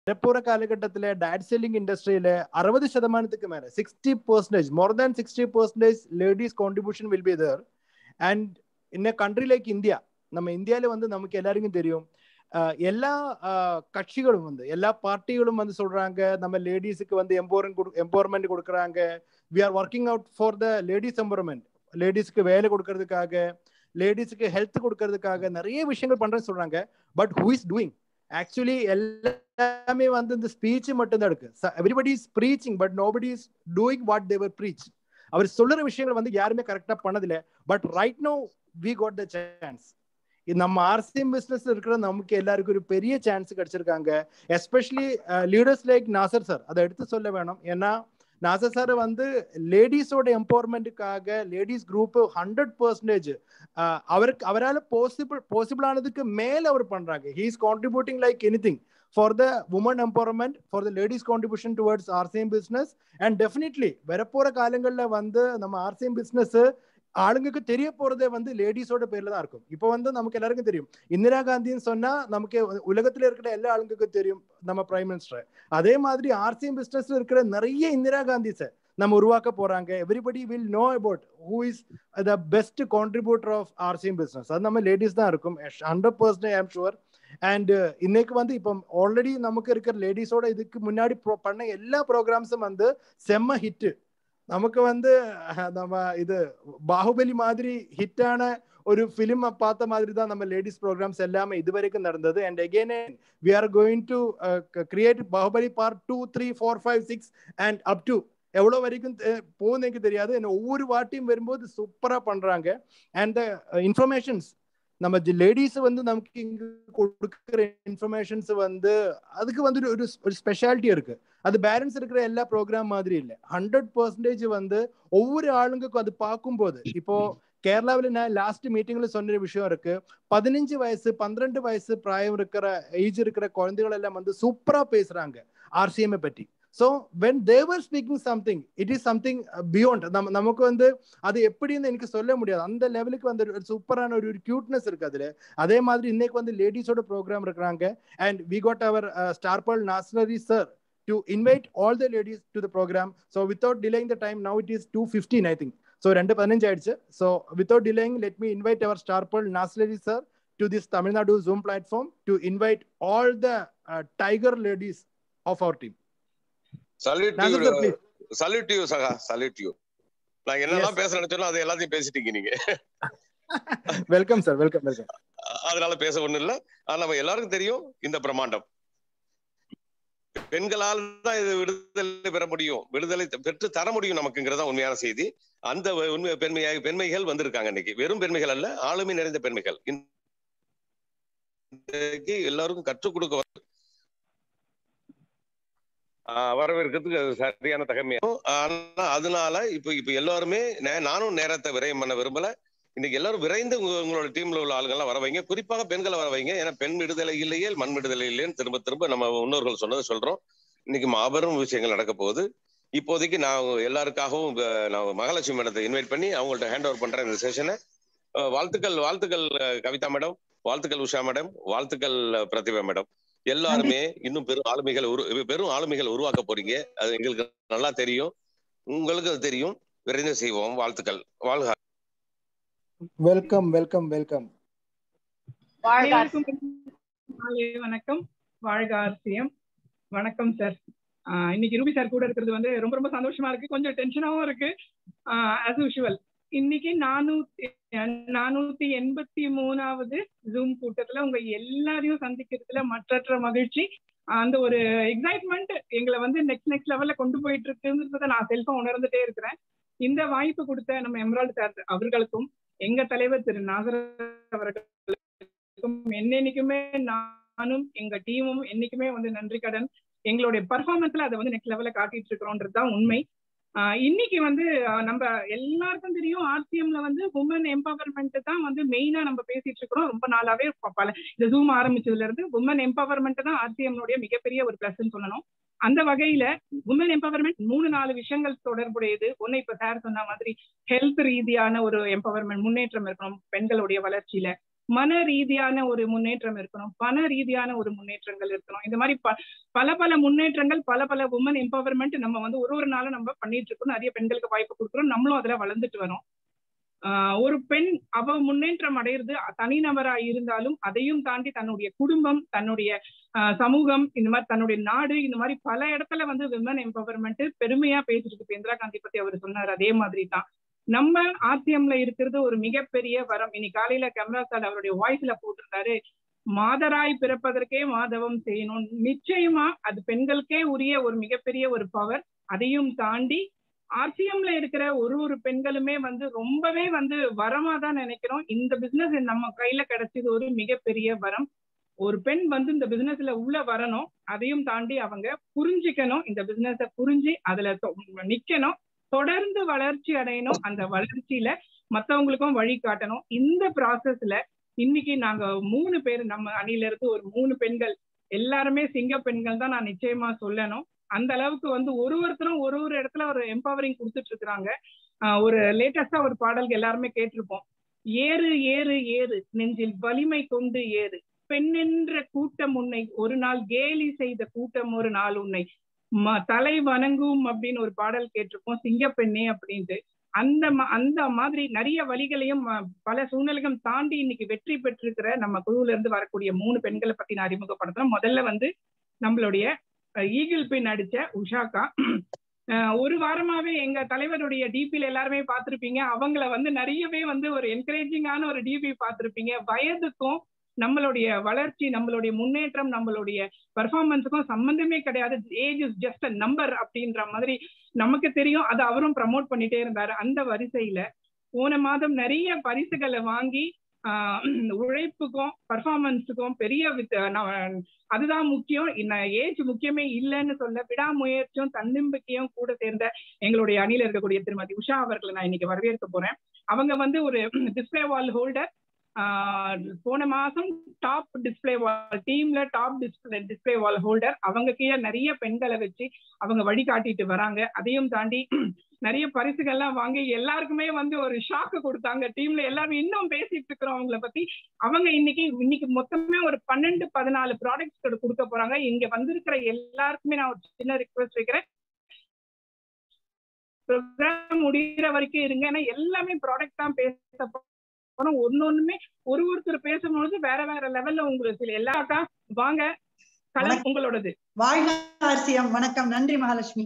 വരപ്പുറ കാലഘട്ടത്തിലെ ഡാറ്റ് സെല്ലിംഗ് ഇൻഡസ്ട്രിയിലെ അറുപത് ശതമാനത്തിക്ക് മേലെ sixty percentage more than sixty percentage ladies contribution will be there and in a country like India நம்ம இந்தியாவில் வந்து நமக்கு எல்லாருக்கும் தெரியும் எல்லா கட்சிகளும் வந்து எல்லா பார்ட்டிகளும் வந்து சொல்றாங்க நம்ம லேடிஸுக்கு வந்து எம்பவர்மெண்ட் எம்பவர்மெண்ட் கொடுக்குறாங்க we are working out for the ladies empowerment லேடிஸ்க்கு வேலை கொடுக்கறதுக்காக லேடிஸுக்கு ஹெல்த் கொடுக்கறதுக்காக நிறைய விஷயங்கள் பண்றேன்னு சொல்றாங்க but who is doing actually எல்லாமே வந்து இந்த ஸ்பீச் மட்டும்தான் இருக்கு everybody is preaching but nobody is doing what they're preach அவர் சொல்லுற விஷயங்கள் வந்து யாருமே கரெக்டா பண்ணதில்ல but right now we got the chance நம்ம ஆர்சிஎம் பிசினஸ் இருக்கிற நமக்கு எல்லாருக்கும் ஒரு பெரிய சான்ஸ் கிடைச்சிருக்காங்க especially leaders like Nasar sir அதை எடுத்து சொல்ல வேணும் ஏன்னா நாசர் சார் வந்து லேடிஸோட எம்பவர்மெண்ட்டுக்காக லேடிஸ் குரூப் ஹண்ட்ரட் பர்சன்டேஜ் அவருக்கு அவரால் பாசிபிள் பாசிபிள் ஆனதுக்கு மேல அவர் பண்றாங்க he is contributing like anything for the women empowerment for the ladies contribution towards RCM business and definitely வரப்போற காலங்களில் வந்து நம்ம ஆர்சிஎம் பிஸ்னஸ் ஆளுங்களுக்கு தெரிய போறதே வந்து லேடிஸோட பேர்ல தான் இருக்கும் இப்போ வந்து நமக்கு எல்லாருக்கும் தெரியும் இந்திரா காந்தின்னு சொன்னா நமக்கு உலகத்துல இருக்கிற எல்லா ஆளுங்களுக்கும் தெரியும் நம்ம பிரைம் மினிஸ்டர் அதே மாதிரி ஆர்சிஎம் பிசினஸ்ல இருக்கிற நிறைய இந்திரா காந்திஸை நம்ம உருவாக்க போறாங்க everybody will know about who is the best contributor of RCM business அது நம்ம லேடிஸ் தான் இருக்கும் ஹண்ட்ரட் பர்சன்ட் ஐ ஆம் ஷுவர் அண்ட் இன்னைக்கு வந்து இப்போ ஆல்ரெடி நமக்கு இருக்கிற லேடிஸோட இதுக்கு முன்னாடி பண்ண எல்லா ப்ரோக்ராம்ஸும் வந்து செம்ம ஹிட்டு நமக்கு வந்து நம்ம இது பாகுபலி மாதிரி ஹிட்டான ஒரு ஃபிலிம் பார்த்த மாதிரி தான் நம்ம லேடிஸ் ப்ரோக்ராம்ஸ் எல்லாமே இது வரைக்கும் நடந்தது and again we are going to create Baahubali part two three four five six and up to எவ்வளோ வரைக்கும் போகுது எனக்கு தெரியாது ஒவ்வொரு வாட்டியும் வரும்போது சூப்பராக பண்ணுறாங்க அண்ட் த இன்ஃபர்மேஷன்ஸ் நம்ம லேடிஸ் வந்து நமக்கு இங்க கொடுக்குற இன்ஃபர்மேஷன்ஸ் வந்து அதுக்கு வந்து ஒரு ஒரு ஸ்பெஷாலிட்டி இருக்கு அது பேலன்ஸ் இருக்கிற எல்லா ப்ரோக்ராம் மாதிரி இல்லை ஹண்ட்ரட் பர்சன்டேஜ் வந்து ஒவ்வொரு ஆளுங்களுக்கும் அது பார்க்கும்போது இப்போ கேரளாவில் நான் லாஸ்ட் மீட்டிங்ல சொன்ன விஷயம் இருக்கு பதினஞ்சு வயசு பன்னிரெண்டு வயசு பிராயம் இருக்கிற ஏஜ் இருக்கிற குழந்தைகள் எல்லாம் வந்து சூப்பரா பேசுறாங்க ஆர்சிஎம் பற்றி so when they're speaking something it is something beyond நம்ம நமக்கு வந்து அது எப்படின்னு எனக்கு சொல்ல முடியாது அந்த லெவலுக்கு வந்து ஒரு சூப்பரான ஒரு கியூட்னஸ் இருக்கு அதுல அதே மாதிரி இன்னைக்கு வந்து லேடிஸோட ப்ரோக்ராம் இருக்கிறாங்க அண்ட் வி காட் அவர் ஸ்டார்பல் நாஸ்னரி sir to invite all the ladies to the program so without delaying the time now it is two fifteen I think so ரெண்டு பதினஞ்சு ஆயிடுச்சு so without delaying let me invite our ஸ்டார்பல் நாஸ்லரி sir to this Tamil Nadu zoom platform to invite all the tiger ladies of our team salute you salute you சகா salute you நான் என்னெல்லாம் பேச நினைச்சோம் அது எல்லாத்தையும் பேசிட்டீங்க நீங்க வெல்கம் சார் வெல்கம் வெல்கம் அதனால பேச ஒண்ணும் இல்ல ஆனா நம்ம எல்லாருக்கும் தெரியும் இந்த பிரம்மாண்டம் பெண்களால் தான் இது விடுதலை பெற முடியும் விடுதலை பெற்று தர முடியும் நமக்குங்கிறதா உண்மையான செய்தி அந்த உண்மை பெண்மையாக பெண்மைகள் வந்திருக்காங்க இன்னைக்கு வெறும் பெண்மைகள் அல்ல ஆளுமை நிறைந்த பெண்மைகள் இன்றைக்கு எல்லாருக்கும் கற்றுக் கொடுக்க வரவேற்கிறதுக்கு அது சரியான தகமையாகும் ஆனா அதனால இப்ப இப்ப எல்லாருமே நானும் நேரத்தை விரயம் பண்ண விரும்பல இன்னைக்கு எல்லாரும் விரைந்து உங்களோட டீம்ல உள்ள ஆளுங்கள்லாம் வர வைங்க குறிப்பாக பெண்களை வர வைங்க ஏன்னா பெண் விடுதலை இல்லையே மண் விடுதலை இல்லைன்னு திரும்ப திரும்ப நம்ம முன்னோர்கள் சொன்னதை சொல்றோம் இன்னைக்கு மாபெரும் விஷயங்கள் நடக்க போகுது இப்போதைக்கு நான் எல்லாருக்காகவும் நான் மகாலட்சுமி மேடத்தை இன்வைட் பண்ணி அவங்கள்ட்ட ஹேண்ட் ஓவர் பண்றேன் இந்த செஷனை வாழ்த்துக்கள் வாழ்த்துக்கள் கவிதா மேடம் வாழ்த்துக்கள் உஷா மேடம் வாழ்த்துக்கள் பிரதிபா மேடம் எல்லாருமே இன்னும் பெரும் ஆளுமைகள் உரு பெரும் ஆளுமைகள் உருவாக்க போறீங்க அது எங்களுக்கு நல்லா தெரியும் உங்களுக்கு அது தெரியும் விரைந்து செய்வோம் வாழ்த்துக்கள் வாழ்க வெல்கம் வெல்கம் வெல்கம் வணக்கம் வாழ்க ஆர்சியம் வணக்கம் சார் இன்னைக்கு ரூபி சார் கூட இருக்கிறது வந்து ரொம்ப ரொம்ப சந்தோஷமா இருக்கு கொஞ்சம் டென்ஷனாவும் இருக்கு ஆஸ் யூஷுவல் இன்னைக்கு நானூத்தி நானூத்தி எண்பத்தி மூணாவது ஜூம் கூட்டத்துல உங்க எல்லாரையும் சந்திக்கிறதுல மற்றற்ற மகிழ்ச்சி அந்த ஒரு எக்ஸைட்மெண்ட் எங்களை வந்து நெக்ஸ்ட் நெக்ஸ்ட் லெவல்ல கொண்டு போயிட்டு இருக்குன்றத நான் செல்ஃபா உணர்ந்துட்டே இருக்கிறேன் இந்த வாய்ப்பு கொடுத்த நம்ம எம்ராய்டு சார் அவர்களுக்கும் எங்க தலைவர் திரு நாகர அவர்களுக்கும் என்னைக்குமே நானும் எங்க டீமும் என்னைக்குமே வந்து நன்றி கடன் எங்களுடைய பர்ஃபார்மன்ஸ்ல அதை வந்து நெக்ஸ்ட் லெவல்ல காட்டிட்டு இருக்கிறோன்றதுதான் உண்மை இன்னைக்கு வந்து நம்ம எல்லாருக்கும் தெரியும் ஆர்சிஎம்ல வந்து உமன் எம்பவர்மெண்ட் தான் வந்து மெயினா நம்ம பேசிட்டு இருக்கிறோம் ரொம்ப நாளாவே பல இந்த ஜூம் ஆரம்பிச்சதுல இருந்து உமன் எம்பவர்மெண்ட் தான் ஆர்சிஎம்னுடைய மிகப்பெரிய ஒரு பிளஸ் சொல்லணும் அந்த வகையில உமன் எம்பவர்மெண்ட் மூணு நாலு விஷயங்கள் தொடர்புடையது ஒன்னு இப்ப சார் சொன்ன மாதிரி ஹெல்த் ரீதியான ஒரு எம்பவர்மெண்ட் முன்னேற்றம் இருக்கணும் பெண்களுடைய வளர்ச்சியில மன ரீதியான ஒரு முன்னேற்றம் இருக்கணும் பண ரீதியான ஒரு முன்னேற்றங்கள் இருக்கணும் இந்த மாதிரி ப- பல பல முன்னேற்றங்கள் பல பல உமன் எம்பவர்மெண்ட் நம்ம வந்து ஒரு ஒரு நாளும் நம்ம பண்ணிட்டு இருக்கோம் நிறைய பெண்களுக்கு வாய்ப்பு கொடுக்குறோம் நம்மளும் அதுல வளர்ந்துட்டு வரோம் ஆஹ் ஒரு பெண் அவ முன்னேற்றம் அடையிறது தனிநபரா இருந்தாலும் அதையும் தாண்டி தன்னுடைய குடும்பம் தன்னுடைய ஆஹ் சமூகம் இந்த மாதிரி தன்னுடைய நாடு இந்த மாதிரி பல இடத்துல வந்து விமன் எம்பவர்மெண்ட் பெருமையா பேசிட்டு இருக்கு இந்திரா காந்தி பத்தி அவர் சொன்னார் அதே மாதிரி தான் நம்ம ஆர்சிஎம்ல இருக்கிறது ஒரு மிகப்பெரிய வரம் இன்னைக்கு காலையில கேமரா சார் அவருடைய வாய்ஸ்ல போட்டிருந்தாரு மாதராய் பிறப்பதற்கே மாதவம் செய்யணும் நிச்சயமா அது பெண்களுக்கே உரிய ஒரு மிகப்பெரிய ஒரு பவர் அதையும் தாண்டி ஆர்சிஎம்ல இருக்கிற ஒரு ஒரு பெண்களுமே வந்து ரொம்பவே வந்து வரமா தான் நினைக்கிறோம் இந்த பிசினஸ் நம்ம கையில கிடைச்சது ஒரு மிகப்பெரிய வரம் ஒரு பெண் வந்து இந்த பிசினஸ்ல உள்ள வரணும் அதையும் தாண்டி அவங்க புரிஞ்சுக்கணும் இந்த பிசினஸ புரிஞ்சு அதுல தொ- நிக்கணும் தொடர்ந்து வளர்ச்சி அடையணும் அந்த வளர்ச்சியில மத்தவங்களுக்கும் வழி காட்டணும் இந்த ப்ராசஸ்ல இன்னைக்கு நாங்க மூணு பேர் நம்ம அணில இருந்து ஒரு மூணு பெண்கள் எல்லாருமே சிங்க பெண்கள் தான் நான் நிச்சயமா சொல்லணும் அந்த அளவுக்கு வந்து ஒரு ஒருத்தரும் ஒரு ஒரு இடத்துல ஒரு எம்பவரிங் கொடுத்துட்டு இருக்கிறாங்க ஆஹ் ஒரு லேட்டஸ்டா ஒரு பாடல்கள் எல்லாருமே கேட்டிருப்போம் ஏறு ஏறு ஏறு நெஞ்சில் வலிமை கொண்டு ஏறு பெண்ணென்ற கூட்டம் உன்னை ஒரு நாள் கேலி செய்த கூட்டம் ஒரு நாள் உன்னை ம- தலை வணங்கும் அப்படின்னு ஒரு பாடல் கேட்டிருப்போம் சிங்கப்பெண்ணே அப்படின்ட்டு அந்த ம- அந்த மாதிரி நிறைய வழிகளையும் அஹ், பல சூழ்நிலைகளும் தாண்டி இன்னைக்கு வெற்றி பெற்றிருக்கிற நம்ம குழுவுல இருந்து வரக்கூடிய மூணு பெண்களை பத்தி நான் அறிமுகப்படுத்துறேன் முதல்ல வந்து நம்மளுடைய ஈகிள் பின் அடிச்ச உஷாக்கா அஹ், ஒரு வாரமாவே எங்க தலைவருடைய டிபில எல்லாருமே பார்த்திருப்பீங்க அவங்கள வந்து நிறையவே வந்து ஒரு என்கரேஜிங்கான ஒரு டிபி பார்த்திருப்பீங்க வயதுக்கும் நம்மளுடைய வளர்ச்சி நம்மளுடைய முன்னேற்றம் நம்மளுடைய பெர்ஃபார்மன்ஸுக்கும் சம்பந்தமே கிடையாது age is just a number அப்படின்ற மாதிரி நமக்கு தெரியும் அதை அவரும் ப்ரமோட் பண்ணிட்டே இருந்தாரு அந்த வரிசையில போன மாதம் நிறைய பரிசுகளை வாங்கி ஆஹ் உழைப்புக்கும் பர்ஃபார்மன்ஸுக்கும் பெரிய வித் நான் அதுதான் முக்கியம் ஏஜ் முக்கியமே இல்லைன்னு சொல்ல விடாமுயற்சியும் தன்னம்பிக்கையும் கூட சேர்ந்த எங்களுடைய அணியில இருக்கக்கூடிய திருமதி உஷா அவர்களை நான் இன்னைக்கு வரவேற்க போறேன் அவங்க வந்து ஒரு டிஸ்பிளே வால் ஹோல்டர் போன மாசம் டாப் டிஸ்பிளே வால் டீம்ல top display display wall holder அவங்க கீழே நிறைய பெண்களை வச்சு அவங்க வழிகாட்டிட்டு வராங்க அதையும் தாண்டி நிறைய பரிசுகள்லாம் வாங்கி எல்லாருக்குமே வந்து ஒரு ஷாக்கு கொடுத்தாங்க டீம்ல எல்லாரும் இன்னும் பேசிட்டு இருக்கிறோம் அவங்கள பத்தி அவங்க இன்னைக்கு இன்னைக்கு மொத்தமே ஒரு பன்னெண்டு பதினாலு ப்ராடக்ட்ஸ் கொடுக்க போறாங்க இங்க வந்திருக்கிற எல்லாருக்குமே நான் ஒரு சின்ன ரிக்வெஸ்ட் வைக்கிறேன் ப்ரோக்ராம் முடிகிற வரைக்கும் இருங்க ஏன்னா எல்லாமே ப்ராடக்ட் தான் பேச போறோம் ஒன்னொண்ணுமே ஒரு ஒருத்தர் பேசும்போது வேற வேற லெவல்ல உங்களுக்கு சில எல்லாக்கா வாங்க களம் உங்களோடது வாழ்க ஆர்சியம் வணக்கம் நன்றி மகாலட்சுமி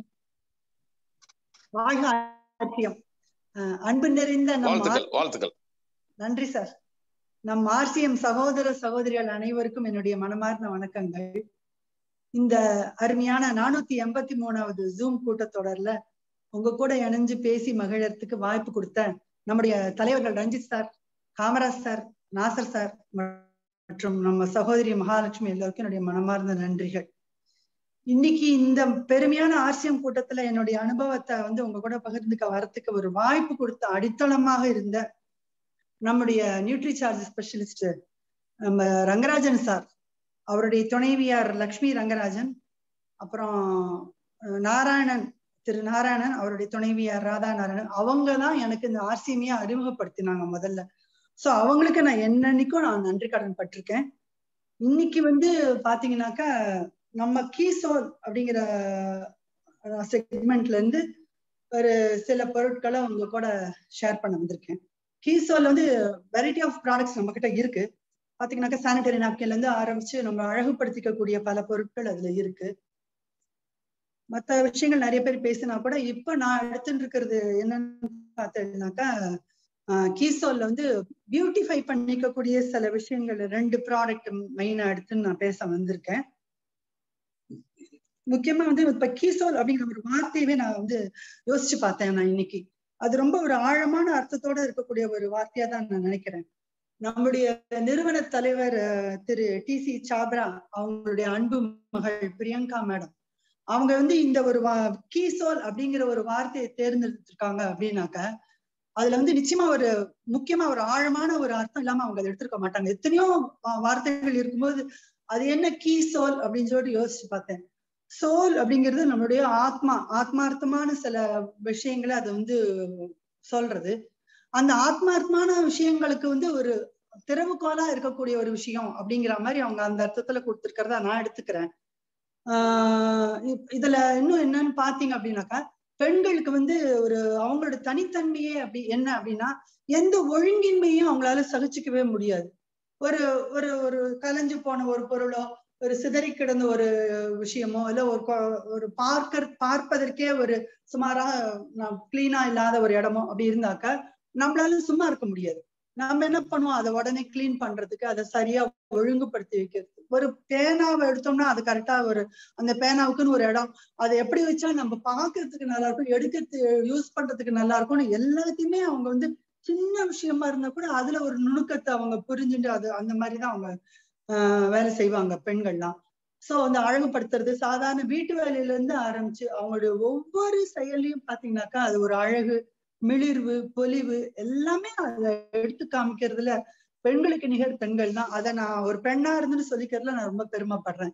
வாழ்க ஆர்சியம் அஹ் அன்பு நிறைந்த நம் வாழ்த்துக்கள் வாழ்த்துக்கள் நன்றி சார் நம் ஆர்சிஎம் சகோதர சகோதரிகள் அனைவருக்கும் என்னுடைய மனமார்ந்த வணக்கங்கள் இந்த அருமையான நானூத்தி எண்பத்தி மூணாவது ஜூம் கூட்டத்தொடர்ல உங்க கூட இணைஞ்சு பேசி மகிழறதுக்கு வாய்ப்பு கொடுத்த நம்முடைய தலைவர்கள் Ranjith sir Kamaraj sir Nasar sir மற்றும் நம்ம சகோதரி மகாலட்சுமி எல்லோருக்கும் என்னுடைய மனமார்ந்த நன்றிகள் இன்னைக்கு இந்த பெருமையான ஆர்சிஎம் கூட்டத்துல என்னுடைய அனுபவத்தை வந்து உங்க கூட பகிர்ந்துக்க வரத்துக்கு ஒரு வாய்ப்பு கொடுத்த அடித்தளமாக இருந்த நம்முடைய நியூட்ரி சார்ஜ் ஸ்பெஷலிஸ்ட் நம்ம ரங்கராஜன் சார் அவருடைய துணைவியார் லக்ஷ்மி ரங்கராஜன் அப்புறம் நாராயணன் திரு நாராயணன் அவருடைய துணைவியார் ராதா நாராயணன் அவங்க தான் எனக்கு இந்த ஆர்சிஎமையை அறிமுகப்படுத்தினாங்க முதல்ல சோ அவங்களுக்கு நான் என்னன்னைக்கும் நான் நன்றி கடன் பட்டிருக்கேன் இன்னைக்கு வந்து பாத்தீங்கன்னாக்கா நம்ம கீசோல் அப்படிங்கிற செக்மெண்ட்ல இருந்து ஒரு சில பொருட்களை உங்க கூட ஷேர் பண்ண வந்திருக்கேன் கீசோல் வந்து வெரைட்டி ஆஃப் ப்ராடக்ட்ஸ் நம்ம கிட்ட இருக்கு பாத்தீங்கன்னாக்கா சானிடரி நாப்கின்ல இருந்து ஆரம்பிச்சு நம்ம அழகுபடுத்திக்கக்கூடிய பல பொருட்கள் அதுல இருக்கு மற்ற விஷயங்கள் நிறைய பேர் பேசினா கூட இப்ப நான் எடுத்துட்டு இருக்கிறது என்னன்னு பார்த்தேன்னாக்கா கீசோல்ல வந்து பியூட்டிஃபை பண்ணிக்கக்கூடிய சில விஷயங்கள் ரெண்டு ப்ராடக்ட் மெயினா எடுத்து நான் பேச வந்திருக்கேன் முக்கியமா வந்து இப்ப கீசோல் அப்படிங்கிற ஒரு வார்த்தையவே நான் வந்து யோசிச்சு பார்த்தேன் நான் இன்னைக்கு அது ரொம்ப ஒரு ஆழமான அர்த்தத்தோட இருக்கக்கூடிய ஒரு வார்த்தையா தான் நான் நினைக்கிறேன் நம்முடைய நிறுவன தலைவர் திரு டி சி சாப்ரா அவங்களுடைய அன்பு மகள் பிரியங்கா மேடம் அவங்க வந்து இந்த ஒரு வா கீசோல் அப்படிங்கிற ஒரு வார்த்தையை தேர்ந்தெடுத்திருக்காங்க அப்படின்னாக்க அதுல வந்து நிச்சயமா ஒரு முக்கியமா ஒரு ஆழமான ஒரு அர்த்தம் இல்லாம அவங்க அதை எடுத்திருக்க மாட்டாங்க எத்தனையோ வார்த்தைகள் இருக்கும்போது அது என்ன கீ சோல் அப்படின்னு சொல்லிட்டு யோசிச்சு பார்த்தேன் சோல் அப்படிங்கிறது நம்மளுடைய ஆத்மா ஆத்மார்த்தமான சில விஷயங்களை அது வந்து சொல்றது அந்த ஆத்மார்த்தமான விஷயங்களுக்கு வந்து ஒரு திறவுகோலா இருக்கக்கூடிய ஒரு விஷயம் அப்படிங்கிற மாதிரி அவங்க அந்த அர்த்தத்துல கொடுத்திருக்கிறதா நான் எடுத்துக்கிறேன் ஆஹ் இப்- இதுல இன்னும் என்னன்னு பாத்தீங்க அப்படின்னாக்கா பெண்களுக்கு வந்து ஒரு அவங்களோட தனித்தன்மையே அப்படி என்ன அப்படின்னா எந்த ஒழுங்கின்மையும் அவங்களால சகிச்சுக்கவே முடியாது ஒரு ஒரு ஒரு கலைஞ்சு போன ஒரு பொருளோ ஒரு சிதறி கிடந்த ஒரு விஷயமோ இல்ல ஒரு கொ- ஒரு பார்க்க பார்ப்பதற்கே ஒரு சுமாரா கிளீனா இல்லாத ஒரு இடமோ அப்படி இருந்தாக்கா நம்மளால சும்மா இருக்க முடியாது நம்ம என்ன பண்ணுவோம் அதை உடனே கிளீன் பண்றதுக்கு அதை சரியா ஒழுங்குபடுத்தி வைக்கிறது ஒரு பேனாவை எடுத்தோம்னா அது கரெக்டா ஒரு அந்த பேனாவுக்குன்னு ஒரு இடம் அதை எப்படி வச்சா நம்ம பார்க்கிறதுக்கு நல்லா இருக்கும் எடுக்கிறது யூஸ் பண்றதுக்கு நல்லா இருக்கும்னு எல்லாத்தையுமே அவங்க வந்து சின்ன விஷயமா இருந்தா கூட அதுல ஒரு நுணுக்கத்தை அவங்க புரிஞ்சுட்டு அது அந்த மாதிரிதான் அவங்க ஆஹ் வேலை செய்வாங்க பெண்கள்லாம் சோ அந்த அழகுபடுத்துறது சாதாரண வீட்டு வேலையில இருந்து ஆரம்பிச்சு அவங்களுடைய ஒவ்வொரு செயலையும் பாத்தீங்கன்னாக்கா அது ஒரு அழகு மிளிர்வு பொலிவு எல்லாமே அதை எடுத்து காமிக்கிறதுல பெண்களுக்கு நிகர் பெண்கள் தான் அதை நான் ஒரு பெண்ணா இருந்துன்னு சொல்லிக்கிறதுல நான் ரொம்ப பெருமைப்படுறேன்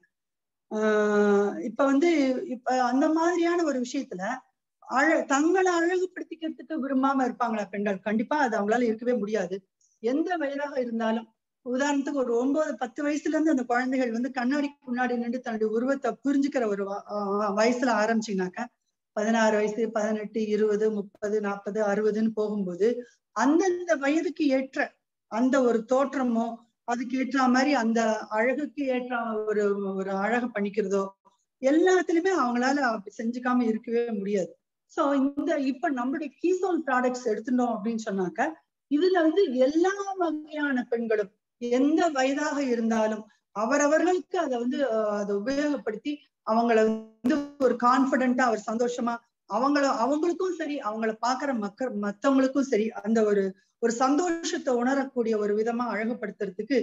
ஆஹ் இப்ப வந்து இப்ப அந்த மாதிரியான ஒரு விஷயத்துல அழ தங்களை அழகுபடுத்திக்கிறதுக்கு விரும்பாம இருப்பாங்களா பெண்கள் கண்டிப்பா அது அவங்களால இருக்கவே முடியாது எந்த வயதாக இருந்தாலும் உதாரணத்துக்கு ஒரு ஒன்பது பத்து வயசுல இருந்து அந்த குழந்தைகள் வந்து கண்ணாடிக்கு முன்னாடி நின்று தன்னுடைய உருவத்தை புரிஞ்சுக்கிற ஒரு வ- ஆஹ் வயசுல ஆரம்பிச்சீங்கன்னாக்க பதினாறு வயசு பதினெட்டு இருபது முப்பது நாற்பது அறுபதுன்னு போகும்போது அந்தந்த வயதுக்கு ஏற்ற அந்த ஒரு தோற்றமோ அதுக்கு ஏற்ற மாதிரி அந்த அழகுக்கு ஏற்ற ஒரு ஒரு அழகு பண்ணிக்கிறதோ எல்லாத்துலயுமே அவங்களால அப்படி செஞ்சுக்காம இருக்கவே முடியாது சோ இந்த இப்ப நம்மளுடைய கீசோல் ப்ராடக்ட்ஸ் எடுத்துட்டோம் அப்படின்னு சொன்னாக்க இதுல வந்து எல்லா வகையான பெண்களும் எந்த வயதாக இருந்தாலும் அவரவர்களுக்கு அதை வந்து அஹ், அதை உபயோகப்படுத்தி அவங்கள வந்து ஒரு கான்பிடென்ட்டா ஒரு சந்தோஷமா அவங்கள அவங்களுக்கும் சரி அவங்கள பாக்குற மக்கள் மத்தவங்களுக்கும் சரி அந்த ஒரு ஒரு சந்தோஷத்தை உணரக்கூடிய ஒரு விதமா அழகுபடுத்துறதுக்கு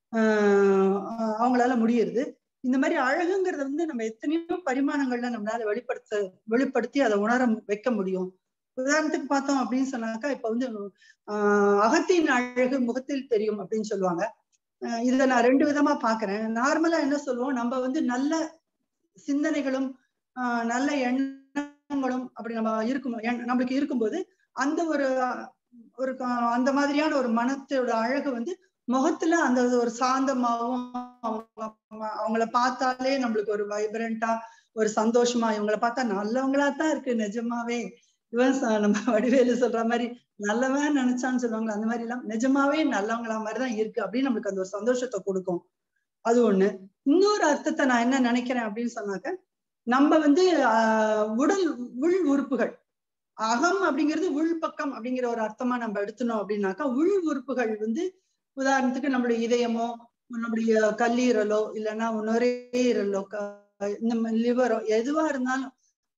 ஆஹ் அவங்களால முடியுது இந்த மாதிரி அழகுங்கிறத வந்து நம்ம எத்தனையோ பரிமாணங்கள்ல நம்மளால வெளிப்படுத்த வெளிப்படுத்தி அதை உணர வைக்க முடியும் உதாரணத்துக்கு பார்த்தோம் அப்படின்னு சொன்னாக்கா இப்ப வந்து ஆஹ் அகத்தின் அழகு முகத்தில் தெரியும் அப்படின்னு சொல்லுவாங்க ஆஹ் இதை நான் ரெண்டு விதமா பாக்குறேன் நார்மலா என்ன சொல்லுவோம் நம்ம வந்து நல்ல சிந்தனைகளும் ஆஹ் நல்ல எண்ணங்களும் அப்படி நம்ம இருக்கும் எண்ண- நம்மளுக்கு இருக்கும்போது அந்த ஒரு ஒரு க- அந்த மாதிரியான ஒரு மனத்தோட அழகு வந்து முகத்துல அந்த ஒரு சாந்தமாவும் அவங்க அவங்கள பார்த்தாலே நம்மளுக்கு ஒரு வைப்ரண்டா ஒரு சந்தோஷமா இவங்கள பார்த்தா நல்லவங்களா தான் இருக்கு நிஜமாவே இவன் ச- நம்ம வடிவேலு சொல்ற மாதிரி நல்லவன் நினைச்சான்னு சொல்லுவாங்களா அந்த மாதிரி எல்லாம் நிஜமாவே நல்லவங்களா மாதிரிதான் இருக்கு அப்படின்னு நம்மளுக்கு அந்த ஒரு சந்தோஷத்தை கொடுக்கும் அது ஒண்ணு இன்னொரு அர்த்தத்தை நான் என்ன நினைக்கிறேன் அப்படின்னு சொன்னாக்க நம்ம வந்து ஆஹ் உடல் உள் உறுப்புகள் அகம் அப்படிங்கிறது உள் பக்கம் அப்படிங்கிற ஒரு அர்த்தமா நம்ம எடுத்தணும் அப்படின்னாக்கா உள் உறுப்புகள் வந்து உதாரணத்துக்கு நம்மளுடைய இதயமோ நம்முடைய கல்லீரலோ இல்லைன்னா நுரையீரலோ க- இந்த லிவரோ எதுவா இருந்தாலும்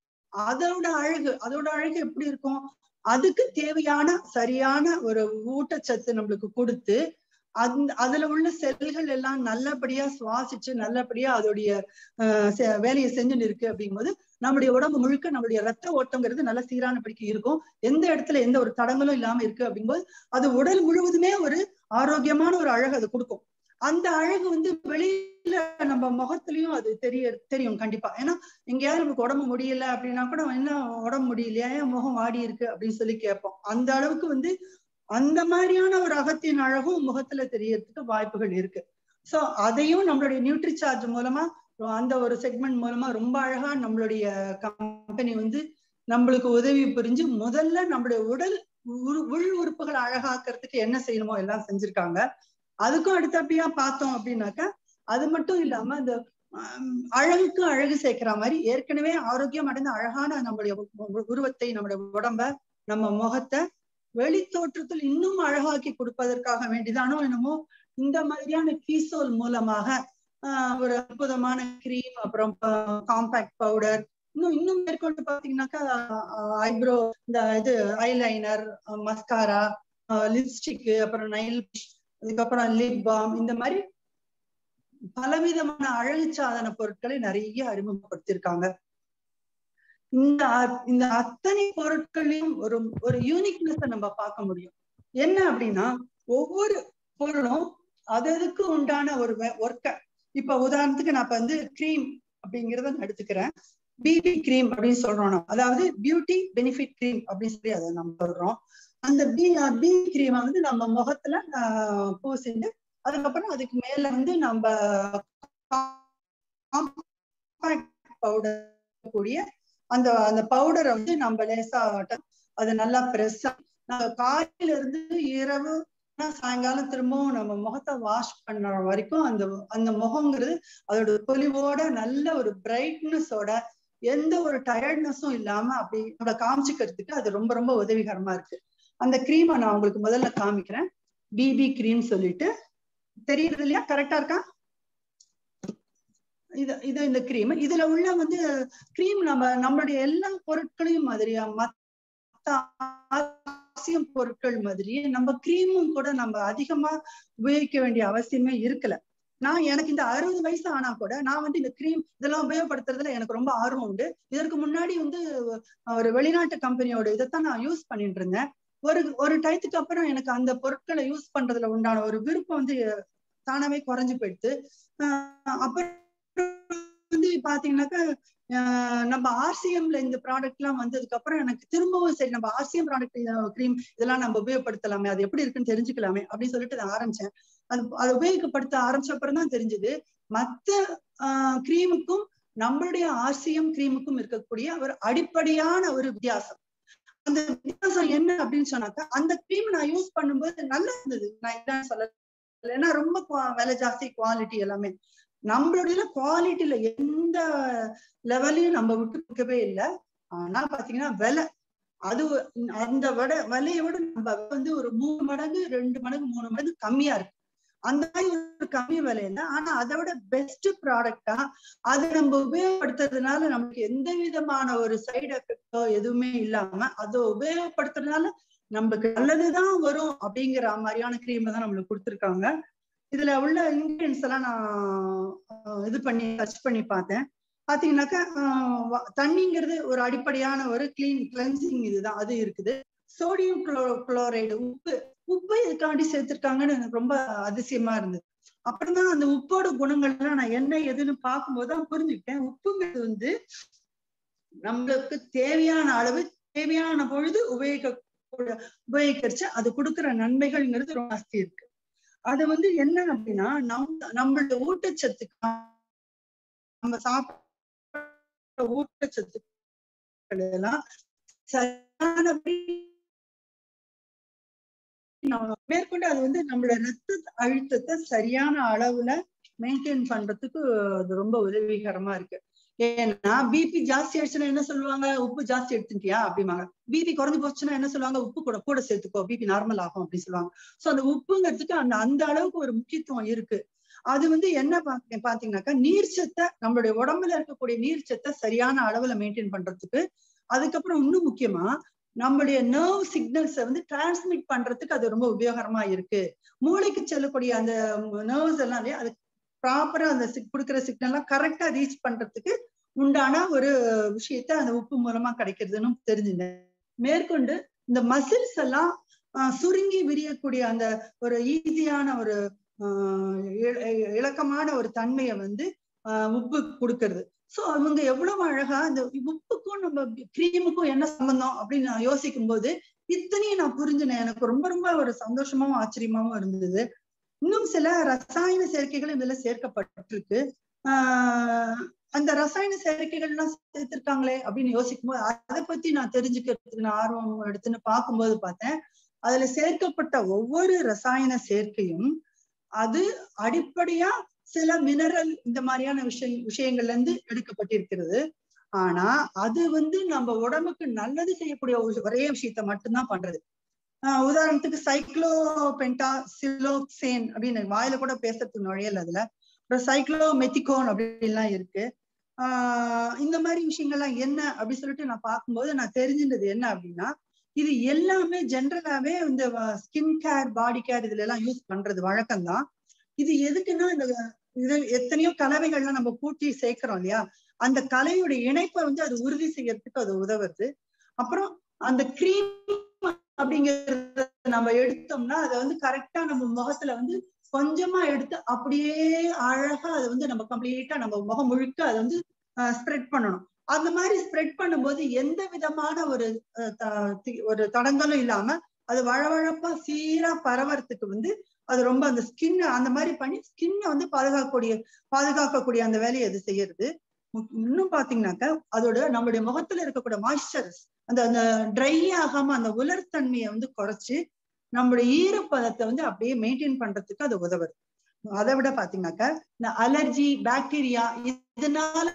அதோட அழகு அதோட அழகு எப்படி இருக்கும் அதுக்கு தேவையான சரியான ஒரு ஊட்டச்சத்து நம்மளுக்கு கொடுத்து அந்த அதுல உள்ள செல்கள் எல்லாம் நல்லபடியா சுவாசிச்சு நல்லபடியா அதோடைய ஆஹ் செ- வேலையை செஞ்சுன்னு இருக்கு அப்படிங்கும்போது நம்முடைய உடம்பு முழுக்க நம்மளுடைய ரத்த ஓட்டங்கிறது நல்ல சீரானபடிக்கு இருக்கும் எந்த இடத்துல எந்த ஒரு தடங்களும் இல்லாம இருக்கு அப்படிங்கும்போது அது உடல் முழுவதுமே ஒரு ஆரோக்கியமான ஒரு அழகு அது கொடுக்கும் அந்த அழகு வந்து வெளியில நம்ம முகத்திலயும் அது தெரிய தெரியும் கண்டிப்பா ஏன்னா எங்கேயாவது நமக்கு உடம்பு முடியல அப்படின்னா கூட என்ன உடம்பு முடியலையா ஏன் முகம் வாடி இருக்கு அப்படின்னு சொல்லி கேட்போம் அந்த அளவுக்கு வந்து அந்த மாதிரியான ஒரு அகத்தின் அழகும் முகத்துல தெரியறதுக்கு வாய்ப்புகள் இருக்கு சோ அதையும் நம்மளுடைய நியூட்ரி சார்ஜ் மூலமா அந்த ஒரு செக்மெண்ட் மூலமா ரொம்ப அழகா நம்மளுடைய கம்பெனி வந்து நம்மளுக்கு உதவி புரிஞ்சு முதல்ல நம்மளுடைய உடல் உரு- உள் உறுப்புகளை அழகாக்குறதுக்கு என்ன செய்யணுமோ எல்லாம் செஞ்சிருக்காங்க அதுக்கும் அடுத்தபடியா பார்த்தோம் அப்படின்னாக்கா அது மட்டும் இல்லாம இந்த ஆம், அழகுக்கு அழகு சேர்க்கிற மாதிரி ஏற்கனவே ஆரோக்கியம் அடைந்த அழகான நம்மளுடைய உ- உருவத்தை நம்மளுடைய உடம்ப நம்ம முகத்தை வெளி தோற்றத்தில் இன்னும் அழகாக்கி கொடுப்பதற்காக வேண்டிதானோ என்னமோ இந்த மாதிரியான கீசோல் மூலமாக ஆஹ் ஒரு அற்புதமான கிரீம் அப்புறம் காம்பேக்ட் பவுடர் இன்னும் இன்னும் மேற்கொண்டு பாத்தீங்கன்னாக்கா ஐப்ரோ இந்த இது ஐலைனர் மஸ்காரா லிப்ஸ்டிக் அப்புறம் நைல் அதுக்கப்புறம் லிப் பாம் இந்த மாதிரி பலவிதமான அழகு சாதன பொருட்களை நிறைய அறிமுகப்படுத்தியிருக்காங்க இந்த அ- இந்த அத்தனை பொருட்களையும் ஒரு ஒரு யூனிக்னஸ் நம்ம பார்க்க முடியும் என்ன அப்படின்னா ஒவ்வொரு பொருளும் அது அதுக்கு உண்டான ஒரு ஒர்க்க இப்ப உதாரணத்துக்கு நான் இப்ப வந்து க்ரீம் அப்படிங்கறத நான் எடுத்துக்கிறேன் பிபி க்ரீம் அப்படின்னு சொல்றோம் நம்ம. அதாவது பியூட்டி பெனிஃபிட் க்ரீம் அப்படின்னு சொல்லி அதை நம்ம சொல்றோம் அந்த பி பி கிரீமை வந்து நம்ம முகத்துல ஆஹ், பூசிட்டு அதுக்கப்புறம் அதுக்கு மேல வந்து நம்ம பவுடர் கூடிய அந்த அந்த பவுடரை வந்து நம்ம லேசா அது நல்லா ஃப்ரெஷ்ஷா நம்ம காலையில இருந்து இரவு சாயங்காலம் திரும்பவும் நம்ம முகத்தை வாஷ் பண்ண வரைக்கும் அந்த அந்த முகங்கிறது அதோட பொலிவோட நல்ல ஒரு பிரைட்னஸோட எந்த ஒரு டயர்ட்னஸும் இல்லாம அப்படி நம்மள காமிச்சுக்கிறதுக்கு அது ரொம்ப ரொம்ப உதவிகரமா இருக்கு அந்த க்ரீமை நான் உங்களுக்கு முதல்ல காமிக்கிறேன் பிபி க்ரீம் சொல்லிட்டு தெரியுது இல்லையா கரெக்டா இருக்கா இது இது இந்த க்ரீம் இதுல உள்ள வந்து க்ரீம் நம்ம நம்மளுடைய எல்லா பொருட்களையும் மாதிரியா மத்த அவசியம் பொருட்கள் மாதிரி நம்ம க்ரீமும் கூட நம்ம அதிகமா உபயோகிக்க வேண்டிய அவசியமே இருக்கல நான் எனக்கு இந்த அறுபது வயசு ஆனா கூட நான் வந்து இந்த க்ரீம் இதெல்லாம் உபயோகப்படுத்துறதுல எனக்கு ரொம்ப ஆர்வம் உண்டு இதற்கு முன்னாடி வந்து ஒரு வெளிநாட்டு கம்பெனியோட இதைத்தான் நான் யூஸ் பண்ணிட்டு இருந்தேன் ஒரு ஒரு டயத்துக்கு அப்புறம் எனக்கு அந்த பொருட்களை யூஸ் பண்றதுல உண்டான ஒரு விருப்பம் வந்து தானாவே குறைஞ்சு போயிடுது ஆஹ் அப்புறம் வந்து பாத்தீங்கன்னாக்கா ஆஹ் நம்ம ஆர்சிஎம்ல இந்த ப்ராடக்ட் எல்லாம் வந்ததுக்கு அப்புறம் எனக்கு திரும்பவும் சரி நம்ம ஆர்சிஎம் ப்ராடக்ட் க்ரீம் இதெல்லாம் நம்ம உபயோகப்படுத்தலாமே அது எப்படி இருக்குன்னு தெரிஞ்சுக்கலாமே அப்படின்னு சொல்லிட்டு நான் ஆரம்பிச்சேன் அது அதை உபயோகப்படுத்த ஆரம்பிச்ச அப்புறம் தான் தெரிஞ்சது மத்த க்ரீமுக்கும் நம்மளுடைய ஆர்சிஎம் க்ரீமுக்கும் இருக்கக்கூடிய ஒரு அடிப்படையான ஒரு வித்தியாசம் அந்த வித்தியாசம் என்ன அப்படின்னு சொன்னாக்கா அந்த க்ரீம் நான் யூஸ் பண்ணும்போது நல்லா இருந்தது நான் என்னன்னு சொல்ல ஏன்னா ரொம்ப விலை ஜாஸ்தி குவாலிட்டி எல்லாமே நம்மளுடைய குவாலிட்டியில எந்த லெவலையும் நம்ம விட்டு கொடுக்கவே இல்லை ஆனா பாத்தீங்கன்னா விலை அது அந்த விட விலையை விட நம்ம வந்து ஒரு மூணு மடங்கு ரெண்டு மடங்கு மூணு மடங்கு கம்மியா இருக்கு அந்த மாதிரி ஒரு கம்மி விலையில ஆனா அதை விட பெஸ்ட் ப்ராடக்டா அதை நம்ம உபயோகப்படுத்துறதுனால நமக்கு எந்த விதமான ஒரு சைடு எஃபெக்டோ எதுவுமே இல்லாம அதை உபயோகப்படுத்துறதுனால நமக்கு நல்லதுதான் வரும் அப்படிங்கிற மாதிரியான கிரீம் தான் நம்மளுக்கு கொடுத்துருக்காங்க இதுல உள்ள இன்கிரியன்ஸ் எல்லாம் நான் இது பண்ணி சர்ச் பண்ணி பார்த்தேன் பாத்தீங்கன்னாக்கா தண்ணிங்கிறது ஒரு அடிப்படையான ஒரு கிளீன் கிளென்சிங் இதுதான் அது இருக்குது சோடியம் குளோ குளோரைடு உப்பு உப்பு இதுக்காண்டி சேர்த்திருக்காங்கன்னு எனக்கு ரொம்ப அதிசயமா இருந்தது அப்புறம் தான் அந்த உப்போட குணங்கள்லாம் நான் என்ன எதுன்னு பார்க்கும்போது தான் புரிஞ்சுக்கிட்டேன் உப்புங்கிறது வந்து நம்மளுக்கு தேவையான அளவு தேவையான பொழுது உபயோக உபயோகிக்கிறச்சு அது கொடுக்குற நன்மைகள்ங்கிறது ரொம்ப ஜாஸ்தி இருக்கு அது வந்து என்ன அப்படின்னா நம் நம்மளோட ஊட்டச்சத்துக்கு நம்ம சாப்பிட ஊட்டச்சத்துக்கள் எல்லாம் சரியான மேற்கொண்டு அது வந்து நம்மளோட ரத்த அழுத்தத்தை சரியான அளவுல மெயின்டைன் பண்றதுக்கு அது ரொம்ப உதவிகரமா இருக்கு ஏன்னா பிபி ஜாஸ்தி ஆயிடுச்சுன்னா என்ன சொல்லுவாங்க உப்பு ஜாஸ்தி எடுத்துட்டியா அப்படிம்பாங்க பிபி குறைஞ்சு போச்சுன்னா என்ன சொல்லுவாங்க உப்பு கூட கூட சேர்த்துக்கோ பிபி நார்மல் ஆகும் அப்படின்னு சொல்லுவாங்க சோ அந்த உப்புங்கிறதுக்கு அந்த அந்த அளவுக்கு ஒரு முக்கியத்துவம் இருக்கு அது வந்து என்ன பாத்தீங்கன்னாக்கா நீர்ச்சத்தை நம்மளுடைய உடம்புல இருக்கக்கூடிய நீர்ச்சத்தை சரியான அளவுல மெயின்டைன் பண்றதுக்கு அதுக்கப்புறம் இன்னும் முக்கியமா நம்மளுடைய நர்வ் சிக்னல்ஸை வந்து டிரான்ஸ்மிட் பண்றதுக்கு அது ரொம்ப உபயோகரமா இருக்கு மூளைக்கு செல்லக்கூடிய அந்த நர்வ்ஸ் எல்லாம் அது ப்ராப்பரா அந்த கொடுக்குற சிக்னல்லாம் கரெக்டா ரீச் பண்றதுக்கு உண்டான ஒரு விஷயத்த அந்த உப்பு மூலமா கிடைக்கிறதுன்னு தெரிஞ்சுட்டேன் மேற்கொண்டு இந்த மசில்ஸ் எல்லாம் சுருங்கி விரியக்கூடிய அந்த ஒரு ஈஸியான ஒரு இலக்கமான ஒரு தன்மையை வந்து உப்பு கொடுக்கறது சோ அவங்க எவ்வளவு அழகா அந்த உப்புக்கும் நம்ம கிரீமுக்கும் என்ன சம்பந்தம் அப்படின்னு நான் யோசிக்கும் போது இத்தனையும் நான் புரிஞ்சுனேன் எனக்கு ரொம்ப ரொம்ப ஒரு சந்தோஷமாவும் ஆச்சரியமாவும் இருந்தது இன்னும் சில ரசாயன சேர்க்கைகள் இதுல சேர்க்கப்பட்டிருக்கு ஆஹ் அந்த ரசாயன சேர்க்கைகள் எல்லாம் சேர்த்திருக்காங்களே அப்படின்னு யோசிக்கும் போது அதை பத்தி நான் தெரிஞ்சுக்கிறதுக்கு நான் ஆர்வம் எடுத்துன்னு பார்க்கும்போது பார்த்தேன் அதுல சேர்க்கப்பட்ட ஒவ்வொரு ரசாயன சேர்க்கையும் அது அடிப்படையா சில மினரல் இந்த மாதிரியான விஷய விஷயங்கள்ல இருந்து எடுக்கப்பட்டிருக்கிறது ஆனா அது வந்து நம்ம உடம்புக்கு நல்லது செய்யக்கூடிய ஒரே விஷயத்த மட்டும்தான் பண்றது ஆஹ் உதாரணத்துக்கு சைக்ளோ பென்டா சிலோக்சேன் அப்படின்னு வாயில கூட பேசுறதுக்கு நுழையல அதுல அப்புறம் சைக்ளோ மெத்திகோன் அப்படின்லாம் இருக்கு ஆஹ் இந்த மாதிரி விஷயங்கள்லாம் என்ன அப்படின்னு சொல்லிட்டு நான் பார்க்கும்போது நான் தெரிஞ்சின்றது என்ன அப்படின்னா இது எல்லாமே ஜென்ரலாவே இந்த ஸ்கின் கேர் பாடி கேர் இதுல எல்லாம் யூஸ் பண்றது வழக்கம்தான் இது எதுக்குன்னா இந்த இது எத்தனையோ கலவைகள்லாம் நம்ம கூட்டி சேர்க்கிறோம் இல்லையா அந்த கலையோட இணைப்பை வந்து அது உறுதி செய்யறதுக்கு அது உதவுறது அப்புறம் அந்த கிரீம் அப்படிங்கறத நம்ம எடுத்தோம்னா அதை வந்து கரெக்டா நம்ம முகத்துல வந்து கொஞ்சமா எடுத்து அப்படியே அழகா அதை வந்து நம்ம கம்ப்ளீட்டா நம்ம முகம் முழுக்க அதை வந்து ஸ்ப்ரெட் பண்ணணும் அந்த மாதிரி ஸ்ப்ரெட் பண்ணும்போது எந்த விதமான ஒரு ஒரு தடங்களும் இல்லாம அது வழவழப்பா சீரா பரவறதுக்கு வந்து அது ரொம்ப அந்த ஸ்கின் அந்த மாதிரி பண்ணி ஸ்கின்னை வந்து பாதுகாக்கக்கூடிய பாதுகாக்கக்கூடிய அந்த வேலையை அது செய்யறது மு- இன்னும் பாத்தீங்கன்னாக்கா அதோட நம்மளுடைய முகத்துல இருக்கக்கூடிய மாய்ஸ்சரஸ் அந்த அந்த ட்ரை ஆகாம அந்த உலர்த்தன்மையை வந்து குறைச்சு நம்மளுடைய ஈரப்பதத்தை வந்து அப்படியே மெயின்டைன் பண்றதுக்கு அது உதவுது அதை விட பாத்தீங்கன்னாக்கா இந்த அலர்ஜி பாக்டீரியா இதனால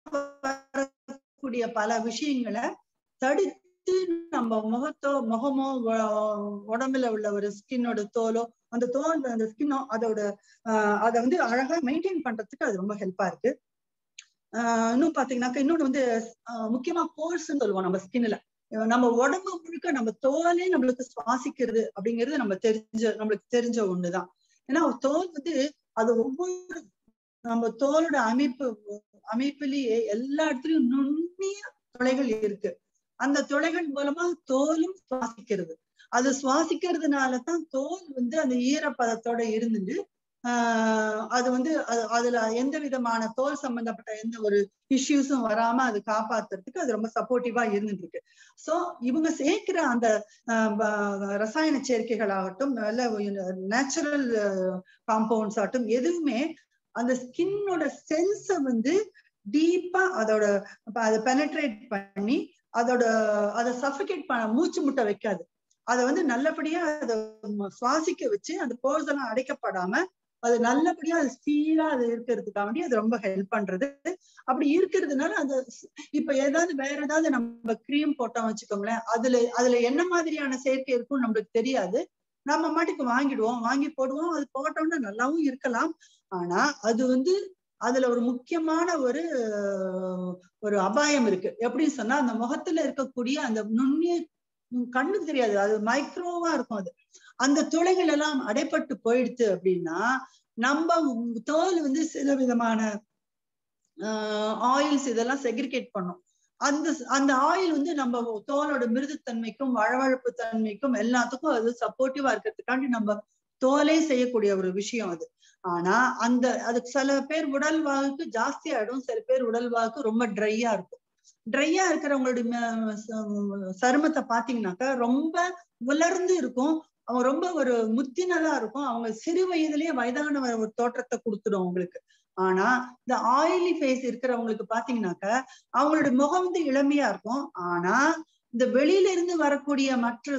வரக்கூடிய பல விஷயங்களை தடுத்து நம்ம முகத்தோ முகமோ உ- உடம்புல உள்ள ஒரு ஸ்கின்னோட தோலோ அந்த தோல் அந்த ஸ்கின்னோ அதோட ஆஹ் அதை வந்து அழகா மெயின்டைன் பண்றதுக்கு அது ரொம்ப ஹெல்ப்பா இருக்கு ஆஹ் இன்னும் பாத்தீங்கன்னாக்கா இன்னொன்னு வந்து ஆஹ் முக்கியமா போர்ஸ்ன்னு சொல்லுவோம் நம்ம ஸ்கின்ல நம்ம உடம்பு முழுக்க நம்ம தோலே நம்மளுக்கு சுவாசிக்கிறது அப்படிங்கிறது நம்ம தெரிஞ்ச நம்மளுக்கு தெரிஞ்ச ஒண்ணுதான் ஏன்னா தோல் வந்து அது ஒவ்வொரு நம்ம தோலோட அமைப்பு அமைப்பிலேயே எல்லா இடத்துலயும் நுண்ணிய துளைகள் இருக்கு அந்த துளைகள் மூலமா தோலும் சுவாசிக்கிறது அது சுவாசிக்கிறதுனால தான் தோல் வந்து அந்த ஈரப்பதத்தோட இருந்துட்டு ஆஹ் அது வந்து அது- அதுல எந்த விதமான தோல் சம்பந்தப்பட்ட எந்த ஒரு இஷ்யூஸும் வராம அது காப்பாத்துறதுக்கு அது ரொம்ப சப்போர்ட்டிவா இருந்துட்டு இருக்கு சோ இவங்க சேர்க்கிற அந்த ஆஹ் ப- ரசாயன சேர்க்கைகள் ஆகட்டும் நல்ல நேச்சுரல் காம்பவுண்ட்ஸ் ஆகட்டும் எதுவுமே அந்த ஸ்கின்னோட செல்ஸ வந்து டீப்பா அதோட அப்ப அதை பெனட்ரேட் பண்ணி அதோட அதை சஃபிகேட் பண்ண மூச்சு முட்டை வைக்காது அதை வந்து நல்லபடியா அதை சுவாசிக்க வச்சு அந்த போர்ஸ் எல்லாம் அடைக்கப்படாம அது நல்லபடியா அது ஸ்டீலா அது இருக்கிறதுக்காக வேண்டி அது ரொம்ப ஹெல்ப் பண்றது அப்படி இருக்கிறதுனால அந்த ஸ்- இப்ப ஏதாவது வேற ஏதாவது நம்ம கிரீம் போட்டோம் வச்சுக்கோங்களேன் அதுல அதுல என்ன மாதிரியான செயற்கை இருக்கும் நம்மளுக்கு தெரியாது நம்ம மாட்டுக்கு வாங்கிடுவோம் வாங்கி போடுவோம் அது போட்டோம்னா நல்லாவும் இருக்கலாம் ஆனா அது வந்து அதுல ஒரு முக்கியமான ஒரு அஹ், ஒரு அபாயம் இருக்கு எப்படின்னு சொன்னா அந்த முகத்துல இருக்கக்கூடிய அந்த நுண்ணிய உம், கண்ணுக்கு தெரியாது அது மைக்ரோவா இருக்கும் அது அந்த துளைகள் எல்லாம் அடைப்பட்டு போயிடுத்து அப்படின்னா நம்ம தோல் வந்து சில விதமான ஆயில்ஸ் இதெல்லாம் செக்ரிகேட் பண்ணும் அந்த அந்த ஆயில் வந்து நம்ம தோலோட மிருதுத்தன்மைக்கும் வழவழப்பு தன்மைக்கும் எல்லாத்துக்கும் அது சப்போர்ட்டிவா இருக்கிறதுக்காண்டி நம்ம தோலே செய்யக்கூடிய ஒரு விஷயம் அது ஆனா அந்த அதுக்கு சில பேர் உடல்வாகுக்கு ஜாஸ்தி ஆயிடும் சில பேர் உடல்வாகுக்கு ரொம்ப ட்ரையா இருக்கும் ட்ரையா இருக்கிறவங்களுடைய ம- ச- சருமத்தை பாத்தீங்கன்னாக்கா ரொம்ப உலர்ந்து இருக்கும் அவங்க ரொம்ப ஒரு முத்தினதா இருக்கும் அவங்க சிறு வயதிலேயே வயதான ஒரு தோற்றத்தை கொடுத்துடும் அவங்களுக்கு ஆனா இந்த ஆயிலி ஃபேஸ் இருக்கிறவங்களுக்கு பாத்தீங்கன்னாக்கா அவங்களுடைய முகம் வந்து இளமையா இருக்கும் ஆனா இந்த வெளியில இருந்து வரக்கூடிய மற்ற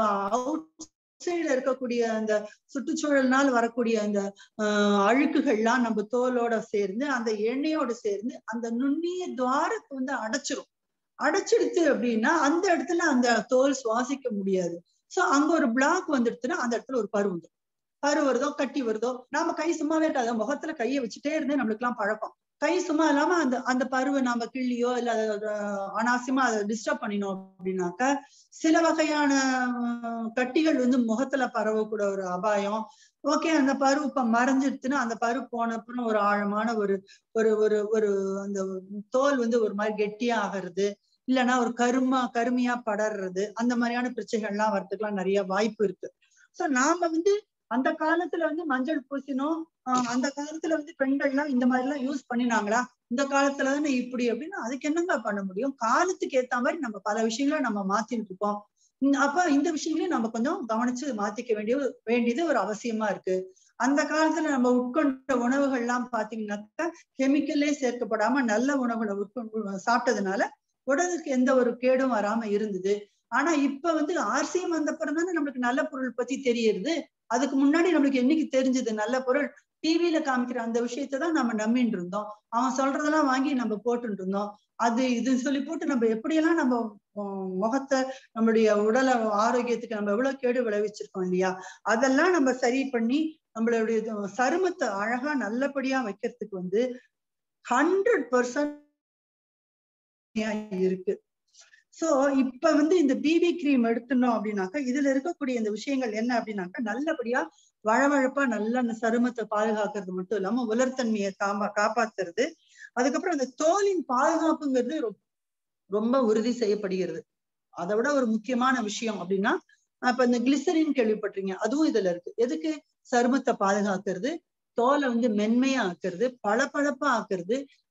அவுட் சைடுல இருக்கக்கூடிய அந்த சுற்றுச்சூழல்னால் வரக்கூடிய அந்த ஆஹ் அழுக்குகள்லாம் நம்ம தோலோட சேர்ந்து அந்த எண்ணெயோட சேர்ந்து அந்த நுண்ணிய துவாரத்தை வந்து அடைச்சிரும் அடைச்சிடுச்சு அப்படின்னா அந்த இடத்துல அந்த தோல் சுவாசிக்க முடியாது சோ அங்க ஒரு பிளாக் வந்துடுச்சுன்னா அந்த இடத்துல ஒரு பரு வந்துடும் பரு வருதோ கட்டி வருதோ நாம கை சும்மாவே இருக்காது முகத்துல கையை வச்சுட்டே இருந்தே நம்மளுக்கு எல்லாம் பழக்கம் கை சும்மா இல்லாம அந்த அந்த பருவை நாம கிள்ளியோ இல்ல அத அனாவசியமா அதை டிஸ்டர்ப் பண்ணினோம் அப்படின்னாக்க சில வகையான அஹ், கட்டிகள் வந்து முகத்துல பரவக்கூட ஒரு அபாயம் ஓகே அந்த பரு இப்ப மறைஞ்சிடுச்சுன்னா அந்த பரு போன அப்புறம் ஒரு ஆழமான ஒரு ஒரு ஒரு ஒரு அந்த தோல் வந்து ஒரு மாதிரி கெட்டியா ஆகிறது இல்லைன்னா ஒரு கருமா கருமையா படர்றது அந்த மாதிரியான பிரச்சனைகள்லாம் வரதுக்குலாம் நிறைய வாய்ப்பு இருக்கு சோ நாம வந்து அந்த காலத்துல வந்து மஞ்சள் பூசினோம் ஆஹ் அந்த காலத்துல வந்து பெண்கள்லாம் இந்த மாதிரி எல்லாம் யூஸ் பண்ணினாங்களா இந்த காலத்துல தானே இப்படி அப்படின்னு அதுக்கு என்னங்க பண்ண முடியும் காலத்துக்கு ஏத்த மாதிரி நம்ம பல விஷயங்களை நம்ம மாத்திட்டு இருக்கோம் இந்த- அப்ப இந்த விஷயங்களையும் நம்ம கொஞ்சம் கவனிச்சு மாத்திக்க வேண்டிய வேண்டியது ஒரு அவசியமா இருக்கு அந்த காலத்துல நம்ம உட்கொண்ட உணவுகள்லாம் பாத்தீங்கன்னாக்கா கெமிக்கலே சேர்க்கப்படாம நல்ல உணவுகளை உட்கொண்டு சாப்பிட்டதுனால உடலுக்கு எந்த ஒரு கேடும் வராம இருந்தது ஆனா இப்ப வந்து ஆர்சிஎம் வந்த பிறகு தானே நம்மளுக்கு நல்ல பொருள் பத்தி தெரியுது அதுக்கு முன்னாடி நம்மளுக்கு என்னைக்கு தெரிஞ்சது நல்ல பொருள் டிவியில காமிக்கிற அந்த விஷயத்தை தான் நம்ம நம்பிட்டு இருந்தோம் அவன் சொல்றதெல்லாம் வாங்கி நம்ம போட்டுட்டு இருந்தோம் அது இது சொல்லி போட்டு நம்ம எப்படியெல்லாம் நம்ம உம், முகத்தை நம்மளுடைய உடல ஆரோக்கியத்துக்கு நம்ம எவ்வளவு கேடு விளைவிச்சிருக்கோம் இல்லையா அதெல்லாம் நம்ம சரி பண்ணி நம்மளுடைய இது- சருமத்தை அழகா நல்லபடியா வைக்கிறதுக்கு வந்து ஹண்ட்ரட் பர்சன்ட் இருக்கு சோ இப்ப வந்து இந்த பிபி கிரீம் எடுத்துனோம் அப்படின்னாக்கா இதுல இருக்கக்கூடிய இந்த விஷயங்கள் என்ன அப்படின்னாக்கா நல்லபடியா வழவழப்பா நல்ல அந்த சருமத்தை பாதுகாக்கிறது மட்டும் இல்லாம உலர்த்தன்மையை காப்பா காப்பாத்துறது அதுக்கப்புறம் அந்த தோலின் பாதுகாப்புங்கிறது ரொ- ரொம்ப உறுதி செய்யப்படுகிறது அதை விட ஒரு முக்கியமான விஷயம் அப்படின்னா அப்ப இந்த கிளிசரின் கேள்விப்பட்டிருங்க அதுவும் இதுல இருக்கு எதுக்கு சருமத்தை பாதுகாக்கிறது தோலை வந்து மென்மையா ஆக்குறது பளபளப்பா ஆக்குறது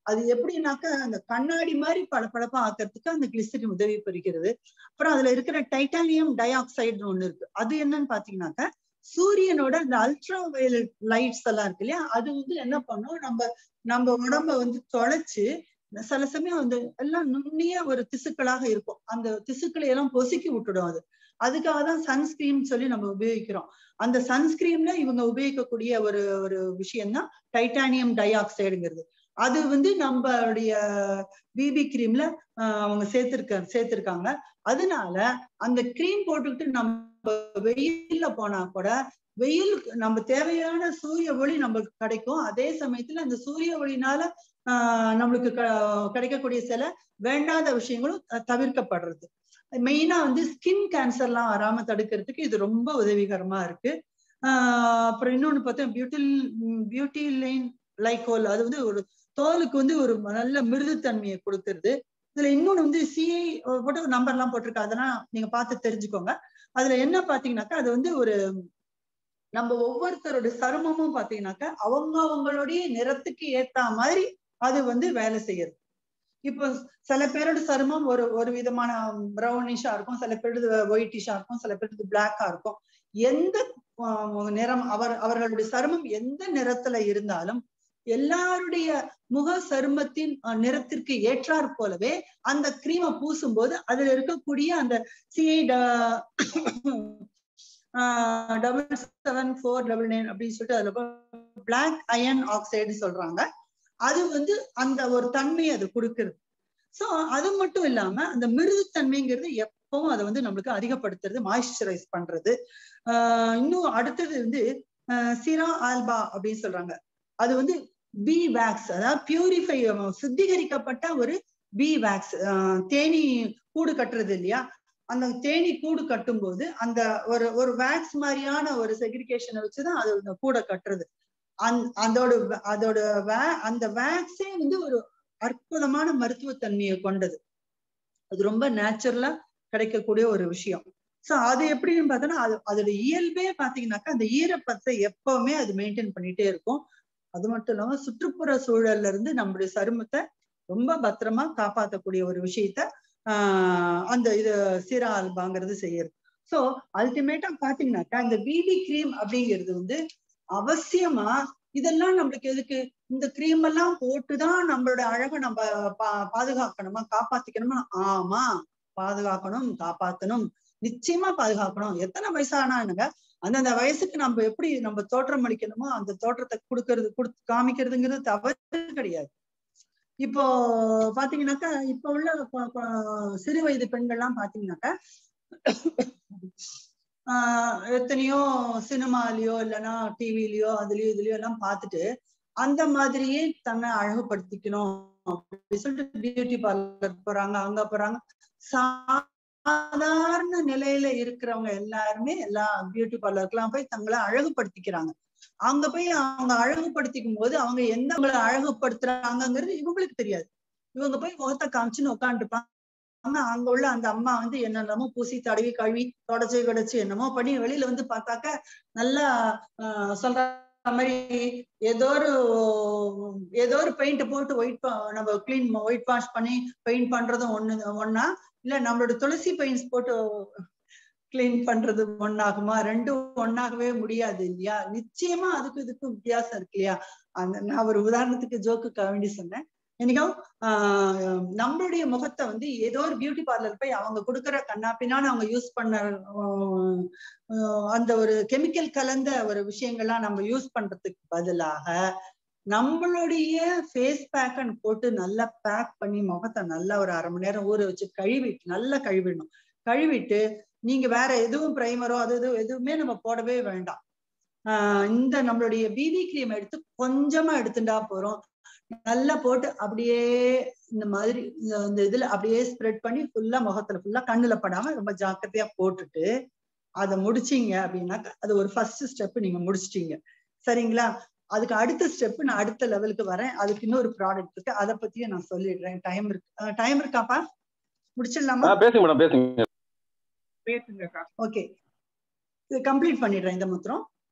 அது எப்படின்னாக்க அந்த கண்ணாடி மாதிரி பளபளப்பா ஆக்கிறதுக்கு அந்த கிளிசரின் உதவி புரிகிறது அப்புறம் அதுல இருக்கிற டைட்டானியம் டை ஆக்சைடுன்னு ஒண்ணு இருக்கு அது என்னன்னு பாத்தீங்கன்னாக்க சூரியனோட இந்த அல்ட்ரா வயலட் லைட்ஸ் எல்லாம் இருக்கு இல்லையா அது வந்து என்ன பண்ணும் நம்ம நம்ம உடம்ப வந்து தொலைச்சு சில சமயம் வந்து எல்லாம் நுண்ணிய ஒரு திசுக்களாக இருக்கும் அந்த திசுக்களை எல்லாம் பொசுக்கி விட்டுடும் அது அதுக்காக தான் சன்ஸ்கிரீன் சொல்லி நம்ம உபயோகிக்கிறோம் அந்த சன்ஸ்கிரீன்ல இவங்க உபயோகிக்கக்கூடிய ஒரு ஒரு விஷயம் தான் டைட்டானியம் டை ஆக்சைடுங்கிறது அது வந்து நம்மளுடைய பிபி கிரீம்ல அவங்க சேர்த்திருக்க சேர்த்திருக்காங்க அதனால அந்த கிரீம் போட்டுக்கிட்டு நம்ம வெயில்ல போனா கூட வெயில் நம்ம தேவையான சூரிய ஒளி நம்மளுக்கு கிடைக்கும் அதே சமயத்துல அந்த சூரிய ஒளினால ஆஹ் நம்மளுக்கு கிடைக்கக்கூடிய சில வேண்டாத விஷயங்களும் தவிர்க்கப்படுறது மெயினா வந்து ஸ்கின் கேன்சர்லாம் வராம தடுக்கிறதுக்கு இது ரொம்ப உதவிகரமா இருக்கு ஆஹ் அப்புறம் இன்னொன்னு பார்த்தா பியூட்டில் பியூட்டி லைன் லைகோல் அது வந்து ஒரு தோலுக்கு வந்து ஒரு நல்ல மிருதுத்தன்மையை கொடுக்கறது இதுல இன்னொன்னு வந்து சிஐ போட்டு ஒரு நம்பர் எல்லாம் போட்டிருக்கு அதெல்லாம் நீங்க பார்த்து தெரிஞ்சுக்கோங்க அதுல என்ன பாத்தீங்கன்னாக்கா அது வந்து ஒரு நம்ம ஒவ்வொருத்தரோட சருமமும் பாத்தீங்கன்னாக்கா அவங்க அவங்களுடைய நிறத்துக்கு ஏத்த மாதிரி அது வந்து வேலை செய்யறது இப்போ சில பேரோட சருமம் ஒரு ஒரு விதமான ப்ரௌனிஷா இருக்கும் சில பேருக்கு ஒயிட்டிஷா இருக்கும் சில பேருக்கு பிளாக்கா இருக்கும் எந்த நிறம் அவர் அவர்களுடைய சருமம் எந்த நிறத்துல இருந்தாலும் எல்லாருடைய முக சருமத்தின் நிறத்திற்கு ஏற்றாற் போலவே அந்த கிரீமை பூசும் போது அதுல இருக்கக்கூடிய அந்த CI double seven four double nine அப்படின்னு சொல்லிட்டு அதுல பிளாக் அயன் ஆக்சைடு சொல்றாங்க அது வந்து அந்த ஒரு தன்மையை அது கொடுக்குறது சோ அது மட்டும் இல்லாம அந்த மிருதுத்தன்மைங்கிறது எப்பவும் அதை வந்து நம்மளுக்கு அதிகப்படுத்துறது மாய்ஸ்சரைஸ் பண்றது ஆஹ் இன்னும் அடுத்தது வந்து சிரா ஆல்பா அப்படின்னு சொல்றாங்க அது வந்து பி வேக்ஸ் அதாவது பியூரிஃபை சுத்திகரிக்கப்பட்ட ஒரு பி வேக்ஸ் தேனி கூடு கட்டுறது இல்லையா அந்த தேனி கூடு கட்டும் போது அந்த ஒரு ஒரு வேக்ஸ் மாதிரியான ஒரு செக்ரிகேஷனை வச்சுதான் அது அந்த கூடை கட்டுறது அந் அதோட அதோட வே அந்த வேக்ஸே வந்து ஒரு அற்புதமான மருத்துவத்தன்மையை கொண்டது அது ரொம்ப நேச்சுரலா கிடைக்கக்கூடிய ஒரு விஷயம் சோ அது எப்படின்னு பார்த்தோன்னா அது அதோட இயல்பே பாத்தீங்கன்னாக்கா அந்த ஈரப்பத்தை எப்பவுமே அது மெயின்டைன் பண்ணிட்டே இருக்கும் அது மட்டும் இல்லாம சுற்றுப்புற சூழல்ல இருந்து நம்மளுடைய சருமத்தை ரொம்ப பத்திரமா காப்பாற்றக்கூடிய ஒரு விஷயத்த ஆஹ் அந்த இது சீரா ஆல்பாங்கிறது செய்யறது சோ அல்டிமேட்டா பாத்தீங்கன்னாக்கா இந்த பிபி கிரீம் அப்படிங்கிறது வந்து அவசியமா இதெல்லாம் நம்மளுக்கு எதுக்கு இந்த கிரீம் எல்லாம் போட்டுதான் நம்மளோட அழகை நம்ம பா பாதுகாக்கணுமா காப்பாத்திக்கணுமா ஆமா பாதுகாக்கணும் காப்பாத்தணும் நிச்சயமா பாதுகாக்கணும் எத்தனை வயசானா என்னங்க அந்தந்த வயசுக்கு நம்ம எப்படி நம்ம தோற்றம் அளிக்கணுமோ அந்த தோற்றத்தை கொடுக்கறது கொடுத்து காமிக்கிறதுங்கிறது தவறு கிடையாது இப்போ பாத்தீங்கன்னாக்கா இப்ப உள்ள சிறு வயது பெண்கள்லாம் பாத்தீங்கன்னாக்கா ஆஹ் எத்தனையோ சினிமாலயோ இல்லைன்னா டிவிலயோ அதுலயோ இதுலயோ எல்லாம் பார்த்துட்டு அந்த மாதிரியே தன்னை அழகுபடுத்திக்கணும் அப்படின்னு சொல்லிட்டு பியூட்டி பார்லர் போறாங்க அங்க போறாங்க சாதாரண நிலையில இருக்கிறவங்க எல்லாருமே எல்லா பியூட்டி பார்லருக்குலாம் போய் தங்களை அழகுபடுத்திக்கிறாங்க அங்க போய் அவங்க அழகுபடுத்திக்கும் போது அவங்க எந்தவங்களை அழகுபடுத்துறாங்கிறது இவங்களுக்கு தெரியாது இவங்க போய் முகத்தை காமிச்சுன்னு உட்காந்துருப்பாங்க அங்க உள்ள அந்த அம்மா வந்து என்னென்னமோ பூசி தடவி கழுவி தொடச்சி கிடச்சி என்னமோ பண்ணி வெளியில வந்து பார்த்தாக்க நல்லா ஆஹ் சொல்ற மாதிரி ஏதோ ஒரு ஏதோ ஒரு பெயிண்ட் போட்டு ஒயிட் நம்ம கிளீன் ஒயிட் வாஷ் பண்ணி பெயிண்ட் பண்றதும் ஒண்ணு ஒன்னா இல்ல நம்மளோட துளசி பெயிண்ட்ஸ் போட்டு கிளீன் பண்றது ஒன்னாகுமா ரெண்டும் ஒன்னாகவே முடியாது இல்லையா நிச்சயமா அதுக்கு இதுக்கும் வித்தியாசம் இருக்கு இல்லையா அந்த நான் ஒரு உதாரணத்துக்கு ஜோக்குக்காக வேண்டி சொன்னேன் என்னைக்கும் ஆஹ் நம்மளுடைய முகத்தை வந்து ஏதோ ஒரு பியூட்டி பார்லர் போய் அவங்க கொடுக்குற கண்ணாப்பினான்னு அவங்க யூஸ் பண்ண அந்த ஒரு கெமிக்கல் கலந்த ஒரு விஷயங்கள்லாம் நம்ம யூஸ் பண்றதுக்கு பதிலாக நம்மளுடைய ஃபேஸ் பேக்கன் போட்டு நல்லா பேக் பண்ணி முகத்தை நல்லா ஒரு அரை மணி நேரம் ஊற வச்சு கழுவிட்டு நல்லா கழுவிடணும் கழுவிட்டு நீங்க வேற எதுவும் பிரைமரோ அது எதுவும் எதுவுமே நம்ம போடவே வேண்டாம் ஆஹ் இந்த நம்மளுடைய பிபி கிரீம் எடுத்து கொஞ்சமா எடுத்துட்டா போறோம் நல்லா போட்டு அப்படியே இந்த மாதிரி இந்த இதுல அப்படியே ஸ்ப்ரெட் பண்ணி ஃபுல்லா முகத்துல ஃபுல்லா கண்ணுல படாம ரொம்ப ஜாக்கிரதையா போட்டுட்டு அதை முடிச்சீங்க அப்படின்னாக்கா அது ஒரு ஃபர்ஸ்ட் ஸ்டெப் நீங்க முடிச்சிட்டீங்க சரிங்களா அதுக்கு அடுத்த ஸ்டெப் நான் அடுத்த லெவலுக்கு வரேன் அதுக்கு இன்னொரு ப்ராடக்ட் இருக்கு அதை பத்தியும் நான் சொல்லிடுறேன் டைம் இருக்கு டைம் இருக்காப்பா முடிச்சிடலாமா பேசுங்க மேடம் பேசுங்க பேசுங்கக்கா ஓகே இது கம்ப்ளீட் பண்ணிடுறேன் இந்த மாத்திரம்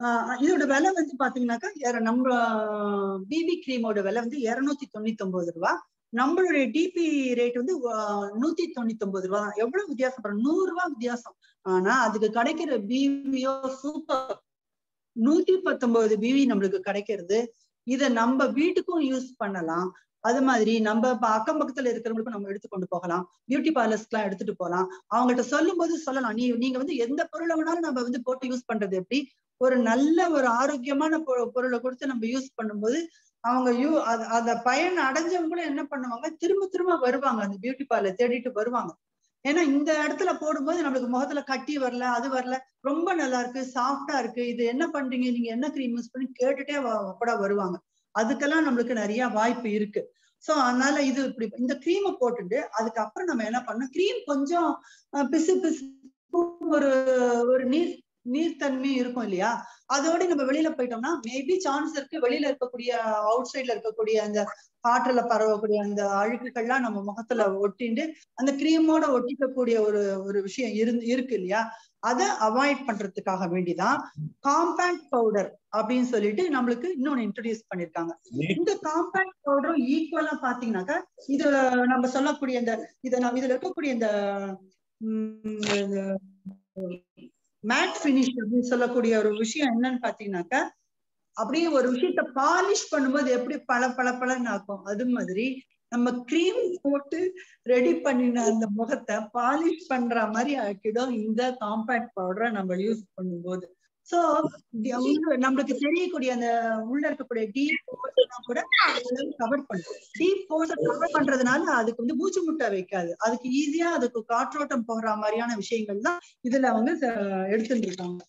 ஆஹ் இதோட விலை வந்து பாத்தீங்கன்னாக்கா இர- நம்ம பிபி கிரீமோட விலை வந்து இருநூத்தி தொண்ணூத்தி ஒன்பது ரூபா நம்மளுடைய டிபி ரேட் வந்து ஆஹ் நூத்தி தொண்ணூத்தி ஒன்பது ரூபா தான் எவ்வளவு வித்தியாசம் பாருங்க நூறு ரூபாய் வித்தியாசம் ஆனா அதுக்கு கிடைக்கிற பிவியோ சூப்பர் நூத்தி பத்தொன்பது பிவி நம்மளுக்கு கிடைக்கிறது இத நம்ம வீட்டுக்கும் யூஸ் பண்ணலாம் அது மாதிரி நம்ம இப்ப அக்கம் பக்கத்துல இருக்கிறவங்களுக்கும் நம்ம எடுத்து கொண்டு போகலாம் பியூட்டி பார்லர்ஸ்க்கு எல்லாம் எடுத்துட்டு போகலாம் அவங்கள்ட்ட சொல்லும் போது சொல்லலாம் நீ நீங்க வந்து எந்த பொருளை வேணாலும் நம்ம வந்து போட்டு யூஸ் பண்றது எப்படி ஒரு நல்ல ஒரு ஆரோக்கியமான பொ- பொருளை கொடுத்து நம்ம யூஸ் பண்ணும்போது அவங்க யூ அத அத பயன் அடைஞ்சவங்க கூட என்ன பண்ணுவாங்க திரும்ப திரும்ப வருவாங்க அந்த பியூட்டி பார்லர் தேடிட்டு வருவாங்க ஏன்னா இந்த இடத்துல போடும்போது நம்மளுக்கு முகத்துல கட்டி வரல அது வரல ரொம்ப நல்லா இருக்கு சாஃப்டா இருக்கு இது என்ன பண்றீங்க நீங்க என்ன க்ரீம் யூஸ் பண்ணி கேட்டுட்டே வ- கூட வருவாங்க அதுக்கெல்லாம் நம்மளுக்கு நிறைய வாய்ப்பு இருக்கு சோ அதனால இது இப்படி இந்த க்ரீமை போட்டுட்டு அதுக்கப்புறம் நம்ம என்ன பண்ணோம் க்ரீம் கொஞ்சம் அஹ், பிசு பிசு ஒரு ஒரு நீர் நீர்த்தன்மையும் இருக்கும் இல்லையா அதோட நம்ம வெளியில போயிட்டோம்னா மேபி சான்ஸ் இருக்கு வெளியில இருக்கக்கூடிய அவுட் சைட்ல இருக்கக்கூடிய அந்த காற்றுல பரவக்கூடிய அந்த அழுக்குகள்லாம் நம்ம முகத்துல ஒட்டிண்டு அந்த கிரீமோட ஒட்டிக்கக்கூடிய ஒரு ஒரு விஷயம் இருந்து இருக்கு இல்லையா அதை அவாய்ட் பண்றதுக்காக வேண்டிதான் காம்பேக்ட் பவுடர் அப்படின்னு சொல்லிட்டு நம்மளுக்கு இன்னொன்னு இன்ட்ரடியூஸ் பண்ணிருக்காங்க இந்த காம்பேக்ட் பவுடரும் ஈக்குவலா பாத்தீங்கன்னாக்கா இது நம்ம சொல்லக்கூடிய இந்த இத நம்ம இதுல இருக்கக்கூடிய இந்த மேட் ஃபினிஷ் அப்படின்னு சொல்லக்கூடிய ஒரு விஷயம் என்னன்னு பாத்தீங்கன்னாக்கா அப்படியே ஒரு விஷயத்த பாலிஷ் பண்ணும்போது எப்படி பல பல பலன்னு ஆக்கும் அது மாதிரி நம்ம கிரீம் போட்டு ரெடி பண்ணின அந்த முகத்தை பாலிஷ் பண்ற மாதிரி ஆக்கிடும் இந்த காம்பேக்ட் பவுடரை நம்ம யூஸ் பண்ணும்போது சோ நம்மளுக்கு தெரியக்கூடிய அந்த உள்ள இருக்கக்கூடிய டீப் போர்ஸ் கூட கவர் பண்ணும் டீப் போர்ஸ் கவர் பண்றதுனால அதுக்கு வந்து மூச்சு முட்டை வைக்காது அதுக்கு ஈஸியா அதுக்கு காற்றோட்டம் போகிற மாதிரியான விஷயங்கள் தான் இதுல வந்து அஹ், எடுத்துட்டு இருக்காங்க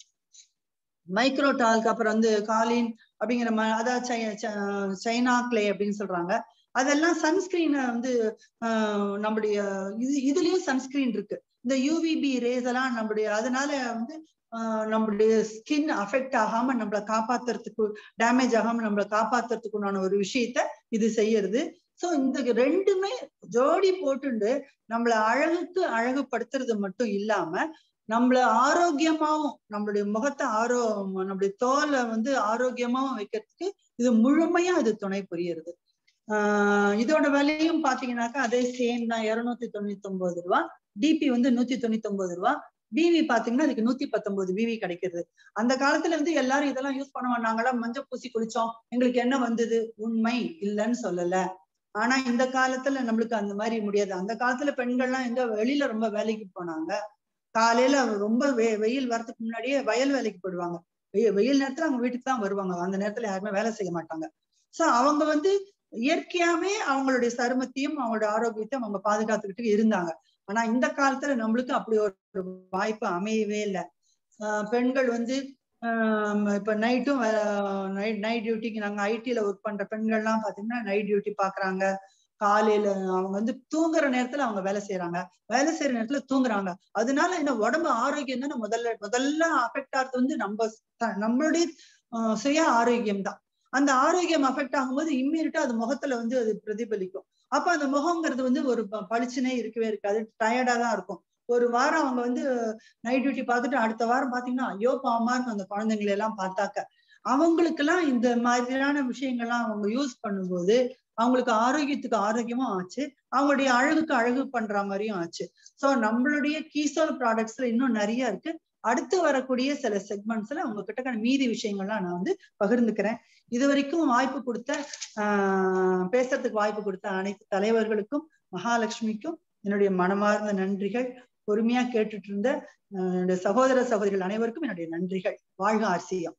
மைக்ரோடால்க் அப்புறம் வந்து காலின் அப்படிங்கிற மாதிரி அதாவது சை- ச- சைனா கிளே அப்படின்னு சொல்றாங்க அதெல்லாம் சன்ஸ்கிரீனை வந்து ஆஹ், நம்முடைய இது இதுலயும் சன்ஸ்கிரீன் இருக்கு இந்த யூவிபி ரேஸ் எல்லாம் நம்முடைய அதனால வந்து ஆஹ், நம்மளுடைய ஸ்கின் அஃபெக்ட் ஆகாம நம்மளை காப்பாத்துறதுக்கு டேமேஜ் ஆகாம நம்மளை காப்பாத்துறதுக்கு உண்டான ஒரு விஷயத்த இது செய்யறது சோ இந்த ரெண்டுமே ஜோடி போட்டுண்டு நம்மள அழகுக்கு அழகுபடுத்துறது மட்டும் இல்லாம நம்மள ஆரோக்கியமாவும் நம்மளுடைய முகத்தை ஆரோ நம்மளுடைய தோலை வந்து ஆரோக்கியமாவும் வைக்கிறதுக்கு இது முழுமையா இது துணை புரியுறது ஆஹ் இதோட விலையும் பாத்தீங்கன்னாக்கா அதே சேம் தான் இருநூத்தி தொண்ணூத்தி ஒன்பது ரூபா டிபி வந்து நூத்தி தொண்ணூத்தி ஒன்பது ரூபா பிவி பாத்தீங்கன்னா அதுக்கு நூத்தி பத்தொன்பது பிவி கிடைக்கிறது அந்த காலத்துல வந்து எல்லாரும் இதெல்லாம் யூஸ் பண்ணுவாங்க நாங்கெல்லாம் மஞ்சள் பூசி குளிச்சோம் எங்களுக்கு என்ன வந்தது உண்மை இல்லைன்னு சொல்லல ஆனா இந்த காலத்துல நம்மளுக்கு அந்த மாதிரி முடியாது அந்த காலத்துல பெண்கள்லாம் எங்க வெளியில ரொம்ப வேலைக்கு போனாங்க காலையில ரொம்ப வெ- வெயில் வரதுக்கு முன்னாடியே வயல் வேலைக்கு போயிடுவாங்க வெயில் வெயில் நேரத்துல அவங்க வீட்டுக்கு தான் வருவாங்க அந்த நேரத்துல யாருமே வேலை செய்ய மாட்டாங்க சோ அவங்க வந்து இயற்கையாவே அவங்களுடைய சருமத்தையும் அவங்களோட ஆரோக்கியத்தையும் அவங்க பாதுகாத்துக்கிட்டு இருந்தாங்க ஆனா இந்த காலத்துல நம்மளுக்கு அப்படி ஒரு வாய்ப்பு அமையவே இல்லை பெண்கள் வந்து ஆஹ் இப்ப நைட்டும் நைட் நைட் டியூட்டிக்கு நாங்க ஐடில ஒர்க் பண்ற பெண்கள்லாம் பாத்தீங்கன்னா நைட் டியூட்டி பாக்குறாங்க காலையில அவங்க வந்து தூங்குற நேரத்துல அவங்க வேலை செய்யறாங்க வேலை செய்யற நேரத்துல தூங்குறாங்க அதனால என்ன உடம்பு ஆரோக்கியம் தானே முதல்ல முதல்ல அஃபெக்ட் ஆகுறது வந்து நம்ம த- நம்மளுடைய ஆஹ் சுய ஆரோக்கியம் தான் அந்த ஆரோக்கியம் அஃபெக்ட் ஆகும்போது இம்மீடியட்டா அது முகத்துல வந்து அது பிரதிபலிக்கும் அப்ப அந்த முகங்கிறது வந்து ஒரு ப- பளிச்சுனே இருக்கவே இருக்காது டயர்டா தான் இருக்கும் ஒரு வாரம் அவங்க வந்து நைட் டியூட்டி பார்த்துட்டு அடுத்த வாரம் பாத்தீங்கன்னா ஐயோ பாவமா இருக்கும் அந்த குழந்தைங்களை எல்லாம் பார்த்தாக்க அவங்களுக்கு எல்லாம் இந்த மாதிரியான விஷயங்கள்லாம் அவங்க யூஸ் பண்ணும்போது அவங்களுக்கு ஆரோக்கியத்துக்கு ஆரோக்கியமும் ஆச்சு அவங்களுடைய அழகுக்கு அழகு பண்ற மாதிரியும் ஆச்சு சோ நம்மளுடைய கீசோல் ப்ராடக்ட்ஸ்ல இன்னும் நிறைய இருக்கு அடுத்து வரக்கூடிய சில செக்மெண்ட்ஸ்ல உங்ககிட்ட மீதி விஷயங்கள்லாம் நான் வந்து பகிர்ந்துக்கிறேன் இது வரைக்கும் வாய்ப்பு கொடுத்த ஆஹ் பேசுறதுக்கு வாய்ப்பு கொடுத்த அனைத்து தலைவர்களுக்கும் மகாலட்சுமிக்கும் என்னுடைய மனமார்ந்த நன்றிகள் பொறுமையா கேட்டுட்டு இருந்த ஆஹ் என்னுடைய சகோதர சகோதரிகள் அனைவருக்கும் என்னுடைய நன்றிகள் வாழ்க ஆர்சியம்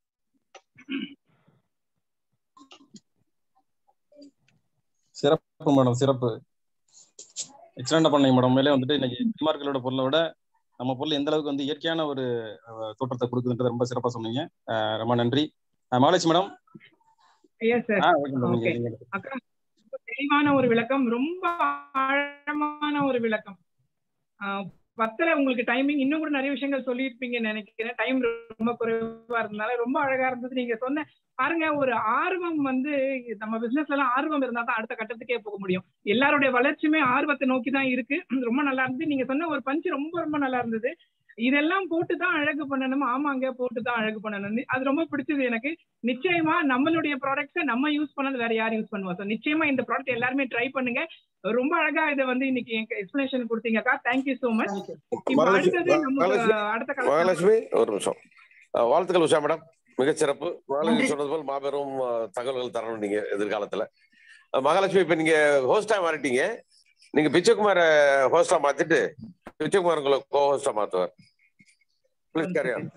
சிறப்பு மேடம் சிறப்பு எக்ஸலண்டா பண்ணீங்க மேடம் மேலே வந்துட்டு இன்னைக்கு டிமார்க்கலோட பொருளை விட நம்ம பொருள் எந்த அளவுக்கு வந்து இயற்கையான ஒரு அஹ், தோற்றத்தை கொடுக்குதுன்றது ரொம்ப சிறப்பா சொன்னீங்க அஹ், ரொம்ப நன்றி அஹ், மகாலட்சுமி மேடம் எஸ் சார் ஆ ஓகே மேடம் Okay. நீங்க அக்கா ரொம்ப தெளிவான ஒரு விளக்கம் ரொம்ப ஆழமான ஒரு விளக்கம் ஆஹ் பத்தல உங்களுக்கு டைமிங் இன்னும் கூட நிறைய விஷயங்கள் சொல்லியிருப்பீங்கன்னு நினைக்கிறேன் டைம் ரொம்ப குறைவா இருந்தனால ரொம்ப அழகா இருந்தது நீங்க சொன்ன பாருங்க ஒரு ஆர்வம் வந்து நம்ம பிசினஸ்ல எல்லாம் ஆர்வம் இருந்தா தான் அடுத்த கட்டத்துக்கே போக முடியும் எல்லாருடைய வளர்ச்சியுமே ஆர்வத்தை நோக்கி தான் இருக்கு ரொம்ப நல்லா இருந்தது நீங்க சொன்ன ஒரு பஞ்சு ரொம்ப ரொம்ப நல்லா இருந்தது இதெல்லாம் போட்டு தான் அழகு பண்ணணும் ஆமாங்க போட்டு தான் அழகு பண்ணணும் அது ரொம்ப பிடிச்சது எனக்கு நிச்சயமா நம்மளுடைய ப்ராடக்ட்ஸை நம்ம யூஸ் பண்ணது வேற யார் யூஸ் பண்ணுவோம் ஸோ நிச்சயமா இந்த ப்ராடக்ட் எல்லாருமே ட்ரை பண்ணுங்க ரொம்ப அழகா இதை வந்து இன்னைக்கு எனக்கு எக்ஸ்பிளேஷன் கொடுத்தீங்கக்கா தேங்க்யூ சோ மச் இப்போ அடுத்தது நமக்கு அடுத்த கலெக்ஷன் மகாலட்சுமி ஒரு நிமிஷம் அஹ் வாழ்த்துக்கள் உஷா மேடம் மிகச்சிறப்பு மகாலட்சுமி நன்றி. சொன்னது போல் மாபெரும் அஹ், தகவல்கள் தரணும் நீங்க எதிர்காலத்துல அஹ், மகாலட்சுமி இப்ப நீங்க ஹோஸ்டா மாறிட்டீங்க நீங்க பிச்சைக்குமார ஹோஸ்டா மாத்திட்டு பிச்சைக்குமார் உங்களை கோ ஹோஸ்டா மாத்துவார் ப்ளீஸ் கேரி ஆன்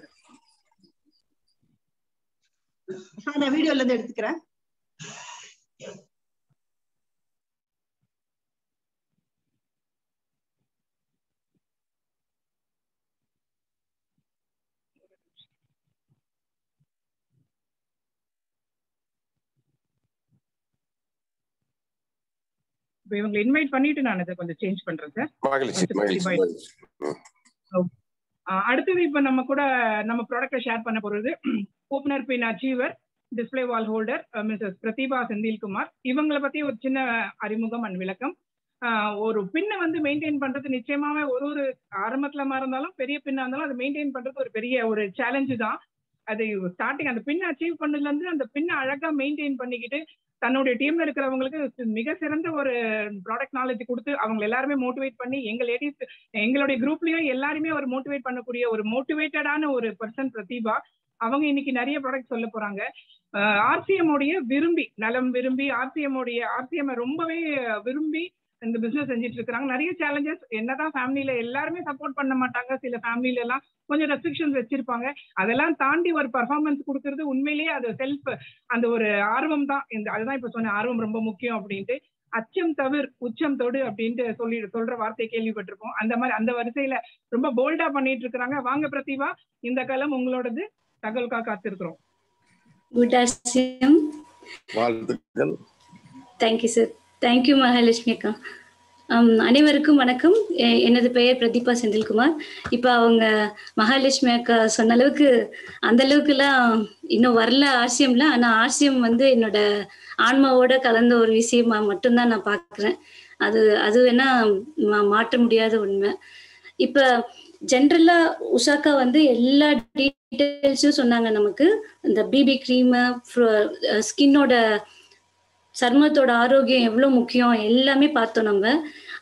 நான் வீடியோல இருந்து எடுத்துக்கிறேன் இப்போ இவங்களை இன்வைட் பண்ணிட்டு நான் இதை கொஞ்சம் சேஞ்ச் பண்றேன் சார் மகிழ்ச்சி மகிழ்ச்சி மகிழ்ச்சி ஆஹ் அடுத்தது இப்ப நம்ம கூட நம்ம ப்ராடக்ட்டை ஷேர் பண்ண போறது opener pin achiever display wall holder Mrs Pratheepa Senthilkumar இவங்களை பத்தி ஒரு சின்ன அறிமுகம் அண்ட் விளக்கம் ஆஹ் ஒரு பின்னை வந்து மெயின்டைன் பண்றது நிச்சயமாவே ஒரு ஒரு ஆரம்பத்துல மாதிரி இருந்தாலும் பெரிய பின்னா இருந்தாலும் அதை மெயின்டைன் பண்றது ஒரு பெரிய ஒரு சேலஞ்சு தான் அது ஸ்டார்டிங் அந்த பின்னை அச்சீவ் பண்ணதுல இருந்து அந்த பின்னை அழகா மெயின்டைன் பண்ணிக்கிட்டு தன்னுடைய டீம்ல இருக்கிறவங்களுக்கு மிக சிறந்த ஒரு ப்ராடக்ட் நாலேஜ் கொடுத்து அவங்க எல்லாருமே மோட்டிவேட் பண்ணி எங்க லேடிஸ் எங்களுடைய குரூப்லயும் எல்லாருமே ஒரு மோட்டிவேட் பண்ணக்கூடிய ஒரு மோட்டிவேட்டடான ஒரு பர்சன் பிரதீபா அவங்க இன்னைக்கு நிறைய ப்ராடக்ட் சொல்ல போறாங்க ஆர்சிஎம் உடைய விரும்பி நலம் விரும்பி ஆர்சிஎம் உடைய ஆர்சிஎம் ரொம்பவே விரும்பி இந்த பிசினஸ் செஞ்சுட்டு இருக்காங்க நிறைய சேலஞ்சஸ் என்னதான் ஃபேமிலியில எல்லாருமே சப்போர்ட் பண்ண மாட்டாங்க சில ஃபேமிலில எல்லாம் கொஞ்சம் ரெஸ்ட்ரிக்ஷன்ஸ் வச்சிருப்பாங்க அதெல்லாம் தாண்டி ஒரு பர்ஃபார்மன்ஸ் கொடுக்கறது உண்மையிலேயே அது செல்ஃப் அந்த ஒரு ஆர்வம் தான் இந்த அதுதான் இப்ப சொன்ன ஆர்வம் ரொம்ப முக்கியம் அப்படின்ட்டு அச்சம் தவிர் உச்சம் தொடு அப்படின்ட்டு சொல்லி சொல்ற வார்த்தையை கேள்விப்பட்டிருப்போம் அந்த மாதிரி அந்த வரிசையில ரொம்ப போல்டா பண்ணிட்டு இருக்காங்க வாங்க பிரதிபா இந்த காலம் உங்களோடது தகவல்கா காத்திருக்கிறோம் குட் ஆசியம் வாழ்த்துக்கள் தேங்க்யூ சார் தேங்க்யூ மகாலட்சுமி அக்கா Um, அனைவருக்கும் வணக்கம் எ- எனது பெயர் பிரதீபா செந்தில்குமார் இப்போ அவங்க மகாலட்சுமி அக்கா சொன்ன அளவுக்கு அந்த அளவுக்குலாம் இன்னும் வரல ஆசியம்ல ஆனால் ஆசியம் வந்து என்னோட ஆன்மாவோட கலந்த ஒரு விஷயமா மட்டும்தான் நான் பார்க்குறேன் அது அது வேணா மா- மாற்ற முடியாத உண்மை இப்போ ஜென்ரலா உஷாக்கா வந்து எல்லா டீட்டெயில்ஸும் சொன்னாங்க நமக்கு இந்த பிபி க்ரீமு ஸ்கின்னோட சருமத்தோட ஆரோக்கியம் எவ்வளோ முக்கியம் எல்லாமே பார்த்தோம் நம்ம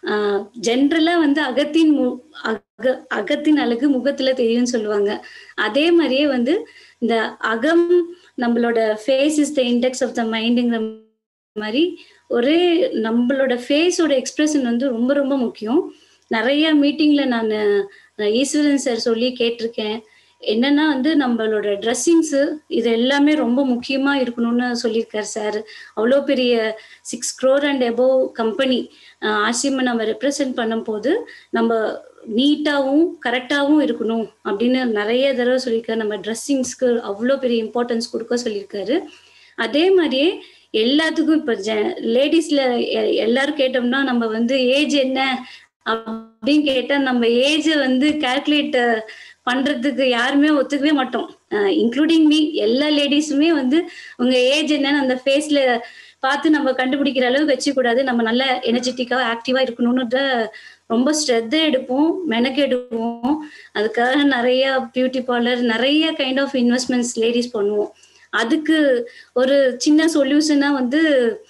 ஜென்ரலா வந்து அகத்தின் மு அக அகத்தின் அழகு முகத்துல தெரியும்னு சொல்லுவாங்க அதே மாதிரியே வந்து இந்த அகம் நம்மளோட face is the index of the மைண்டுங்கிற மாதிரி ஒரே நம்மளோட ஃபேஸோட எக்ஸ்பிரஷன் வந்து ரொம்ப ரொம்ப முக்கியம் நிறைய மீட்டிங்ல நான் ஈஸ்வரன் சார் சொல்லி கேட்டிருக்கேன் என்னன்னா வந்து நம்மளோட ட்ரெஸ்ஸிங்ஸு இது எல்லாமே ரொம்ப முக்கியமா இருக்கணும்னு சொல்லியிருக்காரு சார் அவ்வளோ பெரிய six crore and above company ஆசியமை நம்ம ரெப்ரசன்ட் பண்ணும்போது நம்ம நீட்டாகவும் கரெக்டாகவும் இருக்கணும் அப்படின்னு நிறைய தடவை சொல்லியிருக்காரு நம்ம ட்ரெஸ்ஸிங்ஸ்க்கு அவ்வளோ பெரிய இம்பார்ட்டன்ஸ் கொடுக்க சொல்லியிருக்காரு அதே மாதிரியே எல்லாத்துக்கும் இப்போ ஜ லேடிஸ்ல எல்லாரும் கேட்டோம்னா நம்ம வந்து ஏஜ் என்ன அப்படின்னு கேட்டா நம்ம ஏஜை வந்து கால்குலேட் பண்றதுக்கு யாருமே ஒத்துக்கவே மாட்டோம் இன்க்ளூடிங் மீ எல்லா லேடிஸுமே வந்து உங்க ஏஜ் என்னன்னு அந்த ஃபேஸ்ல பார்த்து நம்ம கண்டுபிடிக்கிற அளவு வச்சுக்கூடாது நம்ம நல்ல எனர்ஜெட்டிக்கா ஆக்டிவா இருக்கணும்னு ரொம்ப ஸ்ட்ரெத்த எடுப்போம் மெனக்கெடுப்போம் அதுக்காக நிறைய பியூட்டி பார்லர் நிறைய கைண்ட் ஆஃப் இன்வெஸ்ட்மெண்ட்ஸ் லேடிஸ் பண்ணுவோம் அதுக்கு ஒரு சின்ன சொல்யூஷனா வந்து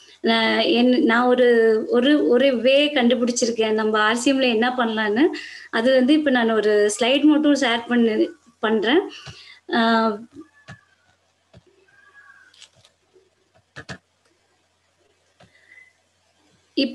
என் நான் ஒரு ஒரு ஒரு வே கண்டுபிடிச்சிருக்கேன் நம்ம ஆர்சிஎம்ல என்ன பண்ணலான்னு அது வந்து இப்போ நான் ஒரு ஸ்லைட் மட்டும் ஷேர் பண்ணி பண்றேன் இப்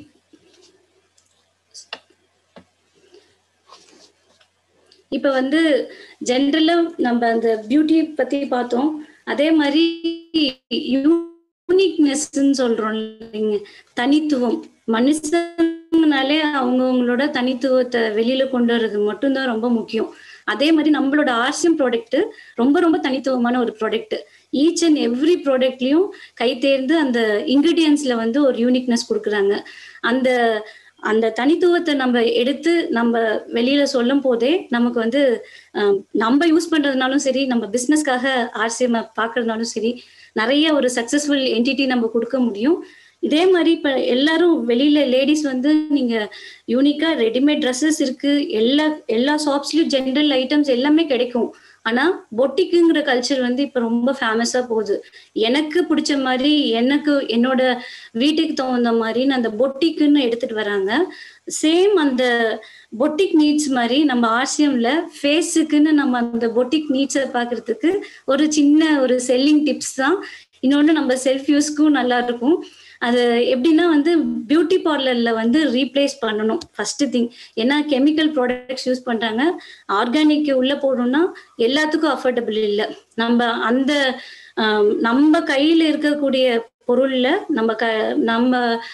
இப்ப வந்து ஜென்ரலா நம்ம அந்த பியூட்டி பத்தி பார்த்தோம் அதே மாதிரி யூனிக்னஸ்ன்னு சொல்றோம் இல்லைங்க தனித்துவம் மனுஷங்கனாலே அவங்கவுங்களோட தனித்துவத்தை வெளியில கொண்டு வர்றது மட்டும்தான் ரொம்ப முக்கியம் அதே மாதிரி நம்மளோட ஆர்சியம் ப்ராடக்ட் ரொம்ப ரொம்ப தனித்துவமான ஒரு ப்ராடக்ட் ஈச் அண்ட் எவ்ரி ப்ராடக்ட்லயும் கை தேர்ந்து அந்த இன்கிரீடியன்ஸ்ல வந்து ஒரு யூனிக்னஸ் கொடுக்குறாங்க அந்த அந்த தனித்துவத்தை நம்ம எடுத்து நம்ம வெளியில சொல்லும் போதே நமக்கு வந்து நம்ம யூஸ் பண்றதுனாலும் சரி நம்ம பிசினஸ்க்காக ஆர்சிஎம் பாக்குறதுனாலும் சரி நிறைய ஒரு சக்சஸ்ஃபுல் என்டிட்டி நம்ம கொடுக்க முடியும் இதே மாதிரி இப்ப எல்லாரும் வெளியில லேடிஸ் வந்து நீங்க யூனிக்கா ரெடிமேட் ட்ரெஸ்ஸஸ் இருக்கு எல்லா எல்லா ஷாப்ஸ்லயும் ஜென்ரல் ஐட்டம்ஸ் எல்லாமே கிடைக்கும் ஆனா பொட்டிக்குங்கிற கல்ச்சர் வந்து இப்ப ரொம்ப ஃபேமஸா போகுது எனக்கு பிடிச்ச மாதிரி எனக்கு என்னோட வீட்டுக்கு தகுந்த மாதிரி அந்த பொட்டிக்குன்னு எடுத்துட்டு வராங்க சேம் அந்த பொட்டிக் நீட்ஸ் மாதிரி நம்ம ஆர்சிஎம்ல ஃபேஸுக்குன்னு நம்ம அந்த பொட்டிக் நீட்ஸை பாக்குறதுக்கு ஒரு சின்ன ஒரு செல்லிங் டிப்ஸ் தான் இன்னொன்று நம்ம செல்ஃப் யூஸ்க்கும் நல்லா இருக்கும் அது எப்படின்னா வந்து பியூட்டி பார்லர்ல வந்து ரீப்ளேஸ் பண்ணணும் ஃபர்ஸ்ட் திங் ஏன்னா கெமிக்கல் ப்ராடக்ட்ஸ் யூஸ் பண்றாங்க ஆர்கானிக் உள்ள போடணும்னா எல்லாத்துக்கும் அஃபோர்டபுள் இல்லை நம்ம அந்த ஆம், நம்ம கையில இருக்கக்கூடிய பொருள்ல நம்ம க நம்ம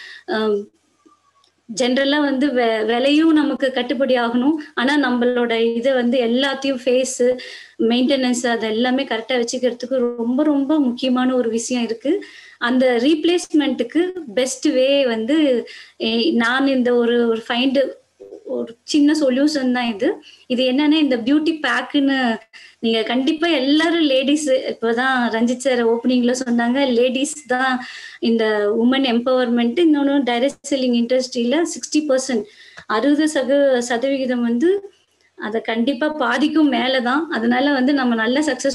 ஜென்ரலா வந்து வெ- விலையும் நமக்கு கட்டுப்படி ஆகணும் ஆனா நம்மளோட இதை வந்து எல்லாத்தையும் ஃபேஸ் மெயின்டெனன்ஸ் அது எல்லாமே கரெக்டா வச்சுக்கிறதுக்கு ரொம்ப ரொம்ப முக்கியமான ஒரு விஷயம் இருக்கு அந்த ரீப்ளேஸ்மெண்ட்டுக்கு பெஸ்ட் வே வந்து eh, நான் இந்த ஒரு ஒரு ஃபைண்டு ஒரு சின்ன சொல்யூஷன் தான் இது இது என்னன்னா இந்த பியூட்டி பேக்குன்னு நீங்க கண்டிப்பா எல்லாரும் லேடிஸ் இப்பதான் ரஞ்சித் சார் ஓப்பனிங்ல சொன்னாங்க லேடிஸ் தான் இந்த உமன் எம்பவர்மெண்ட் இன்னொன்று டைரக்ட் செல்லிங் இண்டஸ்ட்ரியில சிக்ஸ்டி பர்சன்ட் அறுபது சத சதவிகிதம் வந்து அதை கண்டிப்பா பாதிக்கும் மேலதான் அதனால வந்து நம்ம நல்ல சக்சஸ்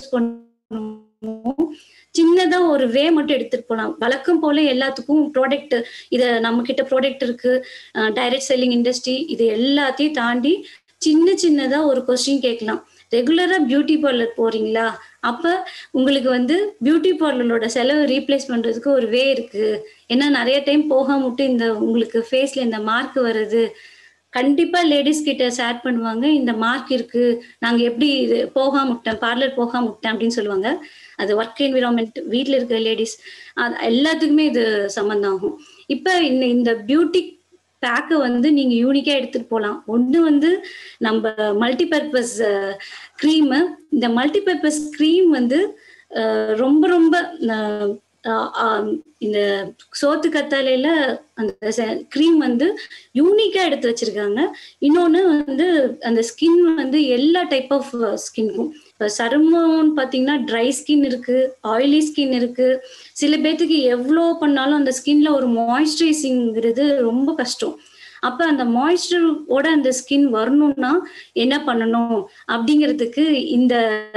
பண்ணுவோம் சின்னதா ஒரு வே மட்டும் எடுத்துட்டு போலாம் வழக்கம் போல எல்லாத்துக்கும் ப்ராடக்ட் இத நம்ம கிட்ட ப்ராடக்ட் இருக்கு டைரக்ட் செல்லிங் இண்டஸ்ட்ரி இது எல்லாத்தையும் தாண்டி சின்ன சின்னதா ஒரு கொஸ்டின் கேட்கலாம் ரெகுலரா பியூட்டி பார்லர் போறீங்களா அப்ப உங்களுக்கு வந்து பியூட்டி பார்லரோட செலவு ரீப்ளேஸ் பண்றதுக்கு ஒரு வே இருக்கு ஏன்னா நிறைய டைம் போகாம விட்டு இந்த உங்களுக்கு ஃபேஸ்ல இந்த மார்க் வருது கண்டிப்பா லேடிஸ் கிட்ட ஷேர் பண்ணுவாங்க இந்த மார்க் இருக்கு நாங்க எப்படி இது போகாம விட்டேன் பார்லர் போகாம விட்டேன் அப்படின்னு சொல்லுவாங்க அது ஒர்க் என்விரான்மெண்ட் வீட்ல இருக்க லேடிஸ் எல்லாத்துக்குமே இது சம்மந்தம் ஆகும் இப்ப இந்த இந்த பியூட்டி பேக்கை வந்து நீங்க யூனிக்கா எடுத்துட்டு போகலாம் ஒண்ணு வந்து நம்ம மல்டிபர்பஸ் க்ரீமு இந்த மல்டிபர்பஸ் க்ரீம் வந்து அஹ், ரொம்ப ரொம்ப அஹ், ஆஹ், ஆஹ், இந்த சோத்து கத்தாழையில அந்த க்ரீம் வந்து யூனிக்கா எடுத்து வச்சிருக்காங்க இன்னொன்னு வந்து அந்த ஸ்கின் வந்து எல்லா டைப் ஆஃப் ஸ்கின்க்கும் இப்போ சருமம்னு பார்த்தீங்கன்னா ட்ரை ஸ்கின் இருக்கு ஆயிலி ஸ்கின் இருக்கு சில பேர்த்துக்கு எவ்வளோ பண்ணாலும் அந்த ஸ்கின்ல ஒரு மாய்ஸ்சரைசிங்கிறது ரொம்ப கஷ்டம் அப்ப அந்த மாய்ஸ்சரோட அந்த ஸ்கின் வரணும்னா என்ன பண்ணணும் அப்படிங்கிறதுக்கு இந்த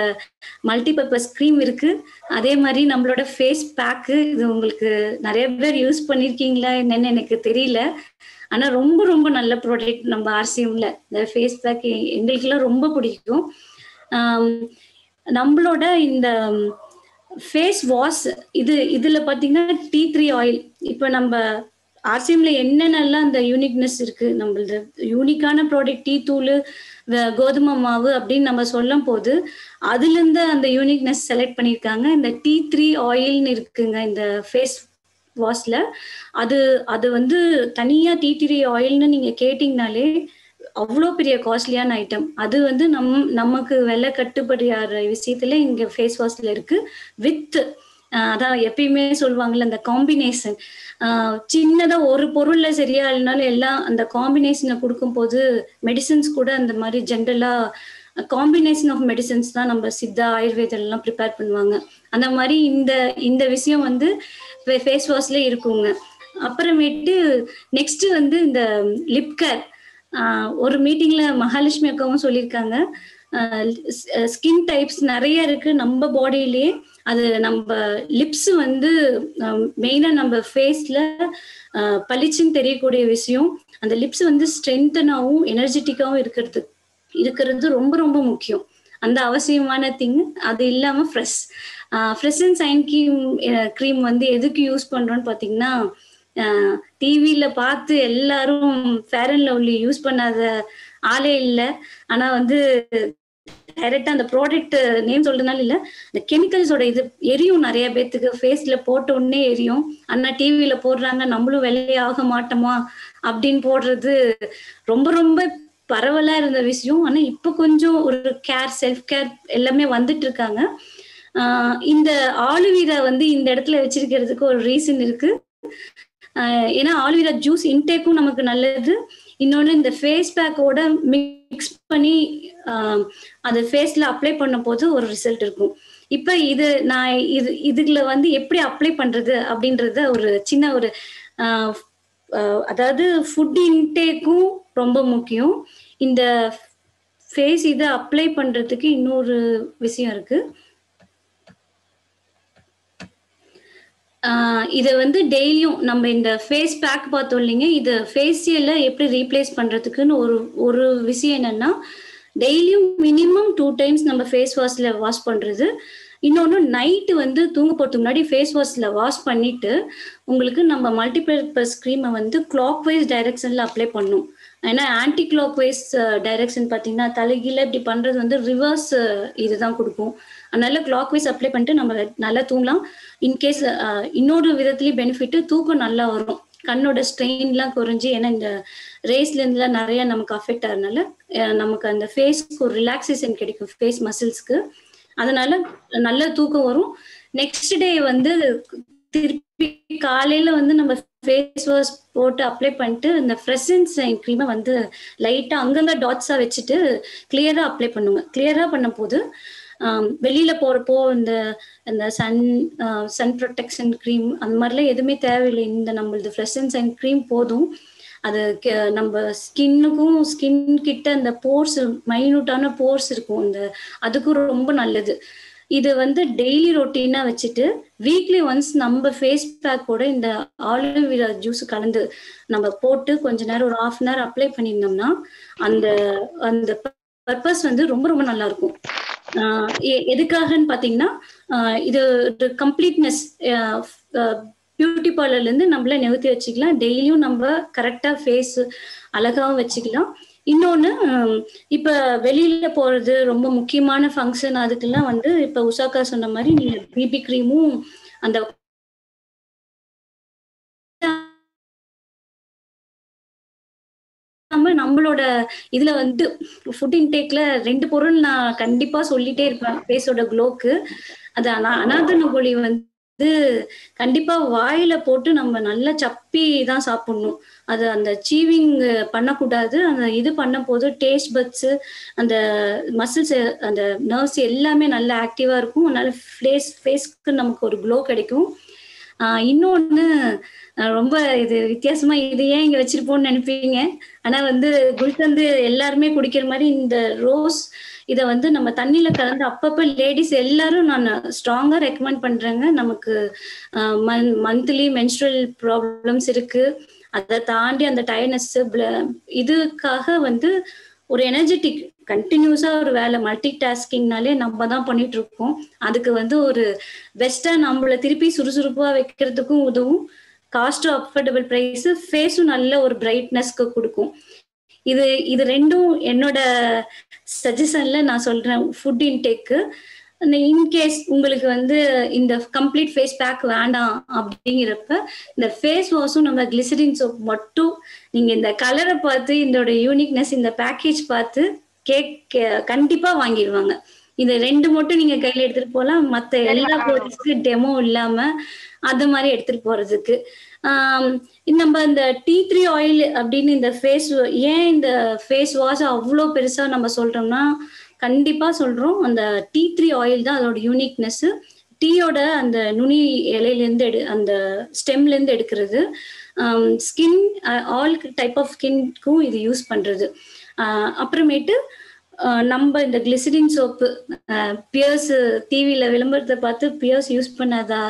மல்டிபர்பஸ் க்ரீம் இருக்கு அதே மாதிரி நம்மளோட ஃபேஸ் பேக்கு இது உங்களுக்கு நிறைய பேர் யூஸ் பண்ணிருக்கீங்களா என்னன்னு எனக்கு தெரியல ஆனா ரொம்ப ரொம்ப நல்ல ப்ராடக்ட் நம்ம ஆர்சிஎம்ல இந்த ஃபேஸ் பேக் எங்களுக்கெல்லாம் ரொம்ப பிடிக்கும் ஆம், நம்மளோட இந்த ஃபேஸ் வாஷ் இது இதுல பாத்தீங்கன்னா டீ த்ரீ ஆயில் இப்போ நம்ம ஆர்சிஎம்ல என்னென்னலாம் அந்த யூனிக்னஸ் இருக்கு நம்மளது யூனிக்கான ப்ராடக்ட் டீ தூள் வ- கோதுமை மாவு அப்படின்னு நம்ம சொல்லும் போது அதுல இருந்து அந்த யூனிக்னஸ் செலக்ட் பண்ணியிருக்காங்க இந்த டீ த்ரீ ஆயில்னு இருக்குங்க இந்த ஃபேஸ் வாஷ்ல அது அது வந்து தனியா டீ த்ரீ ஆயில்னு நீங்க கேட்டீங்கனாலே அவ்வளோ பெரிய காஸ்ட்லியான ஐட்டம் அது வந்து நம் நமக்கு விலை கட்டுப்படியாகிற விஷயத்துல இங்க ஃபேஸ் வாஷ்ல இருக்கு வித் அதான் எப்பயுமே சொல்லுவாங்கல்ல அந்த காம்பினேஷன் சின்னதா ஒரு பொருள்ல சரியா இல்லைனாலும் எல்லாம் அந்த காம்பினேஷனை கொடுக்கும்போது மெடிசின்ஸ் கூட அந்த மாதிரி ஜென்ரலா காம்பினேஷன் ஆஃப் மெடிசன்ஸ் தான் நம்ம சித்தா ஆயுர்வேதம் எல்லாம் ப்ரிப்பேர் பண்ணுவாங்க அந்த மாதிரி இந்த இந்த விஷயம் வந்து ஃபேஸ் வாஷ்ல இருக்குங்க அப்புறமேட்டு நெக்ஸ்ட் வந்து இந்த லிப் கேர் ஒரு மீட்டிங்ல மகாலட்சுமி அக்காவும் சொல்லியிருக்காங்க ஸ்கின் டைப்ஸ் நிறைய இருக்கு நம்ம பாடியிலேயே அது நம்ம லிப்ஸ் வந்து மெயினா நம்ம ஃபேஸ்ல பளிச்சுன்னு தெரியக்கூடிய விஷயம் அந்த லிப்ஸ் வந்து ஸ்ட்ரென்தனாகவும் எனர்ஜெட்டிக்காகவும் இருக்கிறது இருக்கிறது ரொம்ப ரொம்ப முக்கியம் அந்த அவசியமான திங் அது இல்லாம fresh fresh and shine cream cream வந்து எதுக்கு யூஸ் பண்றோம்னு பாத்தீங்கன்னா டிவியில பார்த்து எல்லாரும் ஃபேர் அண்ட் லவ்லி யூஸ் பண்ணாத ஆளே இல்லை ஆனா வந்து டைரக்டா அந்த ப்ராடக்ட் நேம் சொல்றதுனால இல்ல இந்த கெமிக்கல்ஸோட இது எரியும் நிறைய பேத்துக்கு ஃபேஸ்ல போட்ட உடனே எரியும் ஆனா டிவியில போடுறாங்க நம்மளும் வெள்ளையாக மாட்டோமா அப்படின்னு போடுறது ரொம்ப ரொம்ப பரவலா இருந்த விஷயம் ஆனா இப்ப கொஞ்சம் ஒரு கேர் செல்ஃப் கேர் எல்லாமே வந்துட்டு இருக்காங்க ஆஹ் இந்த ஆளுவீரை வந்து இந்த இடத்துல வச்சிருக்கிறதுக்கு ஒரு ரீசன் இருக்கு ஆஹ் ஏன்னா ஆலுவேரா ஜூஸ் இன்டேக்கும் நமக்கு நல்லது இன்னொன்று இந்த ஃபேஸ் பேக்கோட மிக்ஸ் பண்ணி அதை ஃபேஸ்ல அப்ளை பண்ணும் போது ஒரு ரிசல்ட் இருக்கும் இப்ப இது நான் இது இதுல வந்து எப்படி அப்ளை பண்றது அப்படின்றத ஒரு சின்ன ஒரு ஆஹ் ஆஹ் அதாவது ஃபுட் இன்டேக்கும் ரொம்ப முக்கியம் இந்த ஃபேஸ் இதை அப்ளை பண்றதுக்கு இன்னொரு விஷயம் இருக்கு இதை வந்து டெய்லியும் நம்ம இந்த ஃபேஸ் பேக் பார்த்தோம் இல்லைங்க இது ஃபேஷியலை எப்படி ரீப்ளேஸ் பண்ணுறதுக்குன்னு ஒரு ஒரு விஷயம் என்னன்னா டெய்லியும் மினிமம் டூ டைம்ஸ் நம்ம ஃபேஸ் வாஷில் வாஷ் பண்ணுறது இன்னொன்று நைட்டு வந்து தூங்க போகிறதுக்கு முன்னாடி ஃபேஸ் வாஷில் வாஷ் பண்ணிட்டு உங்களுக்கு நம்ம மல்டிபர்பஸ் க்ரீமை வந்து கிளாக் வைஸ் டைரக்ஷனில் அப்ளை பண்ணும் ஏன்னா ஆன்டி கிளாக் வைஸ் டைரக்ஷன் பார்த்தீங்கன்னா தலைகீழ இப்படி பண்ணுறது வந்து ரிவர்ஸ் இதுதான் கொடுக்கும் அதனால கிளாக் வைஸ் அப்ளை பண்ணிட்டு நம்ம நல்லா தூங்கலாம் இன்கேஸ் இன்னொரு விதத்துலேயும் பெனிஃபிட்டு தூக்கம் நல்லா வரும் கண்ணோட ஸ்ட்ரெயின்லாம் குறைஞ்சி ஏன்னா இந்த ரேஸ்லேருந்துலாம் நிறைய நமக்கு அஃபெக்ட் ஆகிறதுனால நமக்கு அந்த ஃபேஸ்க்கு ஒரு ரிலாக்ஸேஷன் கிடைக்கும் ஃபேஸ் மசில்ஸ்க்கு அதனால நல்ல தூக்கம் வரும் நெக்ஸ்ட் டே வந்து திருப்பி காலையில வந்து நம்ம ஃபேஸ் வாஷ் போட்டு அப்ளை பண்ணிட்டு இந்த ஃப்ரெஷன்ஸ் க்ரீமை வந்து லைட்டா அங்கங்க டாட்ஸா வச்சுட்டு கிளியரா அப்ளை பண்ணுங்க கிளியரா பண்ண போது வெளியில போறப்போ இந்த இந்த சன் சன் ப்ரொடெக்ஷன் க்ரீம் அந்த மாதிரிலாம் எதுவுமே தேவையில்லை இந்த நம்மளது ஃப்ரெஷன்ஸ் அண்ட் க்ரீம் போதும் அது நம்ம ஸ்கின்னுக்கும் ஸ்கின் கிட்ட அந்த போர்ஸ் மைனூட்டான போர்ஸ் இருக்கும் இந்த அதுக்கும் ரொம்ப நல்லது இது வந்து டெய்லி ரொட்டீனா வச்சுட்டு வீக்லி ஒன்ஸ் நம்ம ஃபேஸ் பேக்கோட இந்த ஆலிவிரா ஜூஸ் கலந்து நம்ம போட்டு கொஞ்ச நேரம் ஒரு ஹாஃப் அன் ஹவர் அப்ளை பண்ணியிருந்தோம்னா அந்த அந்த பர்பஸ் வந்து ரொம்ப ரொம்ப நல்லா இருக்கும் எதுக்காகன்னு பாத்தீங்கன்னா இது கம்ப்ளீட்னஸ் பியூட்டி பார்லர்ல இருந்து நம்மள நிறுத்தி வச்சுக்கலாம் டெய்லியும் நம்ம கரெக்டா ஃபேஸ் அழகாவும் வச்சுக்கலாம் இன்னொன்னு இப்ப வெளியில போறது ரொம்ப முக்கியமான ஃபங்க்ஷன் அதுக்கெல்லாம் வந்து இப்ப உஷாக்கா சொன்ன மாதிரி நீங்க பிபி கிரீமும் அந்த நம்ம நம்மளோட இதுல வந்து ஃபுட் இன்டேக்ல ரெண்டு பொருள் நான் கண்டிப்பா சொல்லிட்டே இருப்பேன் ஃபேஸோட க்ளோக்கு அது அனாதனபொலி வந்து கண்டிப்பா வாயில போட்டு நம்ம நல்லா சப்பி தான் சாப்பிடணும் அது அந்த சீவிங் பண்ணக்கூடாது அந்த இது பண்ண போது டேஸ்ட் பட்ஸ் அந்த மசில்ஸ் அந்த நர்வ்ஸ் எல்லாமே நல்லா ஆக்டிவா இருக்கும் அதனால ஃபேஸ் ஃபேஸ்க்கு நமக்கு ஒரு க்ளோ கிடைக்கும் இன்னொன்னு ரொம்ப இது வித்தியாசமா இது ஏன் இங்க வச்சிருப்போம்னு நினைப்பீங்க ஆனா வந்து குல்கந்து எல்லாருமே குடிக்கிற மாதிரி இந்த ரோஸ் இதை வந்து நம்ம தண்ணியில கலந்து அப்பப்ப லேடிஸ் எல்லாரும் நான் ஸ்ட்ராங்கா ரெக்கமெண்ட் பண்றேங்க நமக்கு மந்த்லி மென்ஸ்ட்ரல் ப்ராப்ளம்ஸ் இருக்கு அதை தாண்டி அந்த டயர்னஸ் இதுக்காக வந்து ஒரு எனர்ஜெட்டிக் கண்டினியூஸா ஒரு வேலை மல்டி டாஸ்கிங்னாலே நம்ம தான் பண்ணிட்டு இருக்கோம் அதுக்கு வந்து ஒரு பெஸ்டா நம்மள திருப்பி சுறுசுறுப்பா வைக்கிறதுக்கும் உதவும் காஸ்டும் அஃபோர்டபுள் ப்ரைஸ் ஃபேஸும் நல்ல ஒரு பிரைட்னஸ்க்கு கொடுக்கும் இது இது ரெண்டும் என்னோட சஜஷன்ல நான் சொல்றேன் ஃபுட் இன்டேக்கு இன்கேஸ் உங்களுக்கு வந்து இந்த கம்ப்ளீட் ஃபேஸ் பேக் வேண்டாம் அப்படிங்கிறப்ப இந்த ஃபேஸ் வாஷும் நம்ம கிளிசரின் சோப் மட்டும் நீங்க இந்த கலரை பார்த்து இதோட யூனிக்னஸ் இந்த பேக்கேஜ் பார்த்து கேக் கண்டிப்பா வாங்கிடுவாங்க இது ரெண்டு மட்டும் நீங்க கையில எடுத்துட்டு போகலாம் மத்த எல்லா ப்ராடக்ட்ஸ்க்கு டெமோ இல்லாம அது மாதிரி எடுத்துட்டு போறதுக்கு நம்ம இந்த டீ த்ரீ ஆயில் அப்படின்னு இந்த ஃபேஸ் ஏன் இந்த ஃபேஸ் வாஷ் அவ்வளோ பெருசா நம்ம சொல்றோம்னா கண்டிப்பா சொல்றோம் அந்த டீ த்ரீ ஆயில் தான் அதோட யூனிக்னஸ் டீயோட அந்த நுனி இலையிலேருந்து எடு அந்த ஸ்டெம்ல இருந்து எடுக்கிறது ஸ்கின் ஆல் டைப் ஆஃப் ஸ்கின்க்கும் இது யூஸ் பண்றது அப்புறமேட்டு நம்ம இந்த கிளிசரின் சோப்பு பியர்ஸ் டிவியில விளம்பரத்தை பார்த்து பியர்ஸ் யூஸ் பண்ணாதா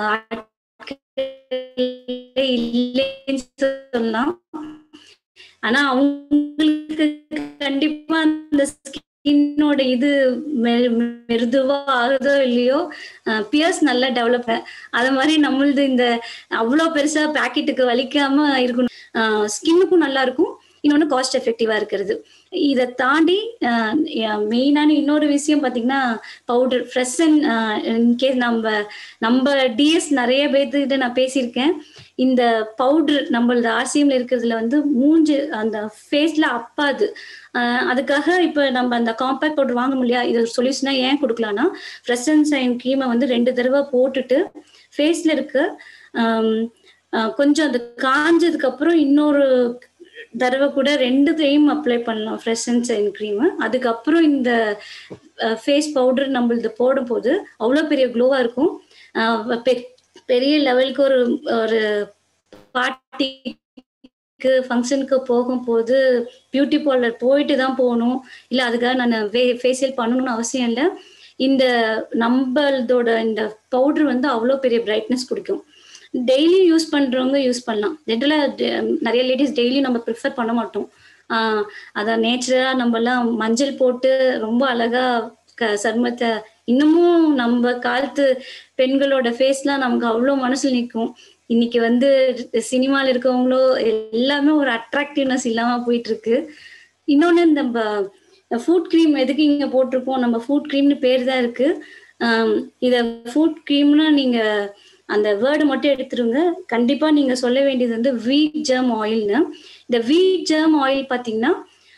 இல்லைன்னு சொல்லலாம் ஆனா அவங்களுக்கு கண்டிப்பா அந்த ஸ்கின்னோட இது மெருதுவா ஆகுதோ இல்லையோ பியர்ஸ் நல்லா டெவலப் அது மாதிரி நம்மளது இந்த அவ்வளோ பெருசா பேக்கெட்டுக்கு வலிக்காம இருக்கணும் ஸ்கின்னுக்கும் நல்லா இருக்கும் இன்னொன்று காஸ்ட் எஃபெக்டிவா இருக்கிறது இதை தாண்டி மெயினான இன்னொரு விஷயம் பார்த்தீங்கன்னா பவுடர் ஃப்ரெஷ் அண்ட் இன்கேஸ் நம்ம நம்ம டிஎஸ் நிறைய பேர்த்துக்கிட்ட நான் பேசியிருக்கேன் இந்த பவுடர் நம்மளது ஆர்சிஎம்ல இருக்கிறதுல வந்து மூஞ்சு அந்த ஃபேஸ்ல அப்பாது அதுக்காக இப்போ நம்ம அந்த காம்பேக்ட் பவுடர் வாங்க முடியாது இது சொல்யூஷனா ஏன் கொடுக்கலாம்னா ஃப்ரெஷ் அண்ட் சைன் க்ரீமை வந்து ரெண்டு தடவை போட்டுட்டு ஃபேஸ்ல இருக்க கொஞ்சம் அது காஞ்சதுக்கு அப்புறம் இன்னொரு தடவை கூட ரெண்டு டைம் அப்ளை பண்ணலாம் ஃப்ரெஷ் அண்ட் சைன் க்ரீம் அதுக்கப்புறம் இந்த ஃபேஸ் பவுடர் நம்மளது போடும்போது அவ்வளோ பெரிய க்ளோவாக இருக்கும் அஹ் பெ- பெரிய லெவலுக்கு ஒரு ஒரு பார்ட்டிக்கு ஃபங்க்ஷனுக்கு போகும்போது பியூட்டி பார்லர் போயிட்டு தான் போகணும் இல்லை அதுக்காக நான் வே ஃபேஷியல் பண்ணணும்னு அவசியம் இல்லை இந்த நம்மளதோட இந்த பவுடர் வந்து அவ்வளோ பெரிய பிரைட்னஸ் கொடுக்கும் டெய்லி யூஸ் பண்றவங்க யூஸ் பண்ணலாம் ஜென்ரலாக நிறைய லேடிஸ் டெய்லி நம்ம ப்ரிஃபர் பண்ண மாட்டோம் ஆஹ் அதான் நேச்சுரலா நம்ம எல்லாம் மஞ்சள் போட்டு ரொம்ப அழகா க சர்மத்தை இன்னமும் நம்ம காலத்து பெண்களோட ஃபேஸ்லாம் நமக்கு அவ்வளோ மனசுல நிற்கும் இன்னைக்கு வந்து சினிமால இருக்கவங்களோ எல்லாமே ஒரு அட்ராக்டிவ்னஸ் இல்லாம போயிட்டு இருக்கு இன்னொன்னு நம்ம ஃபுட் க்ரீம் எதுக்கு இங்க போட்டிருக்கோம் நம்ம ஃபுட் க்ரீம்னு பேர் தான் இருக்கு ஆம், இத ஃபுட் க்ரீம்னா நீங்க அந்த வேர்டு மட்டும் எடுத்துருங்க கண்டிப்பா நீங்க சொல்ல வேண்டியது வந்து வீட் ஜெர்ம் ஆயில்னு இந்த வீட் ஜெர்ம் ஆயில் பாத்தீங்கன்னா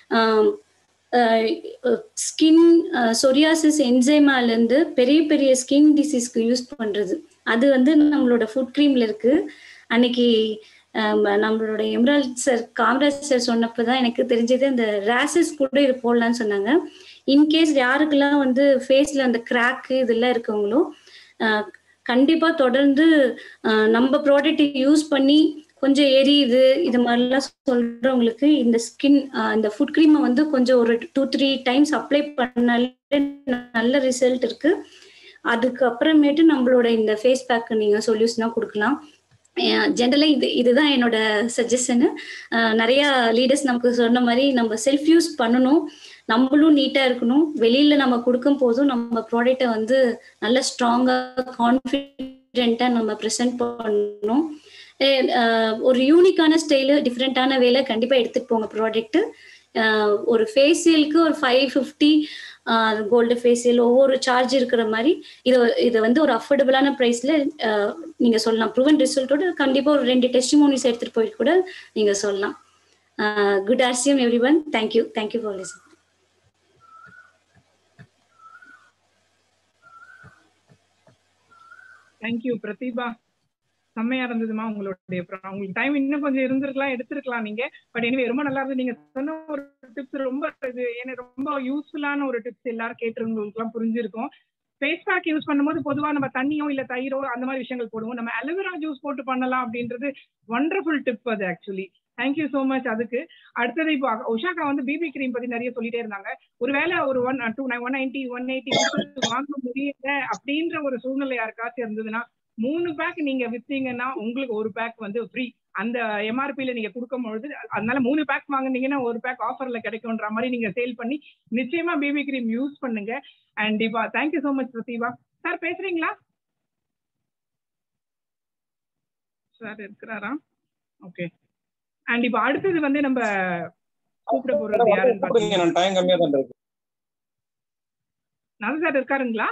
ஸ்கின் சொரியாசிஸ் இருந்து பெரிய பெரிய ஸ்கின் டிசீஸ்க்கு யூஸ் பண்றது அது வந்து நம்மளோட ஃபுட் க்ரீம்ல இருக்கு அன்னைக்கு ஆம், நம்மளோட எம்ரால் சார் காமராஜ் சார் சொன்னப்பதான் எனக்கு தெரிஞ்சது அந்த ரேசஸ் கூட இது போடலாம்னு சொன்னாங்க இன்கேஸ் யாருக்கெல்லாம் வந்து ஃபேஸ்ல அந்த கிராக்கு இதெல்லாம் இருக்கவங்களோ ஆஹ், கண்டிப்பா தொடர்ந்து ஆஹ், நம்ம ப்ராடக்ட் யூஸ் பண்ணி கொஞ்சம் எரியுது இது மாதிரிலாம் சொல்றவங்களுக்கு இந்த ஸ்கின் இந்த ஃபுட் க்ரீமை வந்து கொஞ்சம் ஒரு டூ த்ரீ டைம்ஸ் அப்ளை பண்ணாலே நல்ல ரிசல்ட் இருக்கு அதுக்கு அப்புறமேட்டு நம்மளோட இந்த ஃபேஸ் பேக் நீங்க சொல்யூஷனா கொடுக்கலாம் ஜென்ரலா இது இதுதான் என்னோட சஜஷனு நிறைய லீடர்ஸ் நமக்கு சொன்ன மாதிரி நம்ம செல்ஃப் யூஸ் பண்ணணும் நம்மளும் நீட்டா இருக்கணும் வெளியில நம்ம கொடுக்கும் போதும் நம்ம ப்ராடக்டை வந்து நல்ல ஸ்ட்ராங்கா கான்ஃபிடென்ட்டா நம்ம ப்ரெசென்ட் பண்ணணும் அஹ் அஹ் ஒரு யூனிக்கான ஸ்டைலு டிஃப்ரெண்ட்டான வேலை கண்டிப்பா எடுத்துட்டு போங்க ப்ராடக்ட் ஒரு ஃபேஷியலுக்கு ஒரு ஃபைவ் ஃபிஃப்டி கோல்டு ஃபேஷியல் ஒவ்வொரு சார்ஜ் இருக்கிற மாதிரி இதை இதை வந்து ஒரு அஃபோர்டபுளான ப்ரைஸ்ல நீங்க சொல்லலாம் ப்ரூவன் ரிசல்ட்டோட கண்டிப்பா ஒரு ரெண்டு டெஸ்டிமோனிஸ் எடுத்துட்டு போயிட்டு கூட நீங்க சொல்லலாம் good RCM everyone thank you thank you for listen thank you Pratheepa செம்மையா இருந்ததுமா உங்களுடைய pro- உங்களுக்கு டைம் இன்னும் கொஞ்சம் இருந்திருக்கலாம் எடுத்திருக்கலாம் நீங்க பட் எனவே ரொம்ப நல்லா இருந்தது நீங்க சொன்ன ஒரு டிப்ஸ் ரொம்ப இது எனக்கு ரொம்ப யூஸ்ஃபுல்லான ஒரு டிப்ஸ் எல்லாரும் கேட்டுருவங்களுக்கு எல்லாம் புரிஞ்சிருக்கும் ஃபேஸ் பேக் யூஸ் பண்ணும்போது பொதுவா நம்ம தண்ணியோ இல்ல தயிரோ அந்த மாதிரி விஷயங்கள் போடுவோம் நம்ம அலோவேரா ஜூஸ் போட்டு பண்ணலாம் அப்படின்றது ஒண்டர்ஃபுல் டிப் அது ஆக்சுவலி தேங்க்யூ so மச் அதுக்கு அடுத்தது இப்போ உஷாக்கா வந்து பிபி கிரீம் பத்தி நிறைய சொல்லிட்டே இருந்தாங்க ஒருவேளை ஒரு one two one ninety one eighty வாங்க முடியல அப்படின்ற ஒரு சூழ்நிலை யாருக்காச்சும் இருந்ததுன்னா மூணு பேக் நீங்க வித்தீங்கன்னா உங்களுக்கு ஒரு பேக் வந்து ஃப்ரீ அந்த எம்ஆர்பில நீங்க கொடுக்கும் பொழுது அதனால மூணு பேக் வாங்குனீங்கன்னா ஒரு பேக் ஆஃபர்ல கிடைக்கும்ன்ற மாதிரி நீங்க சேல் பண்ணி நிச்சயமா பிபி கிரீம் யூஸ் பண்ணுங்க and Deepa thank you so much Pratheepa sir பேசுறீங்களா சார் இருக்கிறாரா ஓகே அண்ட் இப்போ அடுத்தது வந்து நம்ம கூப்பிட போறது யாருன்னு கூப்பிடுங்க பாத்தீங்கன்னா நான் டைம் கம்மியா தான் இருக்கு நல்ல சார் இருக்காருங்களா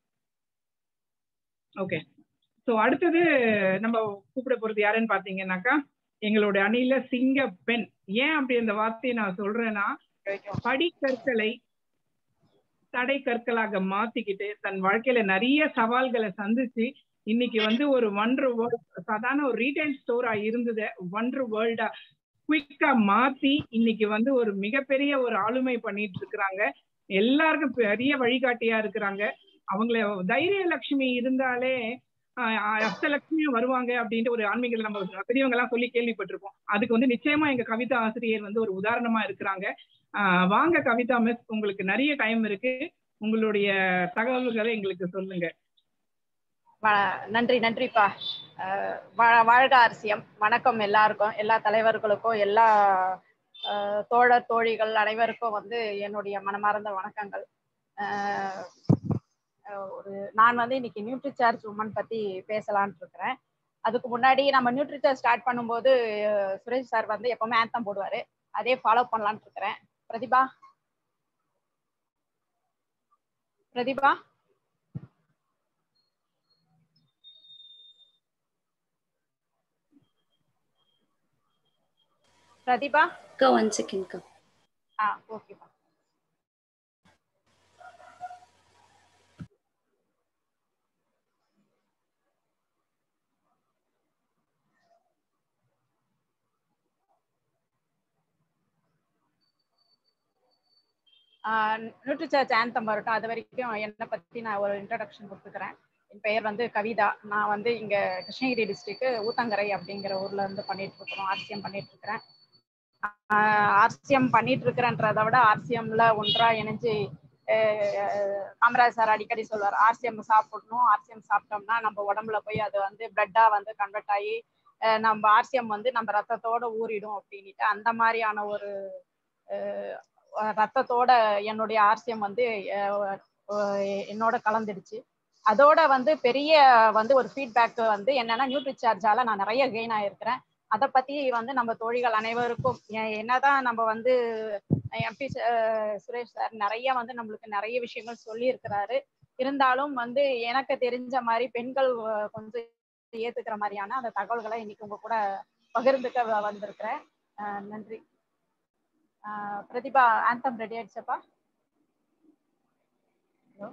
ஓகே ஸோ அடுத்தது நம்ம கூப்பிட போறது யாருன்னு பாத்தீங்கன்னாக்கா எங்களோட அணியில சிங்க பெண் ஏன் அப்படி அந்த வார்த்தையை நான் சொல்றேன்னா படிக்கற்களை தடை கற்களாக மாத்திக்கிட்டு தன் வாழ்க்கையில நிறைய சவால்களை சந்திச்சு இன்னைக்கு வந்து ஒரு ஒண்டர் வேர்ல்ட் சாதாரண ஒரு ரீட்டைல் ஸ்டோரா இருந்தது ஒண்டர் வேர்ல்டா குயிக்கா மாத்தி இன்னைக்கு வந்து ஒரு மிகப்பெரிய ஒரு ஆளுமை பண்ணிட்டு இருக்கிறாங்க எல்லாருக்கும் பெரிய வழிகாட்டியா இருக்கிறாங்க அவங்கள தைரிய லட்சுமி இருந்தாலே ஆஹ் அஷ்டலட்சுமியும் வருவாங்க அப்படின்ட்டு ஒரு ஆன்மீகத்துல நம்ம பெரியவங்க எல்லாம் சொல்லி கேள்விப்பட்டிருப்போம் அதுக்கு வந்து நிச்சயமா எங்க கவிதா ஆசிரியர் வந்து ஒரு உதாரணமா இருக்கிறாங்க ஆஹ் வாங்க கவிதா மிஸ் உங்களுக்கு நிறைய டைம் இருக்கு உங்களுடைய தகவல்களை எங்களுக்கு சொல்லுங்க வ- நன்றி நன்றிப்பா அஹ் வா- வாழ்க அரசியம் வணக்கம் எல்லாருக்கும் எல்லா தலைவர்களுக்கும் எல்லா அஹ், தோழர் தோழிகள் அனைவருக்கும் வந்து என்னுடைய மனமார்ந்த வணக்கங்கள் அஹ், அஹ், ஒரு நான் வந்து இன்னைக்கு நியூட்ரி சார்ஜ் உமன் பத்தி பேசலாம்னு இருக்கிறேன் அதுக்கு முன்னாடி நம்ம நியூட்ரி சார்ஜ் ஸ்டார்ட் பண்ணும்போது அஹ், சுரேஷ் சார் வந்து எப்பவுமே ஆந்தம் போடுவாரு அதே ஃபாலோ பண்ணலாம்னு இருக்கிறேன் பிரதிபா பிரதிபா பிரதிபா அக்கா ஒன் செகண்ட்க்கா ஆ ஓகேப்பா நியூட்ரிசார்ஜ் ஆந்தம் வரட்டும் அது வரைக்கும் என்னை பற்றி நான் ஒரு இன்ட்ரடக்ஷன் கொடுத்துக்கிறேன் என் பெயர் வந்து கவிதா நான் வந்து இங்கே கிருஷ்ணகிரி டிஸ்ட்ரிக்ட் ஊத்தங்கரை அப்படிங்கிற ஊர்ல இருந்து பண்ணிட்டு இருக்கிறோம் ஆர்சிஎம் பண்ணிட்டு இருக்கிறேன் ஆர்சிஎம் பண்ணிட்டு இருக்கிறேன்றதை விட ஆர்சிஎம்ல ஒன்றா இணைஞ்சு காமராஜ் சார் அடிக்கடி சொல்வார் ஆர்சிஎம் சாப்பிடணும் ஆர்சிஎம் சாப்பிட்டோம்னா நம்ம உடம்புல போய் அது வந்து பிளட்டா வந்து கன்வெர்ட் ஆகி நம்ம ஆர்சிஎம் வந்து நம்ம ரத்தத்தோட ஊறிடும் அப்படின்ட்டு அந்த மாதிரியான ஒரு ரத்தத்தோட என்னுடைய ஆர்சிஎம் வந்து என்னோட கலந்துடுச்சு அதோட வந்து பெரிய வந்து ஒரு ஃபீட்பேக் வந்து என்னன்னா நியூட்ரி சார்ஜால நான் நிறைய கெயின் ஆயிருக்கிறேன் அதை பத்தி வந்து நம்ம தோழிகள் அனைவருக்கும் என்னதான் நம்ம வந்து எம்பி சுரேஷ் சார் நிறைய வந்து நம்மளுக்கு நிறைய விஷயங்கள் சொல்லி இருக்கிறாரு இருந்தாலும் வந்து எனக்கு தெரிஞ்ச மாதிரி பெண்கள் கொஞ்சம் ஏத்துக்கிற மாதிரியான அந்த தகவல்களை இன்னைக்கு உங்க கூட பகிர்ந்துக்க வந்திருக்கிறேன் நன்றி பிரதிபா ஆந்தம் ரெடி ஆயிடுச்சப்பா ஹலோ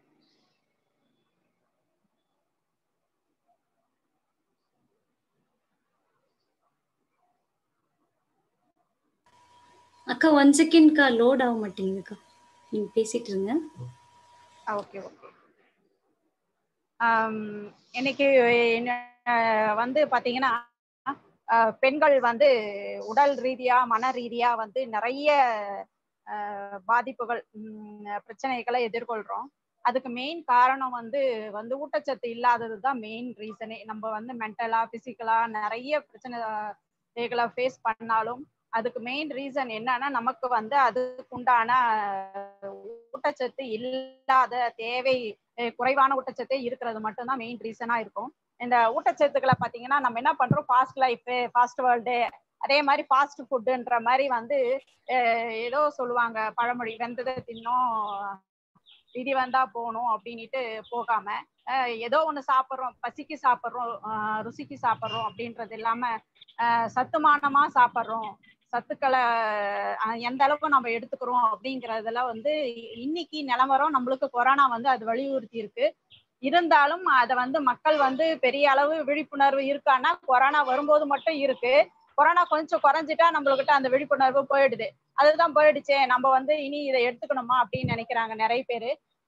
அக்கா ஒன் செகண்ட்க்கா லோட் ஆக மாட்டேங்குதுக்கா நீங்க பேசிட்டு இருங்க ஓகே ஓகே இன்னைக்கு வந்து பாத்தீங்கன்னா பெண்கள் வந்து உடல் ரீதியா மன ரீதியா வந்து நிறைய பாதிப்புகள் பிரச்சனைகளை எதிர்கொள்றோம் அதுக்கு மெயின் காரணம் வந்து வந்து ஊட்டச்சத்து இல்லாதது தான் மெயின் ரீசனே நம்ம வந்து மென்டலா பிசிக்கலா நிறைய பிரச்சனைகளை ஃபேஸ் பண்ணாலும் அதுக்கு மெயின் ரீசன் என்னன்னா நமக்கு வந்து அதுக்குண்டான ஊட்டச்சத்து இல்லாத தேவை குறைவான ஊட்டச்சத்தே இருக்கிறது மட்டும்தான் மெயின் ரீசனா இருக்கும் இந்த ஊட்டச்சத்துக்களை பார்த்தீங்கன்னா நம்ம என்ன பண்றோம் ஃபாஸ்ட் லைஃப் ஃபாஸ்ட் வேர்ல்டு அதே மாதிரி ஃபாஸ்ட் ஃபுட்டுன்ற மாதிரி வந்து ஏதோ சொல்லுவாங்க பழமொழி வெந்ததை தின்னும் விதி வந்தா போகணும் அப்படின்ட்டு போகாம ஏதோ ஒண்ணு சாப்பிட்றோம் பசிக்கு சாப்பிட்றோம் ருசிக்கு சாப்பிட்றோம் அப்படின்றது இல்லாம சத்துமானமா சாப்பிட்றோம் சத்துக்களை எந்த அளவுக்கு நம்ம எடுத்துக்கிறோம் அப்படிங்கறதுல வந்து இன்னைக்கு நிலவரம் நம்மளுக்கு கொரோனா வந்து அது வலியுறுத்தி இருக்கு இருந்தாலும் அதை வந்து மக்கள் வந்து பெரிய அளவு விழிப்புணர்வு இருக்கான்னா கொரோனா வரும்போது மட்டும் இருக்கு கொரோனா கொஞ்சம் குறைஞ்சிட்டா நம்மளுக்கிட்ட அந்த விழிப்புணர்வு போயிடுது அதுதான் போயிடுச்சே நம்ம வந்து இனி இதை எடுத்துக்கணுமா அப்படின்னு நினைக்கிறாங்க நிறைய பேரு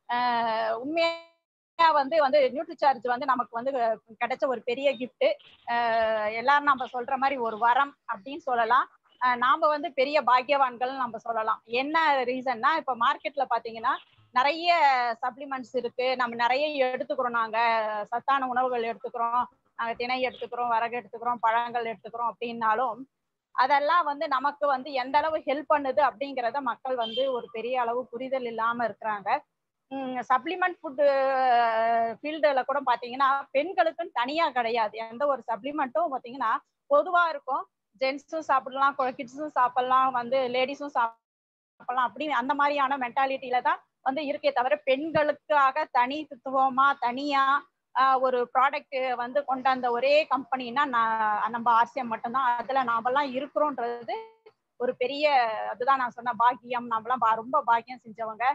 உண்மையா வந்து வந்து நியூட்ரி சார்ஜ் வந்து நமக்கு வந்து கிடைச்ச ஒரு பெரிய கிஃப்ட் எல்லாரும் நம்ம சொல்ற மாதிரி ஒரு வரம் அப்படின்னு சொல்லலாம் நாம வந்து பெரிய பாக்கியவான்கள் நம்ம சொல்லலாம் என்ன ரீசன்னா இப்ப மார்க்கெட்ல பாத்தீங்கன்னா நிறைய சப்ளிமெண்ட்ஸ் இருக்கு நம்ம நிறைய எடுத்துக்கிறோம் நாங்க சத்தான உணவுகள் எடுத்துக்கிறோம் நாங்க திணை எடுத்துக்கிறோம் வரகு எடுத்துக்கிறோம் பழங்கள் எடுத்துக்கிறோம் அப்படின்னாலும் அதெல்லாம் வந்து நமக்கு வந்து எந்த அளவு ஹெல்ப் பண்ணுது அப்படிங்கிறத மக்கள் வந்து ஒரு பெரிய அளவு புரிதல் இல்லாம இருக்கிறாங்க சப்ளிமெண்ட் ஃபுட்டு ஃபீல்டுல கூட பாத்தீங்கன்னா பெண்களுக்குன்னு தனியா கிடையாது எந்த ஒரு சப்ளிமெண்ட்டும் பாத்தீங்கன்னா பொதுவா இருக்கும் ஜென்ஸும் சாப்பிடலாம் கிட்ஸும் சாப்பிடலாம் வந்து லேடிஸும் சாப்பிடலாம் அப்படின்னு அந்த மாதிரியான மென்டாலிட்டியில தான் வந்து இருக்கே தவிர பெண்களுக்காக தனித்துவமா தனியா ஒரு ப்ராடக்ட் வந்து கொண்டாந்த ஒரே கம்பெனினா நான் நம்ம ஆர்சிஎம் மட்டும்தான் அதுல நாமெல்லாம் இருக்கிறோன்றது ஒரு பெரிய அதுதான் நான் சொன்ன பாக்கியம் நாமெல்லாம் ரொம்ப பாக்கியம் செஞ்சவங்க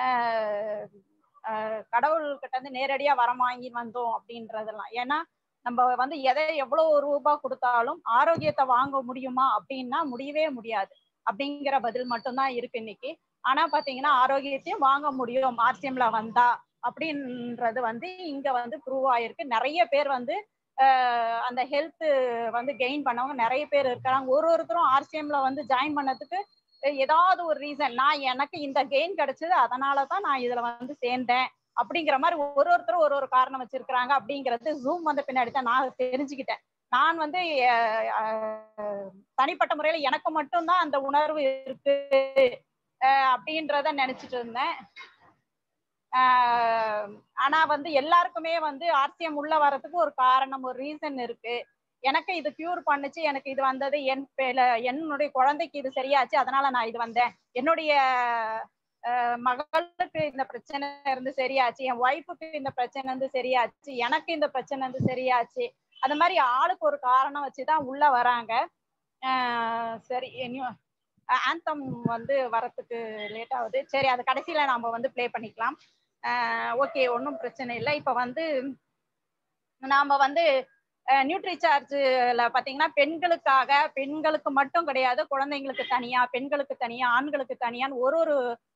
கடவுள்கிட்ட இருந்து நேரடியா வரம் வாங்கி வந்தோம் அப்படின்றதெல்லாம் ஏன்னா நம்ம வந்து எதை எவ்வளவு ரூபாய் கொடுத்தாலும் ஆரோக்கியத்தை வாங்க முடியுமா அப்படின்னா முடியவே முடியாது அப்படிங்கிற பதில் மட்டும்தான் இருக்கு இன்னைக்கு ஆனா பாத்தீங்கன்னா ஆரோக்கியத்தையும் வாங்க முடியும் ஆர்சிஎம்ல வந்தா அப்படின்றது வந்து இங்க வந்து ப்ரூவ் ஆயிருக்கு நிறைய பேர் வந்து அந்த ஹெல்த் வந்து கெயின் பண்ணவங்க நிறைய பேர் இருக்கிறாங்க ஒரு ஒருத்தரும் ஆர்சிஎம்ல வந்து ஜாயின் பண்ணதுக்கு ஏதாவது ஒரு ரீசன் நான் எனக்கு இந்த கெயின் கிடைச்சது அதனாலதான் நான் இதுல வந்து சேர்ந்தேன் அப்படிங்கிற மாதிரி ஒரு ஒருத்தரும் ஒரு ஒரு காரணம் வச்சிருக்கிறாங்க அப்படிங்கிறது ஜூம் வந்த பின்னாடி தான் நான் தெரிஞ்சுக்கிட்டேன் நான் வந்து தனிப்பட்ட முறையில எனக்கு மட்டும்தான் அந்த உணர்வு இருக்கு அப்படின்றத நினைச்சிட்டு இருந்தேன் ஆனா வந்து எல்லாருக்குமே வந்து ஆர்சிஎம் உள்ள வர்றதுக்கு ஒரு காரணம் ஒரு ரீசன் இருக்கு எனக்கு இது கியூர் பண்ணுச்சு எனக்கு இது வந்தது என் என்னுடைய குழந்தைக்கு இது சரியாச்சு அதனால நான் இது வந்தேன் என்னுடைய மகளுக்கு இந்த பிரச்சனை இருந்து சரியாச்சு என் ஒய்ஃபுக்கு இந்த பிரச்சனை இருந்து சரியாச்சு எனக்கு இந்த பிரச்சனை இருந்து சரியாச்சு அது மாதிரி ஆளுக்கு ஒரு காரணம் வச்சுதான் உள்ள வராங்க சரி ஆந்தம் வந்து வரத்துக்கு லேட் ஆகுது சரி அது கடைசியில நாம வந்து ப்ளே பண்ணிக்கலாம் ஓகே ஒன்றும் பிரச்சனை இல்லை இப்போ வந்து நாம வந்து நியூட்ரி சார்ஜ்ல பாத்தீங்கன்னா பெண்களுக்காக பெண்களுக்கு மட்டும் கிடையாது குழந்தைங்களுக்கு தனியா பெண்களுக்கு தனியா ஆண்களுக்கு தனியான்னு ஒரு ஒரு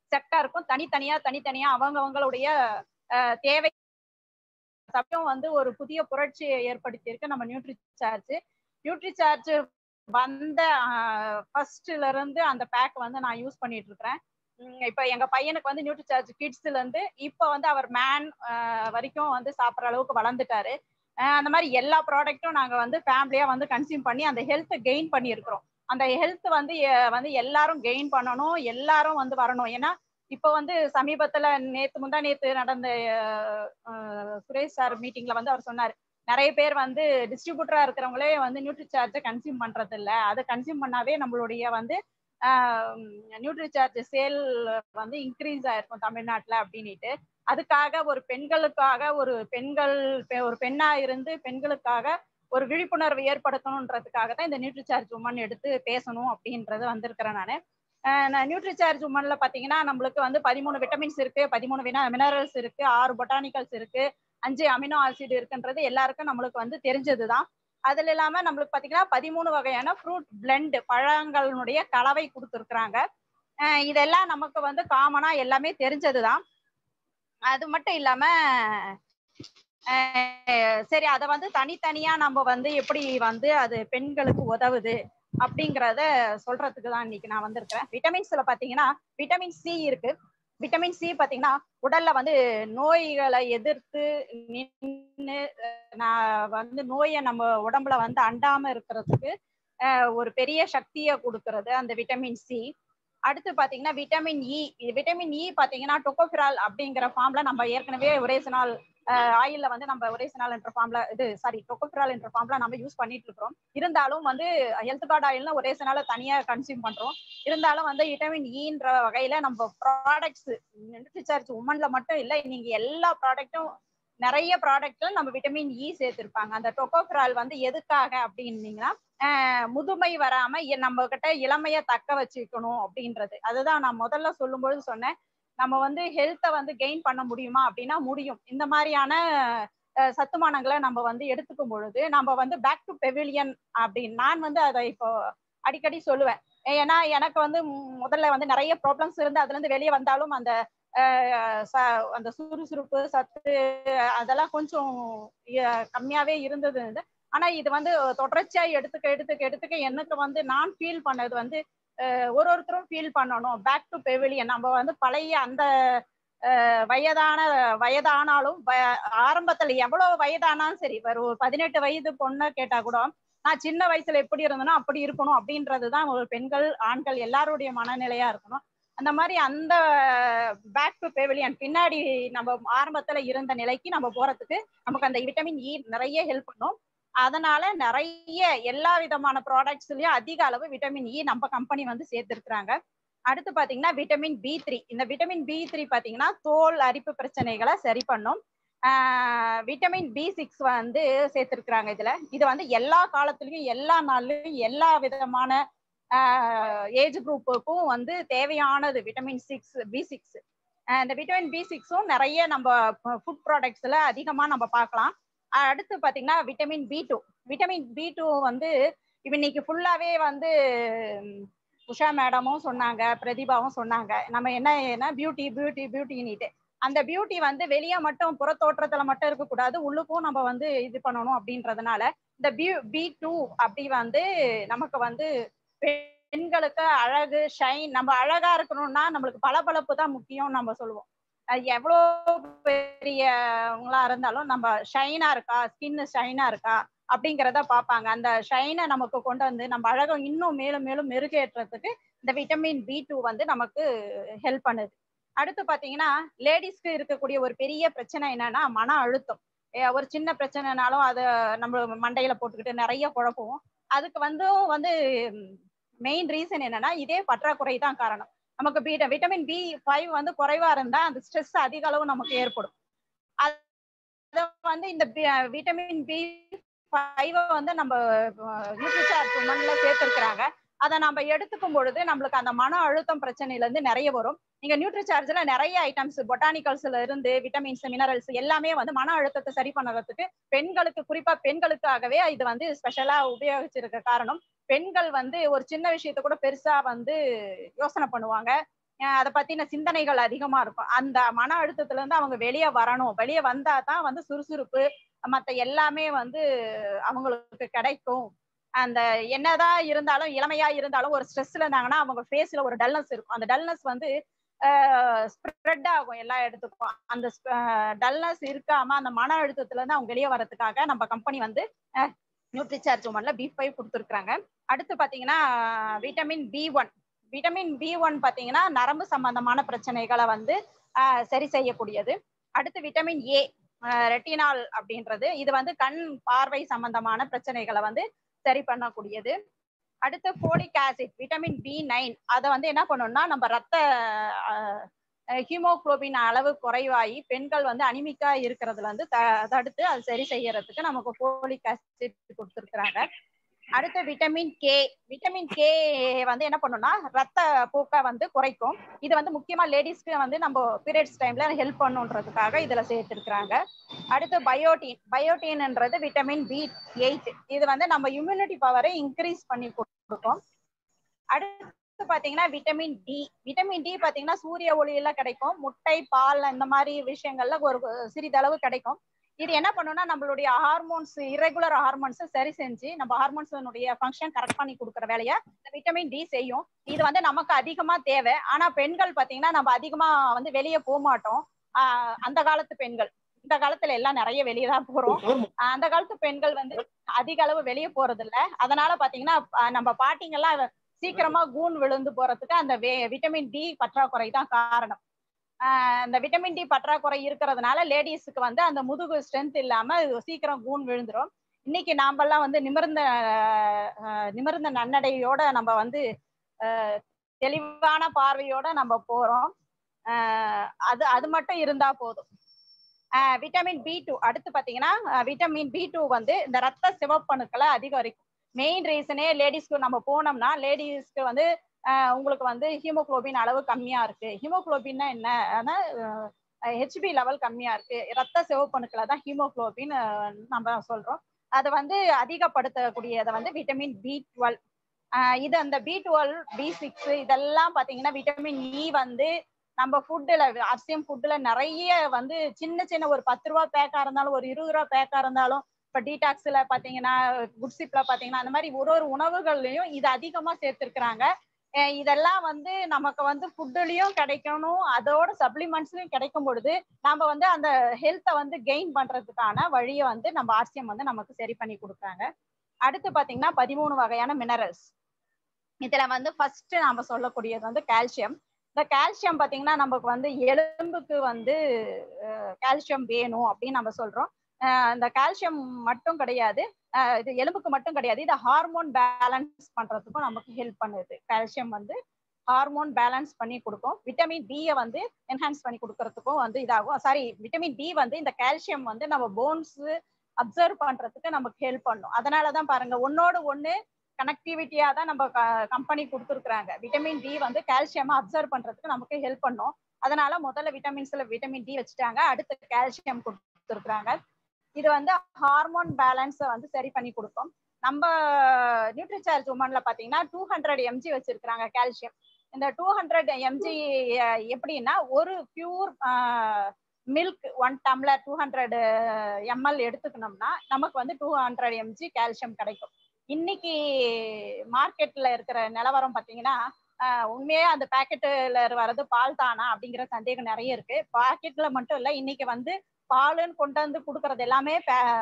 செக்டாருக்கும் தனித்தனியா தனித்தனியா அவங்கவங்களுடைய தேவை சமயம் வந்து ஒரு புதிய புரட்சியை ஏற்படுத்தி இருக்கு நம்ம நியூட்ரி சார்ஜ் நியூட்ரி சார்ஜ் வந்த ஃபர்ஸ்ட்ல இருந்து அந்த பேக் வந்து நான் யூஸ் பண்ணிட்டு இருக்கிறேன் இப்ப எங்க பையனுக்கு வந்து நியூட்ரி சார்ஜ் கிட்ஸ்ல இருந்து இப்ப வந்து அவர் மேன் வரைக்கும் வந்து சாப்பிட்ற அளவுக்கு வளர்ந்துட்டாரு அந்த மாதிரி எல்லா ப்ராடக்ட்டும் நாங்க வந்து ஃபேமிலியா வந்து கன்சியூம் பண்ணி அந்த ஹெல்த்தை கெயின் பண்ணியிருக்கிறோம் அந்த ஹெல்த் வந்து வந்து எல்லாரும் கெயின் பண்ணணும் எல்லாரும் வந்து வரணும் ஏன்னா இப்போ வந்து சமீபத்துல நேத்து முந்தா நேத்து நடந்த சுரேஷ் சார் மீட்டிங்ல வந்து அவர் சொன்னார் நிறைய பேர் வந்து டிஸ்ட்ரிபியூட்டரா இருக்கிறவங்களே வந்து நியூட்ரி சார்ஜை கன்சியூம் பண்றது இல்ல அதை கன்சியூம் பண்ணாவே நம்மளுடைய வந்து நியூட்ரி சார்ஜ் சேல் வந்து இன்க்ரீஸ் ஆயிருக்கும் தமிழ்நாட்டுல அப்படின்ட்டு அதுக்காக ஒரு பெண்களுக்காக ஒரு பெண்கள் ஒரு பெண்ணா இருந்து பெண்களுக்காக ஒரு விழிப்புணர்வு ஏற்படுத்தணுன்றதுக்காக தான் இந்த நியூட்ரி சார்ஜ் உமன் எடுத்து பேசணும் அப்படின்றது வந்திருக்கிறேன் நான் நியூட்ரி சார்ஜ் உமன்ல பாத்தீங்கன்னா நம்மளுக்கு வந்து பதிமூணு விட்டமின்ஸ் இருக்கு பதிமூணு வினா மினரல்ஸ் இருக்கு ஆறு பொட்டானிக்கல்ஸ் இருக்கு அஞ்சு அமினோ ஆசிட் இருக்குன்றது எல்லாருக்கும் நம்மளுக்கு வந்து தெரிஞ்சதுதான் அதுல இல்லாம நம்மளுக்கு பாத்தீங்கன்னா பதிமூணு வகையான ஃப்ரூட் பிளெண்ட் பழங்களுடைய கலவை கொடுத்துருக்குறாங்க இதெல்லாம் நமக்கு வந்து காமனா எல்லாமே தெரிஞ்சதுதான் அது மட்டும் இல்லாம சரி அதை வந்து தனித்தனியா நம்ம வந்து எப்படி வந்து அது பெண்களுக்கு உதவுது அப்படிங்கிறத சொல்றதுக்கு தான் இன்னைக்கு நான் வந்திருக்கிறேன் விட்டமின்ஸ்ல பாத்தீங்கன்னா விட்டமின் சி இருக்கு விட்டமின் சி பாத்தீங்கன்னா உடல்ல வந்து நோய்களை எதிர்த்து நின்று நான் வந்து நோயை நம்ம உடம்புல வந்து அண்டாம இருக்கிறதுக்கு ஒரு பெரிய சக்தியை கொடுக்கறது அந்த விட்டமின் சி அடுத்து பாத்தீங்கன்னா விட்டமின் இ விட்டமின் இ பாத்தீங்கன்னா டொக்கோபிரால் அப்படிங்கிற ஃபார்ம்ல நம்ம ஏற்கனவே ஒரேசனால் ஆயில்ல வந்து நம்ம ஒரேசனால் என்ற ஃபார்ம்ல இது சாரி டொக்கோபிரால் என்ற ஃபார்ம்ல நம்ம யூஸ் பண்ணிட்டு இருக்கிறோம் இருந்தாலும் வந்து ஹெல்த் கார்டு ஆயில்னா ஒரேசனால தனியா கன்சியூம் பண்றோம் இருந்தாலும் வந்து விட்டமின் இன்ற வகையில நம்ம ப்ராடக்ட்ஸ் நியூட்ரிசார்ஜ் உமன்ல மட்டும் இல்லை நீங்க எல்லா ப்ராடக்ட்டும் நிறைய ப்ராடக்ட்ல நம்ம விட்டமின் இ சேர்த்திருப்பாங்க அந்த டொக்கோபிரால் வந்து எதுக்காக அப்படின்னீங்கன்னா முதுமை வராம நம்ம கிட்ட இளமைய தக்க வச்சுக்கணும் அப்படின்றது அதுதான் நான் முதல்ல சொல்லும்போது சொன்னேன் நம்ம வந்து ஹெல்த்தை வந்து கெயின் பண்ண முடியுமா அப்படின்னா முடியும் இந்த மாதிரியான சத்துமானங்களை நம்ம வந்து எடுத்துக்கும் பொழுது நம்ம வந்து பேக் டு பெவிலியன் அப்படின்னு நான் வந்து அதை இப்போ அடிக்கடி சொல்லுவேன் ஏன்னா எனக்கு வந்து முதல்ல வந்து நிறைய ப்ராப்ளம்ஸ் இருந்து அதுல இருந்து வெளியே வந்தாலும் அந்த அந்த சுறுசுறுப்பு சத்து அதெல்லாம் கொஞ்சம் கம்மியாவே இருந்தது ஆனா இது வந்து தொடர்ச்சியா எடுத்துக்க எடுத்துக்க எடுத்துக்க எனக்கு வந்து நான் ஃபீல் பண்ணது வந்து ஒரு ஒருத்தரும் ஃபீல் பண்ணணும் பேக் டு பெவிலியன் நம்ம வந்து பழைய அந்த வயதான வயதானாலும் ஆரம்பத்துல எவ்வளவு வயதானாலும் சரி ஒரு பதினெட்டு வயது பொண்ணு கேட்டா கூட நான் சின்ன வயசுல எப்படி இருந்தனோ அப்படி இருக்கணும் அப்படின்றதுதான் ஒரு பெண்கள் ஆண்கள் எல்லாருடைய மனநிலையா இருக்கணும் அந்த மாதிரி அந்த பேக் டு பெவிலியன் பின்னாடி நம்ம ஆரம்பத்துல இருந்த நிலைக்கு நம்ம போறதுக்கு நமக்கு அந்த விட்டமின் இ நிறைய ஹெல்ப் பண்ணும் அதனால நிறைய எல்லா விதமான ப்ராடக்ட்ஸ்லயும் அதிக அளவு விட்டமின் இ நம்ம கம்பெனி வந்து சேர்த்திருக்கிறாங்க அடுத்து பாத்தீங்கன்னா விட்டமின் பி த்ரீ இந்த விட்டமின் பி த்ரீ பாத்தீங்கன்னா தோல் அரிப்பு பிரச்சனைகளை சரி பண்ணும் விட்டமின் பி சிக்ஸ் வந்து சேர்த்திருக்கிறாங்க இதுல இது வந்து எல்லா காலத்துலயும் எல்லா நாள்லயும் எல்லா விதமான ஏஜ் குரூப்புக்கும் வந்து தேவையானது விட்டமின் சிக்ஸ் பி சிக்ஸ் இந்த விட்டமின் பி சிக்ஸும் நிறைய நம்ம ஃபுட் ப்ராடக்ட்ஸ்ல அதிகமா நம்ம பார்க்கலாம் அடுத்து பாத்தீங்கன்னா vitamin B two vitamin B two வந்து இன்னைக்கு ஃபுல்லாவே வந்து உஷா மேடமும் சொன்னாங்க பிரதிபாவும் சொன்னாங்க நம்ம என்ன என்ன பியூட்டி பியூட்டி பியூட்டின்னுட்டு அந்த பியூட்டி வந்து வெளியே மட்டும் புற தோற்றத்துல மட்டும் இருக்கக்கூடாது உள்ளுக்கும் நம்ம வந்து இது பண்ணணும் அப்படின்றதுனால இந்த பியூ பி டூ அப்படி வந்து நமக்கு வந்து பெண்களுக்கு அழகு ஷைன் நம்ம அழகா இருக்கணும்னா நம்மளுக்கு பளபளப்பு தான் முக்கியம் நம்ம சொல்லுவோம் எவ்வளோ பெரியவங்களா இருந்தாலும் நம்ம ஷைனா இருக்கா ஸ்கின் ஷைனா இருக்கா அப்படிங்கிறத பார்ப்பாங்க அந்த ஷைனை நமக்கு கொண்டு வந்து நம்ம அழகை இன்னும் மேலும் மேலும் மெருகேற்றுறதுக்கு இந்த விட்டமின் பி டூ வந்து நமக்கு ஹெல்ப் பண்ணுது அடுத்து பாத்தீங்கன்னா லேடிஸ்க்கு இருக்கக்கூடிய ஒரு பெரிய பிரச்சனை என்னன்னா மன அழுத்தம் ஒரு சின்ன பிரச்சனைனாலும் அதை நம்ம மண்டையில போட்டுக்கிட்டு நிறைய குழப்பம் அதுக்கு வந்து வந்து மெயின் ரீசன் என்னன்னா இதே பற்றாக்குறை தான் காரணம் நமக்கு பி விட்டமின் பி ஃபைவ் வந்து குறைவா இருந்தா அந்த ஸ்ட்ரெஸ் அதிக அளவு நமக்கு ஏற்படும் அத வந்து இந்த விட்டமின் பி ஃபைவ் வந்து நம்ம நியூட்ரிசார்ஜ் உமன்ல சேர்த்திருக்கிறாங்க அதை நம்ம எடுத்துக்கும் பொழுது நம்மளுக்கு அந்த மன அழுத்தம் பிரச்சனையில இருந்து நிறைய வரும் நீங்க நியூட்ரி சார்ஜ்ல நிறைய ஐட்டம்ஸ் பொட்டானிக்கல்ஸ்ல இருந்து விட்டமின்ஸ் மினரல்ஸ் எல்லாமே வந்து மன அழுத்தத்தை சரி பண்ணுறதுக்கு பெண்களுக்கு குறிப்பா பெண்களுக்காகவே இது வந்து ஸ்பெஷலா உபயோகிச்சிருக்க காரணம் பெண்கள் வந்து ஒரு சின்ன விஷயத்த கூட பெருசா வந்து யோசனை பண்ணுவாங்க அஹ் அதை பத்தின சிந்தனைகள் அதிகமா இருக்கும் அந்த மன அழுத்தத்துல இருந்து அவங்க வெளியே வரணும் வெளியே வந்தா தான் வந்து சுறுசுறுப்பு மத்த எல்லாமே வந்து அவங்களுக்கு கிடைக்கும் அந்த என்னதான் இருந்தாலும் இளமையா இருந்தாலும் ஒரு ஸ்ட்ரெஸ்ல இருந்தாங்கன்னா அவங்க ஃபேஸ்ல ஒரு டல்னஸ் இருக்கும் அந்த டல்னஸ் வந்து ஸ்ப்ரெட் ஆகும் எல்லா இடத்துக்கும் அந்த டல்னஸ் இருக்காம அந்த மன அழுத்தத்துல இருந்து அவங்க வெளியே வர்றதுக்காக நம்ம கம்பெனி வந்து நியூட்ரிசார்ஜ் ஒன்ல பி ஃபைவ் கொடுத்துருக்காங்க அடுத்து பாத்தீங்கன்னா vitamin B one vitamin B one பாத்தீங்கன்னா நரம்பு சம்பந்தமான பிரச்சனைகளை வந்து ஆஹ் சரி செய்யக்கூடியது அடுத்து விட்டமின் ஏ ரெட்டினால் அப்படின்றது இது வந்து கண் பார்வை சம்பந்தமான பிரச்சனைகளை வந்து சரி பண்ணக்கூடியது அடுத்து folic acid vitamin B nine அதை வந்து என்ன பண்ணணும்னா நம்ம ரத்த ஹீமோகுளோபின் அளவு குறைவாகி பெண்கள் வந்து அனிமிக்கா இருக்கிறதுல வந்து த- தடுத்து அது சரி செய்யறதுக்கு நமக்கு ஃபோலிக் ஆசிட் கொடுத்துருக்குறாங்க அடுத்து விட்டமின் கே விட்டமின் கே வந்து என்ன பண்ணும்னா ரத்த போக்கை வந்து குறைக்கும் இது வந்து முக்கியமா லேடிஸ்க்கு வந்து நம்ம பீரியட்ஸ் டைம்ல ஹெல்ப் பண்ணுன்றதுக்காக இதுல சேர்த்திருக்கிறாங்க அடுத்து பயோட்டின் பயோட்டின்ன்றது விட்டமின் பி எயிட் இது வந்து நம்ம இம்யூனிட்டி பவரை இன்க்ரீஸ் பண்ணி கொடுக்கும் அடுத்து பாத்தீங்கன்னா விட்டமின் டி விட்டமின் டி பாத்தீங்கன்னா சூரிய ஒளியில கிடைக்கும் முட்டை பால் இந்த மாதிரி விஷயங்கள்ல ஒரு சிறிதளவு கிடைக்கும் இது என்ன பண்ணும்னா நம்மளுடைய ஹார்மோன்ஸ் இரகுலர் ஹார்மோன்ஸ் சரி செஞ்சு நம்ம ஹார்மோன்ஸனுடைய ஃபங்க்ஷன் கரெக்ட் பண்ணி கொடுக்குற வேலையை இந்த விட்டமின் டி செய்யும் இது வந்து நமக்கு அதிகமா தேவை ஆனா பெண்கள் பாத்தீங்கன்னா நம்ம அதிகமா வந்து வெளியே போக மாட்டோம் ஆஹ் அந்த காலத்து பெண்கள் இந்த காலத்துல எல்லாம் நிறைய வெளியே தான் போறோம் ஆஹ் அந்த காலத்து பெண்கள் வந்து அதிக அளவு வெளியே போறது இல்ல அதனால பாத்தீங்கன்னா ஆஹ் நம்ம பாட்டிங்கெல்லாம் சீக்கிரமா கூன் விழுந்து போறதுக்கு அந்த வே- விட்டமின் டி பற்றாக்குறை தான் காரணம் ஆஹ் இந்த விட்டமின் டி பற்றாக்குறை இருக்கிறதுனால லேடிஸுக்கு வந்து அந்த முதுகு ஸ்ட்ரென்த் இல்லாம இது சீக்கிரம் கூன் விழுந்துரும் இன்னைக்கு நாமெல்லாம் வந்து நிமிர்ந்த ஆஹ் நிமிர்ந்த நன்னடையோட நம்ம வந்து ஆஹ் தெளிவான பார்வையோட நம்ம போறோம் ஆஹ் அது அது மட்டும் இருந்தா போதும் விட்டமின் பி டூ அடுத்து பாத்தீங்கன்னா விட்டமின் பி டூ வந்து இந்த ரத்த சிவப்பணுக்களை அதிகரிக்கும் மெயின் ரீசனே லேடிஸ்க்கு நம்ம போனோம்னா லேடிஸ்க்கு வந்து ஆஹ் உங்களுக்கு வந்து ஹீமோகுளோபின் அளவு கம்மியா இருக்கு ஹீமோகுளோபின்னா என்ன ஹெச்பி லெவல் கம்மியா இருக்கு ரத்த சிவப்பணுக்களை தான் ஹீமோகுளோபின் நம்ம சொல்றோம் அதை வந்து அதிகப்படுத்தக்கூடியதை வந்து விட்டமின் பி டுவெல் இது அந்த பி டுவெல் பி சிக்ஸ் இதெல்லாம் பாத்தீங்கன்னா விட்டமின் இ வந்து நம்ம ஃபுட்டுல அரிசியம் ஃபுட்டுல நிறைய வந்து சின்ன சின்ன ஒரு பத்து ரூபா பேக்கா இருந்தாலும் ஒரு இருபது ரூபா பேக்கா இருந்தாலும் இப்ப டீடாக்ஸ்ல பாத்தீங்கன்னா குட்சிப்ல பாத்தீங்கன்னா அந்த மாதிரி ஒரு ஒரு உணவுகள்லயும் இது அதிகமா சேர்த்திருக்கிறாங்க அஹ் இதெல்லாம் வந்து நமக்கு வந்து ஃபுட்டுலயும் கிடைக்கணும் அதோட சப்ளிமெண்ட்ஸ்லயும் கிடைக்கும் பொழுது நம்ம வந்து அந்த ஹெல்த்தை வந்து கெயின் பண்றதுக்கான வழியை வந்து நம்ம ஆர்சியம் வந்து நமக்கு சரி பண்ணி கொடுக்குறாங்க அடுத்து பாத்தீங்கன்னா பதிமூணு வகையான மினரல்ஸ் இதுல வந்து ஃபர்ஸ்ட் நாம சொல்லக்கூடியது வந்து கால்சியம் இந்த கால்சியம் பாத்தீங்கன்னா நமக்கு வந்து எலும்புக்கு வந்து கால்சியம் வேணும் அப்படின்னு நம்ம சொல்றோம் அஹ் இந்த கால்சியம் மட்டும் கிடையாது அஹ் இது எலும்புக்கு மட்டும் கிடையாது இது ஹார்மோன் பேலன்ஸ் பண்றதுக்கும் நமக்கு ஹெல்ப் பண்ணுது கால்சியம் வந்து ஹார்மோன் பேலன்ஸ் பண்ணி கொடுக்கும் விட்டமின் டியை வந்து என்ஹான்ஸ் பண்ணி கொடுக்கறதுக்கும் வந்து இதாகும் சாரி விட்டமின் டி வந்து இந்த கால்சியம் வந்து நம்ம போன்ஸ் அப்சர்வ் பண்றதுக்கு நமக்கு ஹெல்ப் பண்ணும் அதனாலதான் பாருங்க ஒன்னோடு ஒண்ணு கனெக்டிவிட்டியா தான் நம்ம கம்பெனி கொடுத்துருக்குறாங்க விட்டமின் டி வந்து கால்சியமா அப்சர்வ் பண்றதுக்கு நமக்கு ஹெல்ப் பண்ணும் அதனால முதல்ல விட்டமின்ஸ்ல விட்டமின் டி வச்சுட்டாங்க அடுத்து கால்சியம் கொடுத்துருக்குறாங்க இது வந்து ஹார்மோன் பேலன்ஸை வந்து சரி பண்ணி கொடுக்கும் நம்ம நியூட்ரிசார்ஜ் உமன்ல பாத்தீங்கன்னா டூ ஹண்ட்ரட் எம்ஜி வச்சிருக்கிறாங்க கால்சியம் இந்த டூ ஹண்ட்ரட் எம்ஜி எப்படின்னா ஒரு pure milk one tumbler two hundred ml எடுத்துக்கணும்னா நமக்கு வந்து டூ ஹண்ட்ரட் எம்ஜி கால்சியம் கிடைக்கும் இன்னைக்கு மார்க்கெட்ல இருக்கிற நிலவரம் பாத்தீங்கன்னா உண்மையே அந்த பேக்கெட்டுல வர்றது பால் தானா அப்படிங்கிற சந்தேகம் நிறைய இருக்கு பாக்கெட்ல மட்டும் இல்ல இன்னைக்கு வந்து பாலுன்னு கொண்டு வந்து கொடுக்கறது எல்லாமே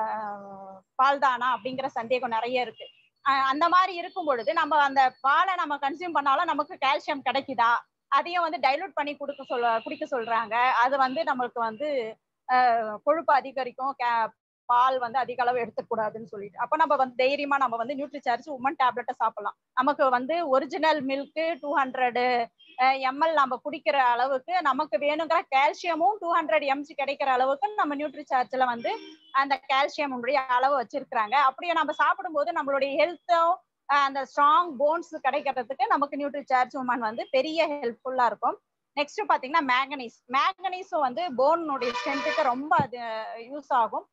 பால் தானா அப்படிங்கிற சந்தேகம் நிறைய இருக்கு அந்த மாதிரி இருக்கும் பொழுது நம்ம அந்த பாலை நம்ம கன்சியூம் பண்ணாலும் நமக்கு கால்சியம் கிடைக்குதா அதையும் வந்து டைலூட் பண்ணி கொடுக்க சொல்ல குடிக்க சொல்றாங்க அது வந்து நம்மளுக்கு வந்து கொழுப்பு அதிகரிக்கும் பால் வந்து அதிக அளவு எடுத்துக்கூடாதுன்னு சொல்லிட்டு அப்ப நம்ம வந்து தைரியமா நம்ம வந்து நியூட்ரிசார்ஜ் உமன் டேப்லெட்டை சாப்பிடலாம் நமக்கு வந்து original milk two hundred ml நம்ம குடிக்கிற அளவுக்கு நமக்கு வேணுங்கிற கால்சியமும் டூ ஹண்ட்ரட் எம்ஜி கிடைக்கிற அளவுக்கு நம்ம நியூட்ரிசார்ஜ்ல வந்து அந்த கால்சியமுடைய அளவு வச்சிருக்கிறாங்க அப்படியே நம்ம சாப்பிடும்போது நம்மளுடைய ஹெல்த்தும் அந்த ஸ்ட்ராங் போன்ஸ் கிடைக்கிறதுக்கு நமக்கு நியூட்ரிசார்ஜ் உமன் வந்து பெரிய ஹெல்ப்ஃபுல்லா இருக்கும் நெக்ஸ்ட் பாத்தீங்கன்னா மேங்கனீஸ் மேங்கனீஸும் வந்து போனுடைய ஸ்ட்ரென்த்துக்கு ரொம்ப அது யூஸ் ஆகும்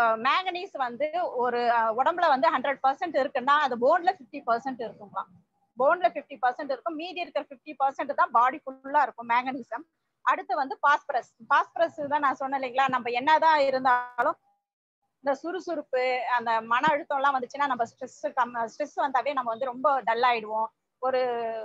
மேங்கனீஸ் வந்து ஒரு உடம்புல வந்து ஹண்ட்ரட் பர்சன்ட் இருக்குன்னா அது போன்ல ஃபிஃப்டி பர்சன்ட் இருக்குங்களாம் போன்ல ஃபிஃப்டி பர்சன்ட் இருக்கும் மீதி இருக்கிற ஃபிஃப்டி பர்சன்ட் தான் பாடி ஃபுல்லா இருக்கும் மேங்கனிசம் அடுத்து வந்து பாஸ்பரஸ் பாஸ்பரஸ் தான் நான் சொன்னேன் இல்லைங்களா நம்ம என்னதான் இருந்தாலும் இந்த சுறுசுறுப்பு அந்த மன அழுத்தம் எல்லாம் வந்துச்சுன்னா நம்ம ஸ்ட்ரெஸ் கம் ஸ்ட்ரெஸ் வந்தாவே நம்ம வந்து ரொம்ப டல் ஆயிடுவோம் ஒரு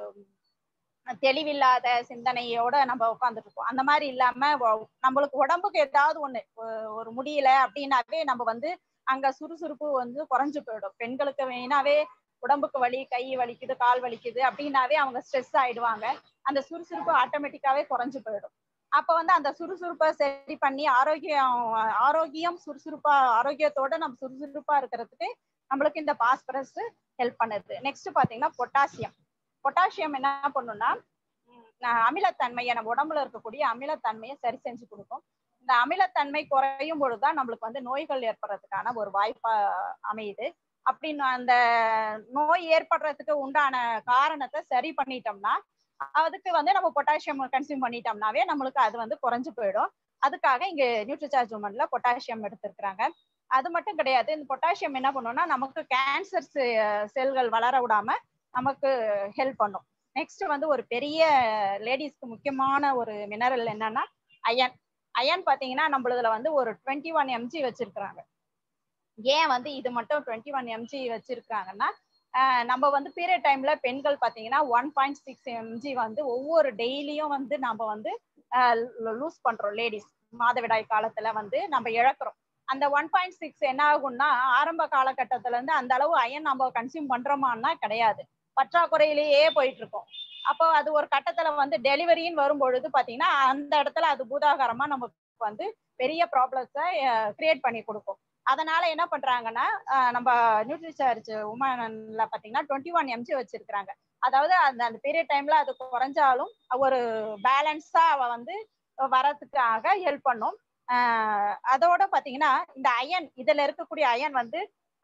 தெளிவில்லாத சிந்தனையோட நம்ம உட்காந்துட்டு இருக்கோம் அந்த மாதிரி இல்லாம வ- நம்மளுக்கு உடம்புக்கு ஏதாவது ஒண்ணு ஒ- ஒரு முடியல அப்படின்னாவே நம்ம வந்து அங்க சுறுசுறுப்பு வந்து குறைஞ்சு போயிடும் பெண்களுக்கு வேணாவே உடம்புக்கு வலி கை வலிக்குது கால் வலிக்குது அப்படின்னாவே அவங்க ஸ்ட்ரெஸ் ஆயிடுவாங்க அந்த சுறுசுறுப்பு ஆட்டோமேட்டிக்காவே குறைஞ்சு போயிடும் அப்ப வந்து அந்த சுறுசுறுப்பை சரி பண்ணி ஆரோக்கியம் ஆரோக்கியம் சுறுசுறுப்பா ஆரோக்கியத்தோட நம்ம சுறுசுறுப்பா இருக்கிறதுக்கு நம்மளுக்கு இந்த பாஸ்பரஸ் ஹெல்ப் பண்ணுது நெக்ஸ்ட் பாத்தீங்கன்னா பொட்டாசியம் பொட்டாசியம் என்ன பண்ணும்னா உம், அஹ் அமிலத்தன்மையை நம்ம உடம்புல இருக்கக்கூடிய அமிலத்தன்மையை சரி செஞ்சு கொடுக்கும் இந்த அமிலத்தன்மை குறையும் பொழுதுதான் நம்மளுக்கு வந்து நோய்கள் ஏற்படுறதுக்கான ஒரு வாய்ப்பா அமையுது அப்படின்னு அந்த நோய் ஏற்படுறதுக்கு உண்டான காரணத்தை சரி பண்ணிட்டோம்னா அதுக்கு வந்து நம்ம பொட்டாசியம் கன்சியூம் பண்ணிட்டோம்னாவே நம்மளுக்கு அது வந்து குறைஞ்சு போயிடும் அதுக்காக இங்க நியூட்ரிசார்ஜ் உமன்ல பொட்டாசியம் எடுத்திருக்கிறாங்க அது மட்டும் கிடையாது இந்த பொட்டாசியம் என்ன பண்ணும்னா நமக்கு கேன்சர் செல்கள் வளர விடாம நமக்கு ஹெல்ப் பண்ணும் நெக்ஸ்ட் வந்து ஒரு பெரிய லேடிஸ்க்கு முக்கியமான ஒரு மினரல் என்னன்னா அயன் அயன் பாத்தீங்கன்னா நம்மளதுல வந்து ஒரு டுவெண்ட்டி ஒன் எம்ஜி வச்சிருக்கிறாங்க ஏன் வந்து இது மட்டும் டுவெண்ட்டி ஒன் எம்ஜி வச்சிருக்காங்கன்னா ஆஹ் நம்ம வந்து பீரியட் டைம்ல பெண்கள் பாத்தீங்கன்னா ஒன் பாயிண்ட் சிக்ஸ் எம்ஜி வந்து ஒவ்வொரு டெய்லியும் வந்து நம்ம வந்து லூஸ் பண்றோம் லேடிஸ் மாதவிடாய் காலத்துல வந்து நம்ம இழக்கிறோம் அந்த ஒன் பாயிண்ட் சிக்ஸ் என்ன ஆகும்னா ஆரம்ப காலகட்டத்துல இருந்து அந்த அளவு அயன் நம்ம கன்சியூம் பண்றோமான்னா கிடையாது பற்றாக்குறையிலேயே போயிட்டு இருக்கோம் அப்போ அது ஒரு கட்டத்துல வந்து டெலிவரின்னு வரும் பொழுது பாத்தீங்கன்னா அந்த இடத்துல அது பூதாகரமா நமக்கு வந்து பெரிய ப்ராப்ளம்ஸை கிரியேட் பண்ணி கொடுக்கும் அதனால என்ன பண்றாங்கன்னா அஹ் நம்ம நியூட்ரிசார்ஜ் உமன்ல பாத்தீங்கன்னா டுவெண்ட்டி ஒன் எம்ஜி வச்சிருக்கிறாங்க அதாவது அந்த அந்த பீரியட் டைம்ல அது குறைஞ்சாலும் ஒரு பேலன்ஸா அவ வந்து வரதுக்காக ஹெல்ப் பண்ணும் ஆஹ் அதோட பாத்தீங்கன்னா இந்த அயன் இதுல இருக்கக்கூடிய அயன் வந்து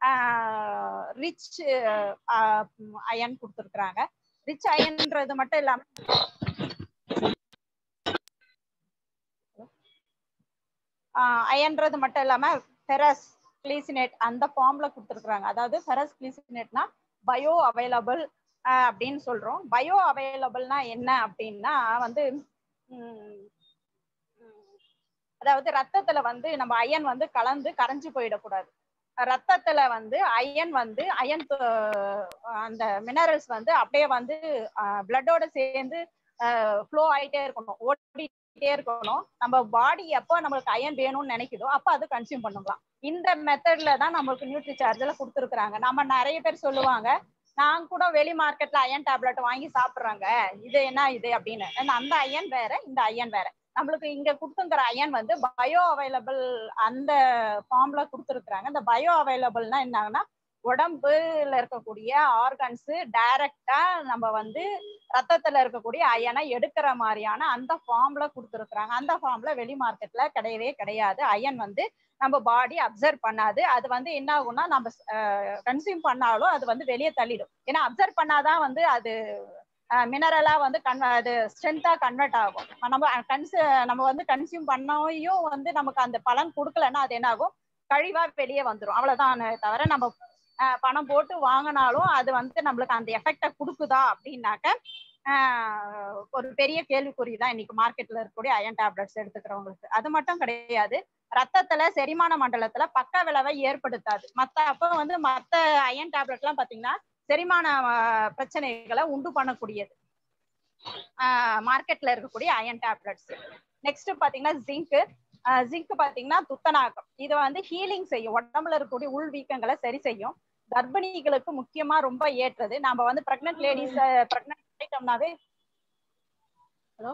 ரிச் அயன் கொடுத்துருக்குறாங்க ரிச் அயன்ன்றது மட்டும் இல்லாம அயன்றது மட்டும் இல்லாம ஃபெரஸ் கிளீசினேட் அந்த ஃபார்ம்ல கொடுத்துருக்குறாங்க அதாவது ஃபெரஸ் கிளீசினேட்னா பயோ அவைலபிள் அப்படின்னு சொல்றோம் பயோ அவைலபிள்னா என்ன அப்படின்னா வந்து உம், உம், அதாவது ரத்தத்துல வந்து நம்ம அயன் வந்து கலந்து கரைஞ்சு போயிடக்கூடாது ரத்தத்துல வந்து அயன் வந்து அயன் அந்த மினரல்ஸ் வந்து அப்படியே வந்து பிளட்டோட சேர்ந்து ஃப்ளோ ஆயிட்டே இருக்கணும் ஓடிட்டே இருக்கணும் நம்ம பாடி எப்போ நம்மளுக்கு அயன் வேணும்னு நினைக்குதோ அப்போ அது கன்சியூம் பண்ணலாம் இந்த மெத்தட்ல தான் நம்மளுக்கு நியூட்ரி சார்ஜ்ல கொடுத்துருக்குறாங்க நம்ம நிறைய பேர் சொல்லுவாங்க நான் கூட வெளி மார்க்கெட்ல அயன் டேப்லெட் வாங்கி சாப்பிடுறாங்க இது என்ன இது அப்படின்னு ஆனா அந்த அயன் வேற இந்த அயன் வேற நம்மளுக்கு இங்க கொடுத்துங்கிற அயன் வந்து பயோ அவைலபிள் அந்த ஃபார்ம்ல கொடுத்துருக்குறாங்க இந்த பயோ அவைலபிள்னா என்னன்னா உடம்புல இருக்கக்கூடிய ஆர்கன்ஸ் டைரக்டா நம்ம வந்து ரத்தத்துல இருக்கக்கூடிய அயனை எடுக்கிற மாதிரியான அந்த ஃபார்ம்ல கொடுத்துருக்குறாங்க அந்த ஃபார்ம்ல வெளி மார்க்கெட்ல கிடையவே கிடையாது அயன் வந்து நம்ம பாடி அப்சர்வ் பண்ணாது அது வந்து என்ன ஆகும்னா நம்ம கன்சியூம் பண்ணாலும் அது வந்து வெளியே தள்ளிடும் ஏன்னா அப்சர்வ் பண்ணாதான் வந்து அது மினரலா வந்து கன் அது ஸ்ட்ரென்த்தா கன்வெர்ட் ஆகும் நம்ம கன்ஸ் நம்ம வந்து கன்சியூம் பண்ணையும் வந்து நமக்கு அந்த பலன் கொடுக்கலன்னா அது என்ன ஆகும் கழிவா வெளியே வந்துடும் அவ்வளவுதான் தவிர நம்ம அஹ், பணம் போட்டு வாங்கினாலும் அது வந்து நம்மளுக்கு அந்த எஃபெக்டை கொடுக்குதா அப்படின்னாக்க ஆஹ், ஒரு பெரிய கேள்விக்குறி தான் இன்னைக்கு மார்க்கெட்ல இருக்கக்கூடிய அயன் டேப்லெட்ஸ் எடுத்துக்கிறவங்களுக்கு அது மட்டும் கிடையாது ரத்தத்துல செரிமான மண்டலத்துல பக்க விளைவை ஏற்படுத்தாது மத்த அப்ப வந்து மத்த அயன் டேப்லெட் எல்லாம் பாத்தீங்கன்னா செரிமான ஆஹ், பிரச்சனைகளை உண்டு பண்ணக்கூடியது மார்க்கெட்ல இருக்கக்கூடிய அயன் டேப்லெட்ஸ் நெக்ஸ்ட் பாத்தீங்கன்னா ஜிங்க் ஜிங்க் பாத்தீங்கன்னா துத்தநாகம் இது வந்து ஹீலிங் செய்யும் உடம்புல இருக்கக்கூடிய உள் வீக்கங்களை சரி செய்யும் கர்ப்பிணிகளுக்கு முக்கியமா ரொம்ப ஏற்றது நம்ம வந்து பிரெக்னன்ட் லேடிஸ் பிரெக்னன்ட் ஆயிட்டோம்னாவே ஹலோ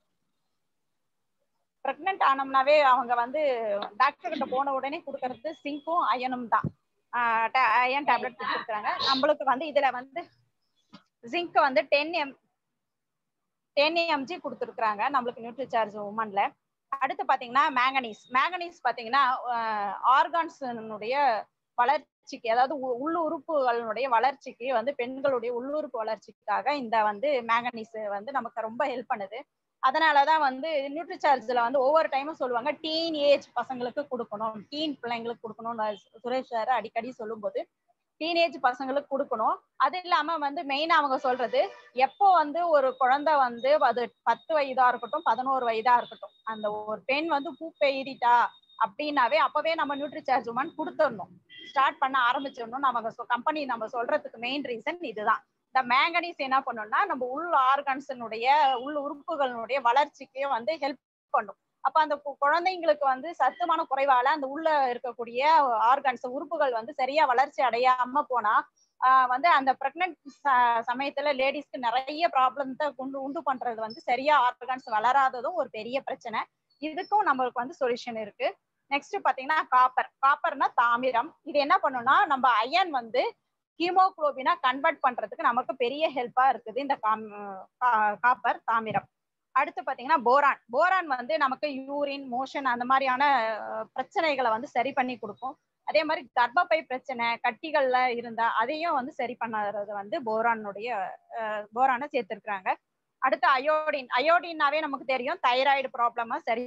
பிரெக்னன்ட் ஆனோம்னாவே அவங்க வந்து டாக்டர் கிட்ட போன உடனே கொடுக்கறது சிங்க்கும் அயனும் தான் அயன் டேப்லெட் கொடுத்துருக்காங்க நம்மளுக்கு வந்து இதுல வந்து ஜிங்க் வந்து டென் எம் டென் எம்ஜி கொடுத்துருக்குறாங்க நம்மளுக்கு நியூட்ரி சார்ஜ் உமன்ல அடுத்து பாத்தீங்கன்னா மேங்கனீஸ் மேங்கனீஸ் பாத்தீங்கன்னா ஆர்கான்ஸினுடைய வளர்ச்சிக்கு அதாவது உ- உள் உறுப்புகளுடைய வளர்ச்சிக்கு வந்து பெண்களுடைய உள்ளுறுப்பு வளர்ச்சிக்காக இந்த வந்து மேங்கனீஸ் வந்து நமக்கு ரொம்ப ஹெல்ப் பண்ணுது அதனாலதான் வந்து நியூட்ரி சார்ஜ்ல வந்து ஒவ்வொரு டைமும் சொல்லுவாங்க டீன் ஏஜ் பசங்களுக்கு கொடுக்கணும் டீன் பிள்ளைங்களுக்கு கொடுக்கணும்னு சுரேஷ் சார் அடிக்கடி சொல்லும்போது டீனேஜ் பசங்களுக்கு கொடுக்கணும் அது இல்லாம வந்து மெயினா அவங்க சொல்றது எப்போ வந்து ஒரு குழந்தை வந்து அது பத்து வயதா இருக்கட்டும் பதினோரு வயதா இருக்கட்டும் அந்த ஒரு பெண் வந்து பூ பெய்திட்டா அப்படின்னாவே அப்பவே நம்ம நியூட்ரி சார்ஜ் உமன் கொடுத்துடணும் ஸ்டார்ட் பண்ண ஆரம்பிச்சிடணும் நம்ம கம்பெனி நம்ம சொல்றதுக்கு மெயின் ரீசன் இதுதான் இந்த மேங்கனீஸ் என்ன பண்ணும்னா நம்ம உள் ஆர்கன்ஸினுடைய உள் உறுப்புகளுடைய வளர்ச்சிக்கு வந்து ஹெல்ப் பண்ணும் அப்ப அந்த கு- குழந்தைங்களுக்கு வந்து சத்துமான குறைவால அந்த உள்ள இருக்கக்கூடிய ஆர்கன்ஸ் உறுப்புகள் வந்து சரியா வளர்ச்சி அடையாம போனா ஆஹ் வந்து அந்த பிரெக்னன்ட் சமயத்துல லேடிஸ்க்கு நிறைய ப்ராப்ளம்ஸை உண்டு உண்டு பண்றது வந்து சரியா ஆர்கன்ஸ் வளராததும் ஒரு பெரிய பிரச்சனை இதுக்கும் நம்மளுக்கு வந்து சொல்யூஷன் இருக்கு நெக்ஸ்ட் பாத்தீங்கன்னா காப்பர் காப்பர்னா தாமிரம் இது என்ன பண்ணும்னா நம்ம அயன் வந்து ஹீமோகுளோபினா கன்வெர்ட் பண்றதுக்கு நமக்கு பெரிய ஹெல்ப்பா இருக்குது இந்த காப்பர் தாமிரம் அடுத்து பாத்தீங்கன்னா போரான் போரான் வந்து நமக்கு யூரின் மோஷன் அந்த மாதிரியான அஹ், பிரச்சனைகளை வந்து சரி பண்ணி கொடுக்கும் அதே மாதிரி கர்ப்பப்பை பிரச்சனை கட்டிகள்ல இருந்தா அதையும் வந்து சரி பண்ணறது வந்து போரானுடைய அஹ், போரானை சேர்த்திருக்கிறாங்க அடுத்து அயோடின் அயோடின்னாவே நமக்கு தெரியும் தைராய்டு ப்ராப்ளமா சரி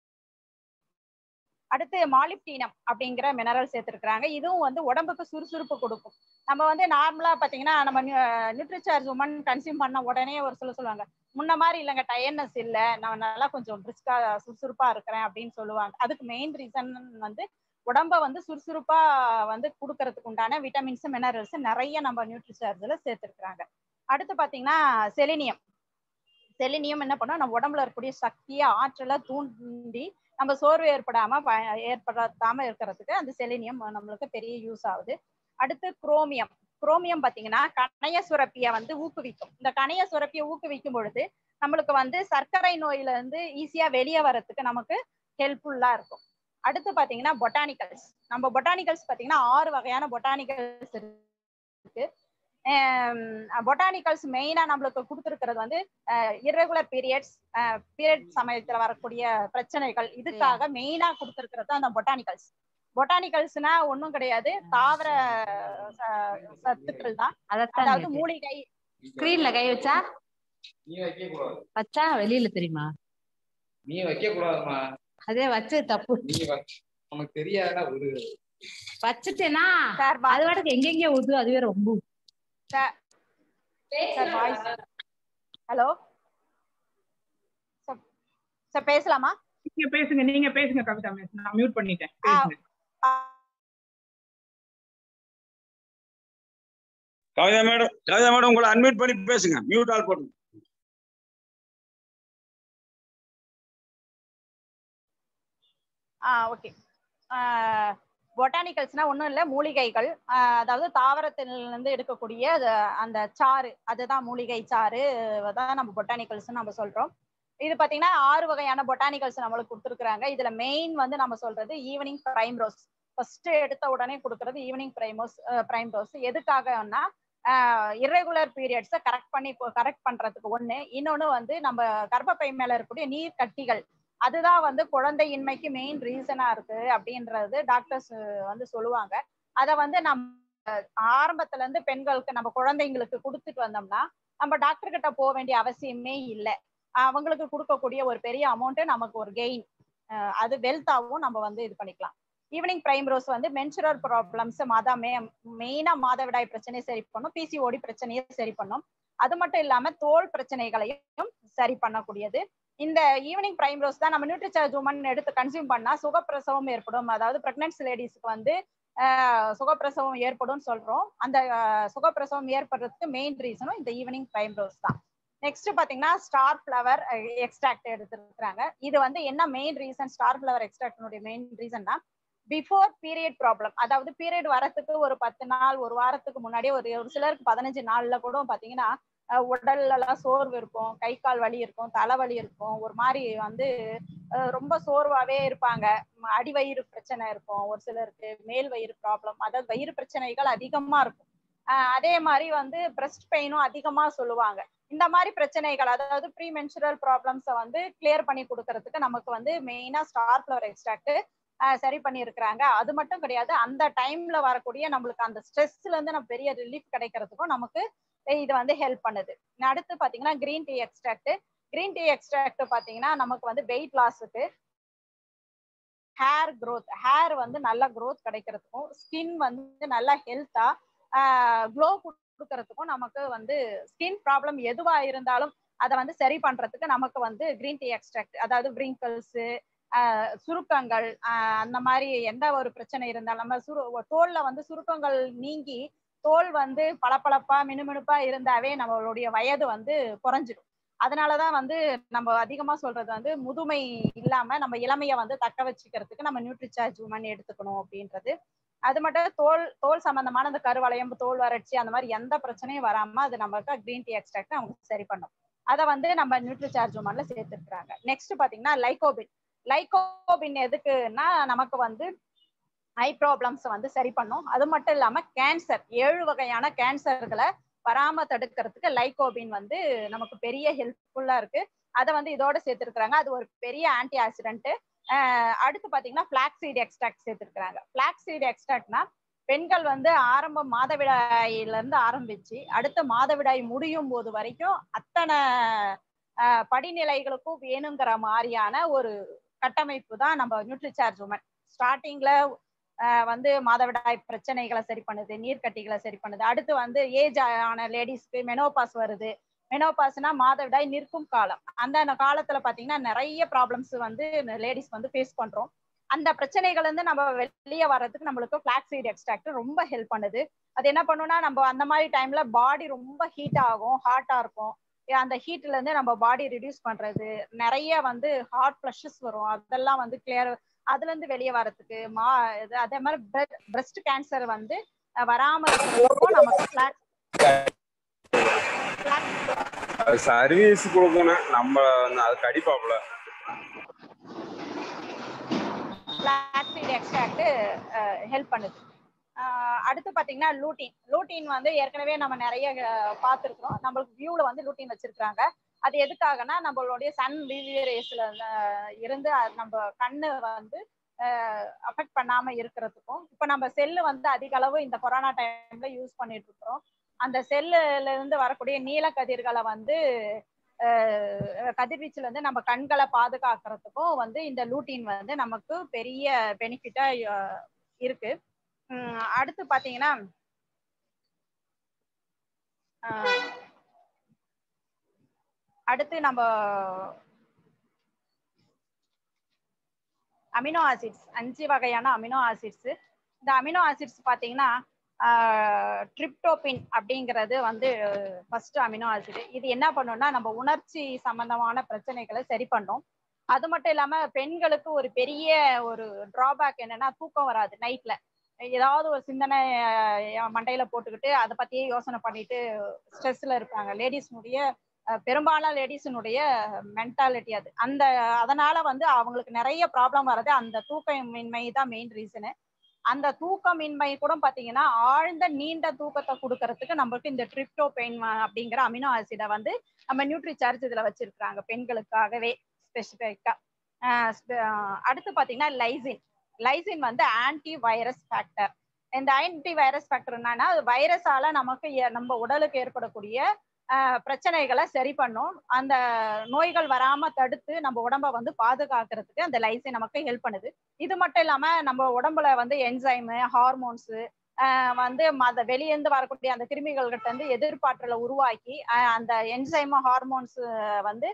அடுத்து மாலிப்டினம் அப்படிங்கிற மினரல் சேர்த்திருக்கிறாங்க இதுவும் வந்து உடம்புக்கு சுறுசுறுப்பு கொடுக்கும் நம்ம வந்து நார்மலா பாத்தீங்கன்னா நம்ம நியூட்ரிசார்ஜ் உமன் கன்சியூம் பண்ண உடனே ஒரு சில சொல்லுவாங்க முன்ன மாதிரி இல்லைங்க டயர்னஸ் இல்ல நான் நல்லா கொஞ்சம் பிரிஸ்கா சுறுசுறுப்பா இருக்கிறேன் அப்படின்னு சொல்லுவாங்க அதுக்கு மெயின் ரீசன் வந்து உடம்ப வந்து சுறுசுறுப்பா வந்து கொடுக்கறதுக்கு உண்டான விட்டமின்ஸ் மினரல்ஸ் நிறைய நம்ம நியூட்ரிசார்ஜ்ல சேர்த்திருக்கிறாங்க அடுத்து பாத்தீங்கன்னா செலினியம் செலினியம் என்ன பண்ணா நம்ம உடம்புல இருக்கக்கூடிய சக்தியை ஆற்றலை தூண்டி நம்ம சோர்வு ஏற்படாம ப- ஏற்படாம இருக்கிறதுக்கு அந்த செலினியம் நம்மளுக்கு பெரிய யூஸ் ஆகுது அடுத்து குரோமியம் குரோமியம் பாத்தீங்கன்னா கணைய சுரப்பிய வந்து ஊக்குவிக்கும் இந்த கணைய சுரப்பியை ஊக்குவிக்கும் பொழுது நம்மளுக்கு வந்து சர்க்கரை நோயில இருந்து ஈஸியா வெளியே வர்றதுக்கு நமக்கு ஹெல்ப்ஃபுல்லா இருக்கும் அடுத்து பாத்தீங்கன்னா பொட்டானிக்கல்ஸ் நம்ம பொட்டானிக்கல்ஸ் பாத்தீங்கன்னா ஆறு வகையான பொட்டானிக்கல்ஸ் இருக்கு பொட்டானிக்கல்ஸ் மெயினா நம்மளுக்கு கொடுத்துருக்கிறது வந்து இர்ரெகுலர் பீரியட்ஸ் பீரியட் சமயத்துல வரக்கூடிய பிரச்சனைகள் இதுக்காக மெயினா கொடுத்துருக்கிறது அந்த பொட்டானிக்கல்ஸ் பொட்டானிக்கல்ஸ்னா ஒண்ணும் கிடையாது தாவர ச- சத்துக்கள் தான் அதத்தான் அதாவது கேட்டேன். மூலிகை ஸ்கிரீன்ல கை வச்சா நீ வைக்க கூடாது வச்சா வெளியில தெரியுமா நீ வைக்க கூடாதுமா அதே வச்சது தப்பு நீ வச்ச உனக்கு தெரியாத ஒரு வச்சுட்டேனா சார் அது வாட்டுக்கு எங்கெங்க ஊது அதுவே ரொம்ப சார் வாய்ஸ் ஹலோ சார் பேசலாமா நீங்க பேசுங்க நீங்க பேசுங்க கவிதா மிஸ் நான் மியூட் பண்ணிட்டேன் ஆ, பேசுங்க ஆ, கவிதா மேடம் கவிதா மேடம் உங்களை அன்மியூட் பண்ணி பேசுங்க மியூட் ஆல் போடுங்க ஆ ஓகே பொட்டானிக்கல்ஸ்னா ஒன்றும் இல்லை மூலிகைகள் ஆஹ் அதாவது தாவரத்திலிருந்து எடுக்கக்கூடிய அது- அந்த சாறு அதுதான் மூலிகை சாறு தான் நம்ம பொட்டானிக்கல்ஸ் நம்ம சொல்றோம் இது பாத்தீங்கன்னா ஆறு வகையான பொட்டானிக்கல்ஸ் நம்மளுக்கு கொடுத்துருக்குறாங்க இதுல மெயின் வந்து நம்ம சொல்றது ஈவினிங் பிரைம் ரோஸ் ஃபர்ஸ்ட் எடுத்த உடனே கொடுக்கறது ஈவினிங் பிரைமோஸ் பிரைம் ரோஸ் எதுக்காகன்னா இர்ரெகுலர் பீரியட்ஸை கரெக்ட் பண்ணி கரெக்ட் பண்றதுக்கு ஒண்ணு இன்னொன்னு வந்து நம்ம கர்ப்பப்பை மேல இருக்கக்கூடிய நீர் கட்டிகள் அதுதான் வந்து குழந்தையின்மைக்கு மெயின் ரீசனா இருக்கு அப்படின்றது டாக்டர்ஸ் வந்து சொல்லுவாங்க அத வந்து நம்ம ஆரம்பத்துல இருந்து பெண்களுக்கு நம்ம குழந்தைங்களுக்கு கொடுத்துட்டு வந்தோம்னா நம்ம டாக்டர் கிட்ட போக வேண்டிய அவசியமே இல்லை அவங்களுக்கு கொடுக்கக்கூடிய ஒரு பெரிய அமௌண்ட் நமக்கு ஒரு கெயின் அது வெல்த்தாவும் நம்ம வந்து இது பண்ணிக்கலாம் ஈவினிங் பிரைம் ரோஸ் வந்து மென்சுரல் ப்ராப்ளம்ஸ் மாதா மே மெயினா மாதவிடாய் பிரச்சனையை சரி பண்ணும் பிசிஓடி பிரச்சனையை சரி பண்ணும் அது மட்டும் இல்லாம தோல் பிரச்சனைகளையும் சரி பண்ணக்கூடியது இந்த ஈவினிங் பிரைம் ரோஸ் தான் நம்ம நியூட்ரிசார்ஜ் உமன் எடுத்து கன்சியூம் பண்ணா சுகப்பிரசவம் ஏற்படும் அதாவது பிரெக்னன்சி லேடிஸ்க்கு வந்து ஆஹ், சுகப்பிரசவம் ஏற்படும் சொல்றோம் அந்த ஆஹ், சுகப்பிரசவம் ஏற்படுறதுக்கு மெயின் ரீசனும் இந்த ஈவினிங் பிரைம் ரோஸ் தான் நெக்ஸ்ட் பாத்தீங்கன்னா ஸ்டார் ஃபிளவர் எக்ஸ்ட்ராக்ட் எடுத்துருக்காங்க இது வந்து என்ன மெயின் ரீசன் ஸ்டார் ஃபிளவர் எக்ஸ்ட்ராக்டினுடைய மெயின் ரீசன்னா பிஃபோர் பீரியட் ப்ராப்ளம் அதாவது பீரியட் வரத்துக்கு ஒரு பத்து நாள் ஒரு வாரத்துக்கு முன்னாடி ஒரு ஒரு சிலருக்கு பதினஞ்சு நாள்ல கூட பாத்தீங்கன்னா அஹ் உடல்ல எல்லாம் சோர்வு இருக்கும் கை கால் வலி இருக்கும் தலைவலி இருக்கும் ஒரு மாதிரி வந்து அஹ் ரொம்ப சோர்வாவே இருப்பாங்க ம- அடிவயிறு பிரச்சனை இருக்கும் ஒரு சிலருக்கு மேல் வயிறு ப்ராப்ளம் அதாவது வயிறு பிரச்சனைகள் அதிகமா இருக்கும் அஹ் அதே மாதிரி வந்து பிரஸ்ட் பெயினும் அதிகமா சொல்லுவாங்க இந்த மாதிரி பிரச்சனைகள் அதாவது ப்ரீ மென்சுரல் ப்ராப்ளம்ஸை வந்து கிளியர் பண்ணி கொடுக்கறதுக்கு நமக்கு வந்து மெயினா ஸ்டார் ஃபிளவர் எக்ஸ்ட்ராக்ட் சரி பண்ணியிருக்கிறாங்க அது மட்டும் கிடையாது அந்த டைம்ல வரக்கூடிய நம்மளுக்கு அந்த ஸ்ட்ரெஸ்ல இருந்து நம்ம பெரிய ரிலீஃப் கிடைக்கிறதுக்கும் நமக்கு இது வந்து ஹெல்ப் பண்ணுது அடுத்து பாத்தீங்கன்னா green tea extract green tea extract பாத்தீங்கன்னா நமக்கு வந்து வெயிட் லாஸுக்கு ஹேர் growth ஹேர் வந்து நல்ல growth கிடைக்கிறதுக்கும் ஸ்கின் வந்து நல்லா ஹெல்த்தா க்ளோ கொடுக்கறதுக்கும் நமக்கு வந்து ஸ்கின் ப்ராப்ளம் எதுவா இருந்தாலும் அதை வந்து சரி பண்றதுக்கு நமக்கு வந்து கிரீன் டீ எக்ஸ்ட்ராக்ட் அதாவது விரிங்கிள்ஸ் சுருக்கங்கள் ஆஹ் அந்த மாதிரி எந்த ஒரு பிரச்சனை இருந்தாலும் நம்ம சுரு தோல்ல வந்து சுருக்கங்கள் நீங்கி தோல் வந்து பளபளப்பா மினுமினுப்பா இருந்தாவே நம்மளுடைய வயது வந்து குறைஞ்சிடும் அதனாலதான் வந்து நம்ம அதிகமா சொல்றது வந்து முதுமை இல்லாம நம்ம இளமைய வந்து தக்க வச்சுக்கிறதுக்கு நம்ம நியூட்ரிசார்ஜ் உமன் எடுத்துக்கணும் அப்படின்றது அது மட்டும் தோல் தோல் சம்பந்தமான அந்த கருவளையம் தோல் வறட்சி அந்த மாதிரி எந்த பிரச்சனையும் வராம அது நமக்கு கிரீன் டீ எக்ஸ்ட்ராக்ட் அவங்க சரி பண்ணும் அதை வந்து நம்ம நியூட்ரிசார்ஜ் உமன்ல சேர்த்துருக்காங்க நெக்ஸ்ட் பாத்தீங்கன்னா லைகோபின் லைகோபின் எதுக்குன்னா நமக்கு வந்து ஐ ப்ராப்ளம்ஸ் வந்து சரி பண்ணும் அது மட்டும் இல்லாம கேன்சர் ஏழு வகையான கேன்சர்களை வராம தடுக்கிறதுக்கு லைகோபின் வந்து நமக்கு பெரிய ஹெல்ப்ஃபுல்லா இருக்கு அதை வந்து இதோட சேர்த்திருக்கிறாங்க அது ஒரு பெரிய ஆன்டி ஆக்சிடென்ட் அடுத்து பாத்தீங்கன்னா பிளாக் சீட் எக்ஸ்ட்ராக்ட் சேர்த்திருக்கிறாங்க பிளாக் சீட் எக்ஸ்ட்ராக்ட்னா பெண்கள் வந்து ஆரம்ப மாதவிடாயில இருந்து ஆரம்பிச்சு அடுத்த மாதவிடாய் முடியும் போது வரைக்கும் அத்தனை படிநிலைகளுக்கும் வேணுங்கிற மாதிரியான ஒரு கட்டமைப்பு தான் நம்ம நியூட்ரிசார்ஜ் உமன் ஸ்டார்டிங்ல வந்து மாதவிடாய் பிரச்சனைகளை சரி பண்ணுது நீர்க்கட்டிகளை சரி பண்ணுது அடுத்து வந்து ஏஜ் ஆன லேடிஸ்க்கு மெனோபாஸ் வருது மெனோபாஸ்னா மாதவிடாய் நிற்கும் காலம் அந்த காலத்துல பாத்தீங்கன்னா நிறைய ப்ராப்ளம்ஸ் வந்து லேடிஸ் வந்து ஃபேஸ் பண்றோம் அந்த பிரச்சனைகள் வந்து நம்ம வெளியே வர்றதுக்கு நம்மளுக்கு பிளாக் சீட் எக்ஸ்ட்ராக்ட் ரொம்ப ஹெல்ப் பண்ணுது அது என்ன பண்ணுன்னா நம்ம அந்த மாதிரி டைம்ல பாடி ரொம்ப ஹீட் ஆகும் ஹாட்டா இருக்கும் அந்த ஹீட்ல இருந்து நம்ம பாடி ரிடியூஸ் பண்றது நிறைய வந்து ஹார்ட் ஃபிளஷஸ் வரும் அதெல்லாம் வந்து கிளியர் அதுல இருந்து வெளியே வரதுக்கு மா இது அதே மாதிரி பிரஸ்ட் கேன்சர் வந்து வராம இருக்கிறதுக்கும் நமக்கு பிளாக் சர்வீஸ் கொடுக்கணும் நம்ம அதுக்கு அடிப்பாப்ல பிளாக் சீட் எக்ஸ்ட்ராக்ட் ஹெல்ப் பண்ணுது அடுத்து பாத்தீங்கன்னா லூட்டின் லூட்டின் வந்து ஏற்கனவே நம்ம நிறைய பார்த்துருக்கோம் நம்மளுக்கு வியூல வந்து லூட்டின் வச்சிருக்காங்க அது எதுக்காகனா நம்மளுடைய சன் ரேஸ்ல இருந்து நம்ம கண்ணு வந்து அஃபெக்ட் பண்ணாம இருக்கிறதுக்கும் இப்ப நம்ம செல்லு வந்து அதிக அளவு இந்த கொரோனா டைம்ல யூஸ் பண்ணிட்டு இருக்கிறோம் அந்த செல்லுல இருந்து வரக்கூடிய நீல கதிர்களை வந்து கதிர்வீச்சுல இருந்து நம்ம கண்களை பாதுகாக்கிறதுக்கும் வந்து இந்த லூட்டின் வந்து நமக்கு பெரிய பெனிஃபிட்டா இருக்கு அடுத்து பாத்தீங்கன்னா அடுத்து நம்ம அமினோ ஆசிட்ஸ் அஞ்சு வகையான அமினோ ஆசிட்ஸ் இந்த அமினோ ஆசிட்ஸ் பாத்தீங்கன்னா ட்ரிப்டோபின் அப்படிங்கிறது வந்து ஃபர்ஸ்ட் அமினோ ஆசிட் இது என்ன பண்ணும்னா நம்ம உணர்ச்சி சம்பந்தமான பிரச்சனைகளை சரி பண்ணும் அது மட்டும் இல்லாம பெண்களுக்கு ஒரு பெரிய ஒரு டிராபேக் என்னன்னா தூக்கம் வராது நைட்ல ஏதாவது ஒரு சிந்தனை மண்டையில போட்டுக்கிட்டு அதை பத்தியே யோசனை பண்ணிட்டு ஸ்ட்ரெஸ்ல இருப்பாங்க லேடிஸ்னுடைய பெரும்பாலான லேடிஸினுடைய மென்டாலிட்டி அது அந்த அதனால வந்து அவங்களுக்கு நிறைய ப்ராப்ளம் வர்றது அந்த தூக்கமின்மை தான் மெயின் ரீசனு அந்த தூக்கமின்மை கூட பாத்தீங்கன்னா ஆழ்ந்த நீண்ட தூக்கத்தை கொடுக்கறதுக்கு நம்மளுக்கு இந்த ட்ரிப்டோபெயின் அப்படிங்கிற அமினோ ஆசிடை வந்து நம்ம நியூட்ரி சார்ஜ் இதுல வச்சிருக்காங்க பெண்களுக்காகவே ஸ்பெசிஃபிக்கா அடுத்து பாத்தீங்கன்னா லைசின் லைசின் வந்து ஆன்டி வைரஸ் ஃபேக்டர் இந்த ஆன்டி வைரஸ் ஃபேக்டர் என்னன்னா வைரஸால நமக்கு நம்ம உடலுக்கு ஏற்படக்கூடிய பிரச்சனைகளை சரி பண்ணும் அந்த நோய்கள் வராம தடுத்து நம்ம உடம்ப வந்து பாதுகாக்கிறதுக்கு அந்த லைசின் நமக்கு ஹெல்ப் பண்ணுது இது மட்டும் இல்லாம நம்ம உடம்புல வந்து என்சைமு ஹார்மோன்ஸ் வந்து மத வெளியேந்து வரக்கூடிய அந்த கிருமிகள் கிட்ட இருந்து எதிர்பார்த்தலை உருவாக்கி அந்த என்சைமு ஹார்மோன்ஸ் வந்து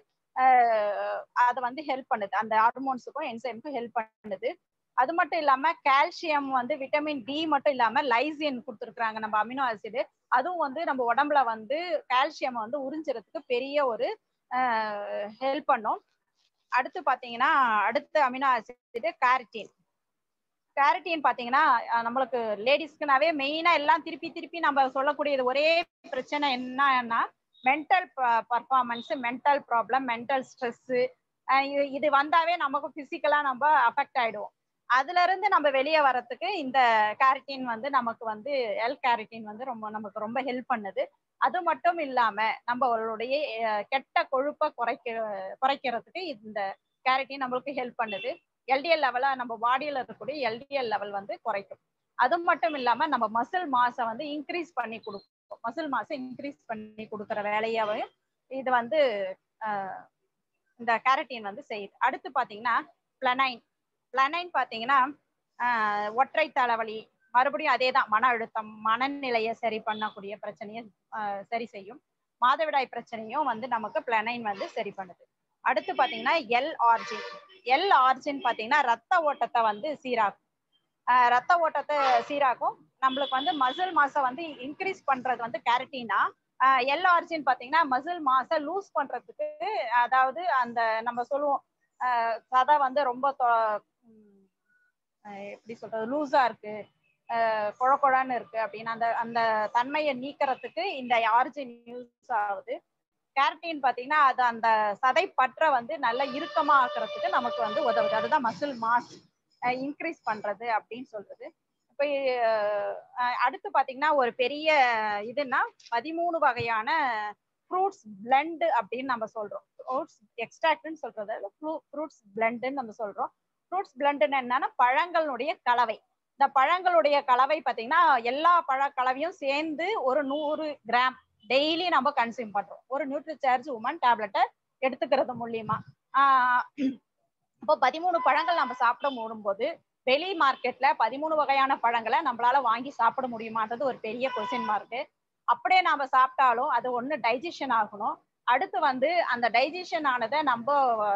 அதை வந்து ஹெல்ப் பண்ணுது அந்த ஹார்மோன்ஸுக்கும் என்சைமுக்கும் ஹெல்ப் பண்ணுது அது மட்டும் இல்லாம கால்சியம் வந்து விட்டமின் டி மட்டும் இல்லாம லைசின் கொடுத்துருக்குறாங்க நம்ம அமினோ ஆசிட் அதுவும் வந்து நம்ம உடம்புல வந்து கால்சியம் வந்து உறிஞ்சுறதுக்கு பெரிய ஒரு ஹெல்ப் பண்ணும் அடுத்து பாத்தீங்கன்னா அடுத்த அமினோ ஆசிட் கேரட்டின் கேரட்டின் பாத்தீங்கன்னா நம்மளுக்கு லேடிஸ்க்குனாவே மெயினா எல்லாம் திருப்பி திருப்பி நம்ம சொல்லக்கூடியது ஒரே பிரச்சனை என்னன்னா mental performance mental problem mental stress இது வந்தாவே நமக்கு பிசிக்கலா நம்ம அஃபெக்ட் ஆயிடுவோம் அதுல இருந்து நம்ம வெளியே வரத்துக்கு இந்த கேரட்டின் வந்து நமக்கு வந்து எல் கேரட்டின் வந்து ரொம்ப நமக்கு ரொம்ப ஹெல்ப் பண்ணுது அது மட்டும் இல்லாம நம்மளுடைய கெட்ட கொழுப்பை குறைக்க குறைக்கிறதுக்கு இந்த கேரட்டின் நம்மளுக்கு ஹெல்ப் பண்ணுது எல்டிஎல் லெவலா நம்ம பாடியில இருக்கக்கூடிய எல்டிஎல் லெவல் வந்து குறைக்கும் அது மட்டும் இல்லாம நம்ம மசில் மாஸை வந்து இன்க்ரீஸ் பண்ணி கொடுக்கும் மசில் மாஸை இன்க்ரீஸ் பண்ணி கொடுக்குற வேலையாவே இது வந்து இந்த கேரட்டின் வந்து செய்யுது அடுத்து பாத்தீங்கன்னா பிளனைன் பிளனைன் பாத்தீங்கன்னா ஒற்றை தலைவலி மறுபடியும் அதே தான் மன அழுத்தம் மனநிலையை சரி பண்ணக்கூடிய பிரச்சனையை ஆஹ் சரி செய்யும் மாதவிடாய் பிரச்சனையும் வந்து நமக்கு பிளனைன் வந்து சரி பண்ணுது அடுத்து பாத்தீங்கன்னா எல் ஆர்ஜின் எல் ஆர்ஜின் பாத்தீங்கன்னா ரத்த ஓட்டத்தை வந்து சீராக்கும் ஆஹ் ரத்த ஓட்டத்தை சீராக்கும் நம்மளுக்கு வந்து மசில் மாசை வந்து இன்க்ரீஸ் பண்றது வந்து கேரட்டினா எல் ஆர்ஜின் பாத்தீங்கன்னா மசில் மாசை லூஸ் பண்றதுக்கு அதாவது அந்த நம்ம சொல்லுவோம் ஆஹ் சதை வந்து ரொம்ப தொ- உம் ஆஹ் எப்படி சொல்றது லூஸா இருக்கு ஆஹ் குழ குழன்னு இருக்கு அப்படின்னு அந்த அந்த தன்மையை நீக்கிறதுக்கு இந்த ஆர்ஜின் யூஸ் ஆகுது கேரட்டின் பாத்தீங்கன்னா அது அந்த சதை பற்ற வந்து நல்ல இறுக்கமா ஆக்குறதுக்கு நமக்கு வந்து உதவுது அதுதான் மசில் மாஸ் இன்க்ரீஸ் பண்றது அப்படின்னு சொல்றது இப்போ அஹ், அடுத்து பாத்தீங்கன்னா ஒரு பெரிய இதுன்னா பதிமூணு வகையான ஃப்ரூட்ஸ் blend அப்படின்னு நம்ம சொல்றோம் ஃப்ரூட்ஸ் எக்ஸ்ட்ராக்ட்னு சொல்றது ஃப்ரூட்ஸ் பிளெண்டுன்னு நம்ம சொல்றோம் ஃப்ரூட்ஸ் பிளெண்டுன்னு என்னன்னா பழங்களுடைய கலவை இந்த பழங்களுடைய கலவை பாத்தீங்கன்னா எல்லா பழ கலவையும் சேர்ந்து ஒரு நூறு கிராம் டெய்லி நம்ம கன்சியூம் பண்றோம் ஒரு நியூட்ரிசார்ஜ் உமன் டேப்லெட்டை எடுத்துக்கிறது மூலியமா ஆஹ் இப்போ பதிமூணு பழங்கள் நம்ம சாப்பிட போது வெளி மார்க்கெட்ல பதிமூணு வகையான பழங்களை நம்மளால வாங்கி சாப்பிட முடியுமான்றது ஒரு பெரிய கொஸ்டின் மார்க்கு அப்படியே நாம சாப்பிட்டாலும் அது ஒண்ணு டைஜஷன் ஆகணும் அடுத்து வந்து அந்த டைஜஷன் ஆனதை நம்ம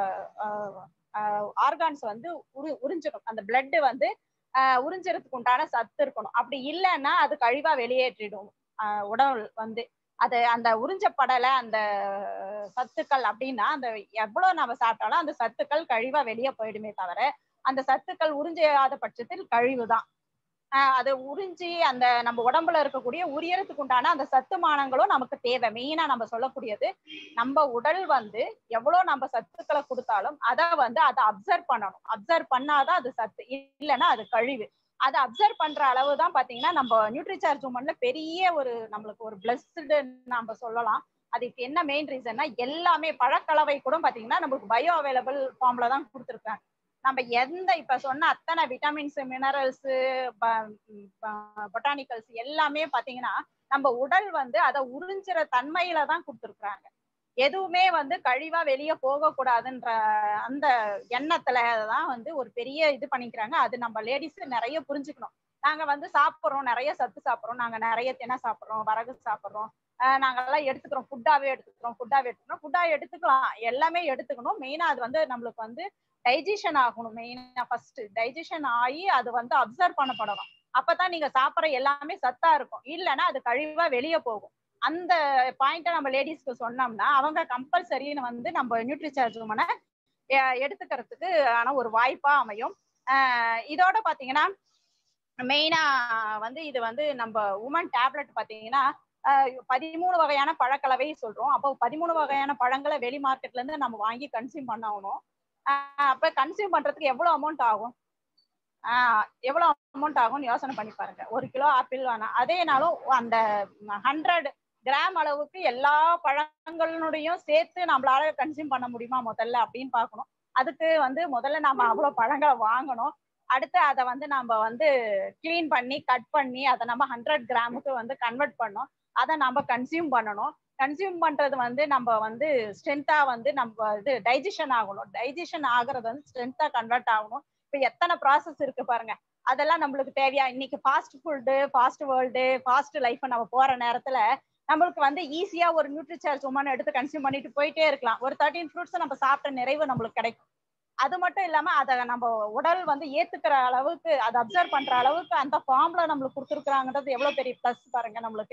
ஆர்கான்ஸ் வந்து உரு உறிஞ்சிடும் அந்த பிளட் வந்து ஆஹ் உறிஞ்சுறதுக்கு உண்டான சத்து இருக்கணும் அப்படி இல்லைன்னா அது கழிவா வெளியேற்றிடும் ஆஹ் உடல் வந்து அது அந்த உறிஞ்சப்படலை அந்த சத்துக்கள் அப்படின்னா அந்த எவ்வளவு நம்ம சாப்பிட்டாலும் அந்த சத்துக்கள் கழிவா வெளியே போயிடுமே தவிர அந்த சத்துக்கள் உறிஞ்சாத பட்சத்தில் கழிவு தான் ஆஹ் அது உறிஞ்சி அந்த நம்ம உடம்புல இருக்கக்கூடிய உரியறதுக்கு உண்டான அந்த சத்துமானங்களும் நமக்கு தேவை மெயினா நம்ம சொல்லக்கூடியது நம்ம உடல் வந்து எவ்வளவு நம்ம சத்துக்களை கொடுத்தாலும் அதை வந்து அதை அப்சர்வ் பண்ணணும் அப்சர்வ் பண்ணாதான் அது சத்து இல்லைன்னா அது கழிவு அதை அப்சர்வ் பண்ற அளவு தான் பாத்தீங்கன்னா நம்ம நியூட்ரிசார்ஜ் உமன்ல பெரிய ஒரு நம்மளுக்கு ஒரு பிளஸ்டு நம்ம சொல்லலாம் அதுக்கு என்ன மெயின் ரீசன்னா எல்லாமே பழக்கலவை கூட பாத்தீங்கன்னா நம்மளுக்கு பயோ அவைலபிள் ஃபார்ம்ல தான் கொடுத்துருக்காங்க நம்ம எந்த இப்ப சொன்ன அத்தனை விட்டமின்ஸ் மினரல்ஸ் பொட்டானிக்கல்ஸ் எல்லாமே பாத்தீங்கன்னா நம்ம உடல் வந்து அதை உறிஞ்சுற தன்மையில தான் கொடுத்துருக்குறாங்க எதுவுமே வந்து கழிவா வெளியே போகக்கூடாதுன்ற அந்த எண்ணத்துல தான் வந்து ஒரு பெரிய இது பண்ணிக்கிறாங்க அது நம்ம லேடிஸ் நிறைய புரிஞ்சுக்கணும் நாங்க வந்து சாப்பிட்றோம் நிறைய சத்து சாப்பிட்றோம் நாங்க நிறைய தினை சாப்பிட்றோம் வரகு சாப்பிட்றோம் நாங்கெல்லாம் எடுத்துக்கிறோம் ஃபுட்டாவே எடுத்துக்கிறோம் ஃபுட்டாவே எடுத்துக்கிறோம் ஃபுட்டா எடுத்துக்கலாம் எல்லாமே எடுத்துக்கணும் மெயினா அது வந்து நம்மளுக்கு வந்து டைஜஷன் ஆகணும் மெயினா ஃபர்ஸ்ட் டைஜஷன் ஆகி அது வந்து அப்சர்வ் பண்ணப்படணும் அப்பதான் நீங்க சாப்பிட்ற எல்லாமே சத்தா இருக்கும் இல்லைன்னா அது கழிவா வெளியே போகும் அந்த பாயிண்ட்டை நம்ம லேடிஸ்க்கு சொன்னோம்னா அவங்க கம்பல்சரின்னு வந்து நம்ம நியூட்ரிசார்ஜ் உமனை எடுத்துக்கிறதுக்கு ஆன ஒரு வாய்ப்பா அமையும் இதோட பாத்தீங்கன்னா மெயினா வந்து இது வந்து நம்ம உமன் டேப்லெட் பாத்தீங்கன்னா பதிமூணு வகையான பழக்கலவை சொல்றோம் அப்போ பதிமூணு வகையான பழங்களை வெளி மார்க்கெட்ல இருந்து நம்ம வாங்கி கன்சியூம் பண்ணணும் அப்ப கன்சியூம் பண்றதுக்கு எவ்வளவு அமௌண்ட் ஆகும் ஆஹ் எவ்வளவு அமௌண்ட் ஆகும்னு யோசனை பண்ணி பாருங்க ஒரு கிலோ ஆப்பிள் வேணாம் அதேனாலும் அந்த ஹண்ட்ரட் கிராம் அளவுக்கு எல்லா பழங்களுடையும் சேர்த்து நம்மளால கன்சியூம் பண்ண முடியுமா முதல்ல அப்படின்னு பார்க்கணும் அதுக்கு வந்து முதல்ல நம்ம அவ்வளவு பழங்களை வாங்கணும் அடுத்து அதை வந்து நம்ம வந்து கிளீன் பண்ணி கட் பண்ணி அதை நம்ம ஹண்ட்ரட் கிராமுக்கு வந்து கன்வெர்ட் பண்ணோம் அதை நம்ம கன்சியூம் பண்ணணும் கன்சியூம் பண்றது வந்து நம்ம வந்து ஸ்ட்ரென்த்தா வந்து நம்ம இது டைஜஷன் ஆகணும் டைஜஷன் ஆகுறது வந்து ஸ்ட்ரென்த்தா கன்வெர்ட் ஆகணும் இப்போ எத்தனை ப்ராசஸ் இருக்கு பாருங்க அதெல்லாம் நம்மளுக்கு தேவையா இன்னைக்கு fast food fast world fast life நம்ம போற நேரத்துல நம்மளுக்கு வந்து ஈஸியா ஒரு நியூட்ரிசார்ஜ் உமன் எடுத்து கன்சியூம் பண்ணிட்டு போயிட்டே இருக்கலாம் ஒரு தேர்ட்டின் ஃப்ரூட்ஸ் நம்ம சாப்பிட்ட நிறைவு நம்மளுக்கு கிடைக்கும் அது மட்டும் இல்லாம அதை நம்ம உடல் வந்து ஏத்துக்கிற அளவுக்கு அதை அப்சர்வ் பண்ற அளவுக்கு அந்த ஃபார்ம்ல நம்மளுக்கு கொடுத்துருக்குறாங்கன்றது எவ்வளவு பெரிய ப்ளஸ் பாருங்க நம்மளுக்கு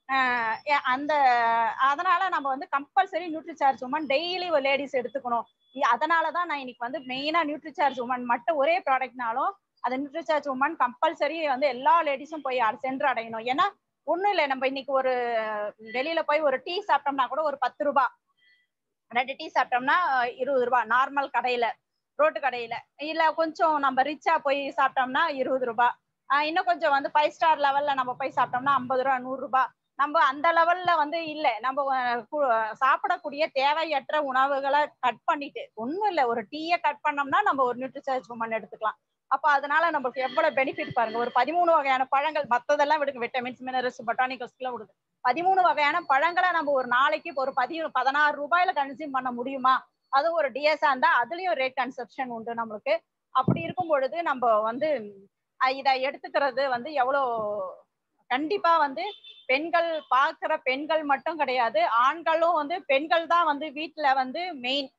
அந்த அதனால நம்ம வந்து கம்பல்சரி நியூட்ரிசார்ஜ் உமன் டெய்லி ஒரு லேடிஸ் எடுத்துக்கணும் அதனாலதான் நான் இன்னைக்கு வந்து மெயினா நியூட்ரிசார்ஜ் உமன் மட்டும் ஒரே ப்ராடக்ட்னாலும் அந்த நியூட்ரிசார்ஜ் உமன் கம்பல்சரி வந்து எல்லா லேடிஸும் போய் சென்று அடையணும் ஏன்னா ஒண்ணும் இல்லை நம்ம இன்னைக்கு ஒரு வெளியில போய் ஒரு டீ சாப்பிட்டோம்னா கூட ஒரு பத்து ரூபாய் ரெண்டு டீ சாப்பிட்டோம்னா இருபது ரூபாய் நார்மல் கடையில ரோட்டு கடையில இல்ல கொஞ்சம் நம்ம ரிச்சா போய் சாப்பிட்டோம்னா இருபது ரூபாய் இன்னும் கொஞ்சம் வந்து ஃபைவ் ஸ்டார் லெவல்ல நம்ம போய் சாப்பிட்டோம்னா ஐம்பது ரூபா நூறு ரூபாய் நம்ம அந்த லெவல்ல வந்து இல்ல நம்ம சாப்பிடக்கூடிய தேவையற்ற உணவுகளை கட் பண்ணிட்டு ஒண்ணும் இல்ல ஒரு டீயை கட் பண்ணோம்னா நம்ம ஒரு நியூட்ரிசார்ஜ் உமன் எடுத்துக்கலாம் அப்ப அதனால நமக்கு எவ்வளவு பெனிஃபிட் பாருங்க ஒரு பதிமூணு வகையான பழங்கள் மத்ததெல்லாம் விடுங்க விட்டமின்ஸ் மினரல்ஸ் பொட்டானிக்கல்ஸ் எல்லாம் விடுங்க பதிமூணு வகையான பழங்களை நம்ம ஒரு நாளைக்கு ஒரு பதி பதினாறு ரூபாயில கன்சியூம் பண்ண முடியுமா அது ஒரு டிஎஸ்ஆ இருந்தா அதுலயும் ரேட் கன்சப்ஷன் உண்டு நம்மளுக்கு அப்படி இருக்கும் பொழுது நம்ம வந்து அஹ் இதை எடுத்துக்கிறது வந்து எவ்வளோ கண்டிப்பா வந்து பெண்கள் பார்க்கிற பெண்கள் மட்டும் கிடையாது ஆண்களும் வந்து பெண்கள் தான் வந்து வீட்டுல வந்து மெயின்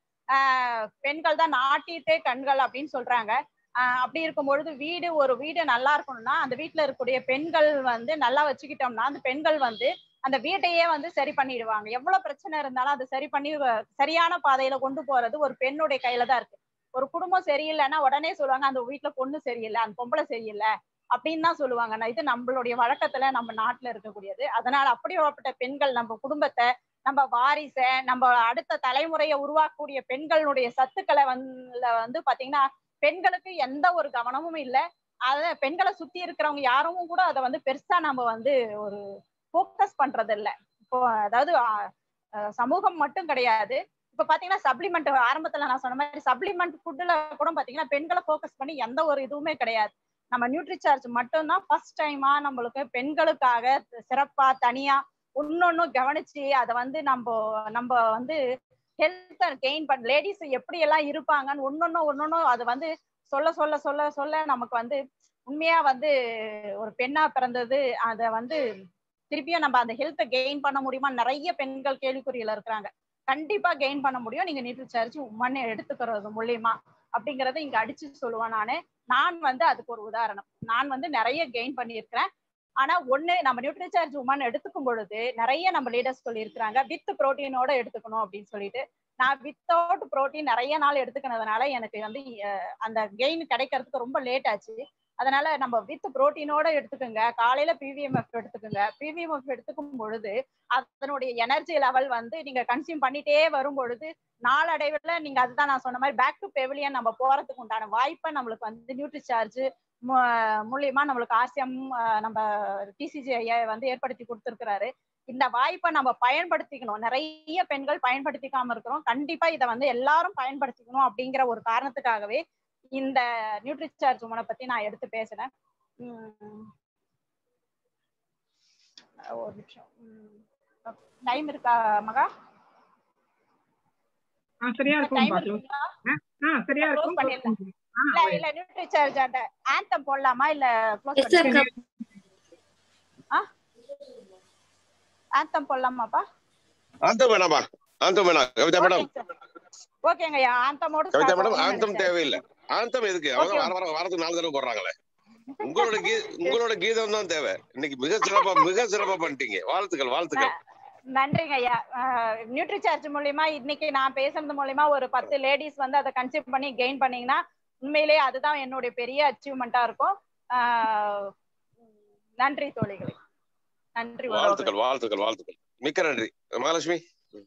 பெண்கள் தான் நாட்டிட்டே கண்கள் அப்படின்னு சொல்றாங்க ஆஹ் அப்படி இருக்கும் பொழுது வீடு ஒரு வீடு நல்லா இருக்கணும்னா அந்த வீட்டுல இருக்கக்கூடிய பெண்கள் வந்து நல்லா வச்சுக்கிட்டோம்னா அந்த பெண்கள் வந்து அந்த வீட்டையே வந்து சரி பண்ணிடுவாங்க எவ்வளவு பிரச்சனை இருந்தாலும் அதை சரி பண்ணி வ- சரியான பாதையில கொண்டு போறது ஒரு பெண்ணுடைய கையில தான் இருக்கு ஒரு குடும்பம் சரியில்லைன்னா உடனே சொல்லுவாங்க அந்த வீட்டுல பொண்ணு சரியில்லை அந்த பொம்பளை சரியில்லை அப்படின்னு தான் சொல்லுவாங்க நான் இது நம்மளுடைய வழக்கத்துல நம்ம நாட்டுல இருக்கக்கூடியது அதனால அப்படிப்பட்ட பெண்கள் நம்ம குடும்பத்தை நம்ம வாரிசை நம்ம அடுத்த தலைமுறையை உருவாக்கக்கூடிய பெண்களுடைய சத்துக்களை வந்து வந்து பாத்தீங்கன்னா பெண்களுக்கு எந்த ஒரு கவனமும் இல்லை அத பெண்களை சுத்தி இருக்கிறவங்க யாரும் கூட அதை வந்து பெருசா நம்ம வந்து ஒரு ஃபோக்கஸ் பண்றது இல்ல இப்போ அதாவது ஆஹ், அஹ், சமூகம் மட்டும் கிடையாது இப்ப பாத்தீங்கன்னா சப்ளிமெண்ட் ஆரம்பத்துல நான் சொன்ன மாதிரி சப்ளிமெண்ட் ஃபுட்ல கூட பாத்தீங்கன்னா பெண்களை ஃபோக்கஸ் பண்ணி எந்த ஒரு இதுவுமே கிடையாது நம்ம நியூட்ரி சார்ஜ் மட்டும்தான் ஃபர்ஸ்ட் டைமா நம்மளுக்கு பெண்களுக்காக சிறப்பா தனியா ஒன்னொன்னு கவனிச்சு அதை வந்து நம்ம நம்ம வந்து ஹெல்த் கெயின் பண்ண லேடிஸ் எப்படி எல்லாம் இருப்பாங்கன்னு ஒன்னொன்னு ஒன்னொன்னு அது வந்து சொல்ல சொல்ல சொல்ல சொல்ல நமக்கு வந்து உண்மையா வந்து ஒரு பெண்ணா பிறந்தது அதை வந்து திருப்பியும் நம்ம அந்த ஹெல்த்தை கெயின் பண்ண முடியுமா நிறைய பெண்கள் கேள்விக்குறியில இருக்கிறாங்க கண்டிப்பா கெயின் பண்ண முடியும் நீங்க நீட்டு சார்ஜ் உமன் எடுத்துக்கிறது மூலியமா அப்படிங்கறத இங்க அடிச்சு சொல்லுவேன் நானு நான் வந்து அதுக்கு ஒரு உதாரணம் நான் வந்து நிறைய கெயின் பண்ணியிருக்கிறேன் ஆனா ஒண்ணு நம்ம நியூட்ரிசார்ஜ் உமன் எடுத்துக்கும் பொழுது நிறைய நம்ம லீடர்ஸ் சொல்லியிருக்கிறாங்க வித் புரோட்டீனோட எடுத்துக்கணும் அப்படின்னு சொல்லிட்டு நான் வித்தவுட் புரோட்டீன் நிறைய நாள் எடுத்துக்கினதுனால எனக்கு வந்து அஹ், அந்த கெயின் கிடைக்கிறதுக்கு ரொம்ப லேட் ஆச்சு அதனால நம்ம வித் புரோட்டீனோட எடுத்துக்கோங்க காலையில பிவிஎம்எஃப் எடுத்துக்கோங்க பிவிஎம்எஃப் எடுத்துக்கும் பொழுது அதனுடைய எனர்ஜி லெவல் வந்து நீங்க கன்சியூம் பண்ணிட்டே வரும் பொழுது நாளடைவுல நீங்க அதுதான் நான் சொன்ன மாதிரி பேக் டு பெவிலியன் நம்ம போறதுக்கு உண்டான வாய்ப்பை நம்மளுக்கு வந்து நியூட்ரி சார்ஜ் மூலியமா நம்மளுக்கு ஆசியம் நம்ம டிசிஜி ஐயா வந்து ஏற்படுத்தி கொடுத்துருக்கிறாரு இந்த வாய்ப்பை நம்ம பயன்படுத்திக்கணும் நிறைய பெண்கள் பயன்படுத்திக்காம இருக்கிறோம் கண்டிப்பா இதை வந்து எல்லாரும் பயன்படுத்திக்கணும் அப்படிங்கிற ஒரு காரணத்துக்காகவே இந்த நியூட்ரி சார்ஜ் உமனை பத்தி நான் எடுத்து பேசுறேன் உம் ஒரு நிமிஷம் டைம் இருக்கா மகா ஆ சரியா இருக்கும் டைம் பாத்து இருக்குங்களா ஆ சரியா க்ளோஸ் இருக்கும் பண்ணிடலாம் ஆ, இல்ல இல்ல நியூட்ரி சார்ஜ் அந்த ஆந்தம் போடலாமா இல்ல க்ளோஸ் Yes, sir. பண்ணி ஆ ஆந்தம் போடலாமாப்பா ஆந்தம் வேணாமா ஆந்தம் வேணாம் கவிதா மேடம் ஓகேங்க ஐயா ஆந்தமோட கவிதா start மேடம் பண்ணணும்னு ஆந்தம் நினைச்சேன். தேவையில்லை ஆந்தம் எதுக்கு அவங்க Okay. வார வாரம் வாரத்துக்கு நாலு தடவை போடுறாங்களே உங்களோட கீ உங்களோட கீதம் தான் தேவை இன்னைக்கு மிக சிறப்பா மிக சிறப்பா பண்ணிட்டீங்க வாழ்த்துக்கள் வாழ்த்துக்கள் நன்றிங்க ஐயா நியூட்ரி சார்ஜ் மூலியமா இன்னைக்கு நான் பேசுறது மூலியமா ஒரு பத்து லேடிஸ் வந்து அதை கன்சியூம் பண்ணி கெயின் பண்ணீங்கன்னா உண்மையிலேயே அதுதான் என்னுடைய பெரிய அச்சீவ்மெண்டா இருக்கும் ஆஹ் நன்றி தோழிகளே நன்றி உறவுகளே. வாழ்த்துக்கள் வாழ்த்துக்கள் வாழ்த்துக்கள் மிக்க நன்றி மகாலட்சுமி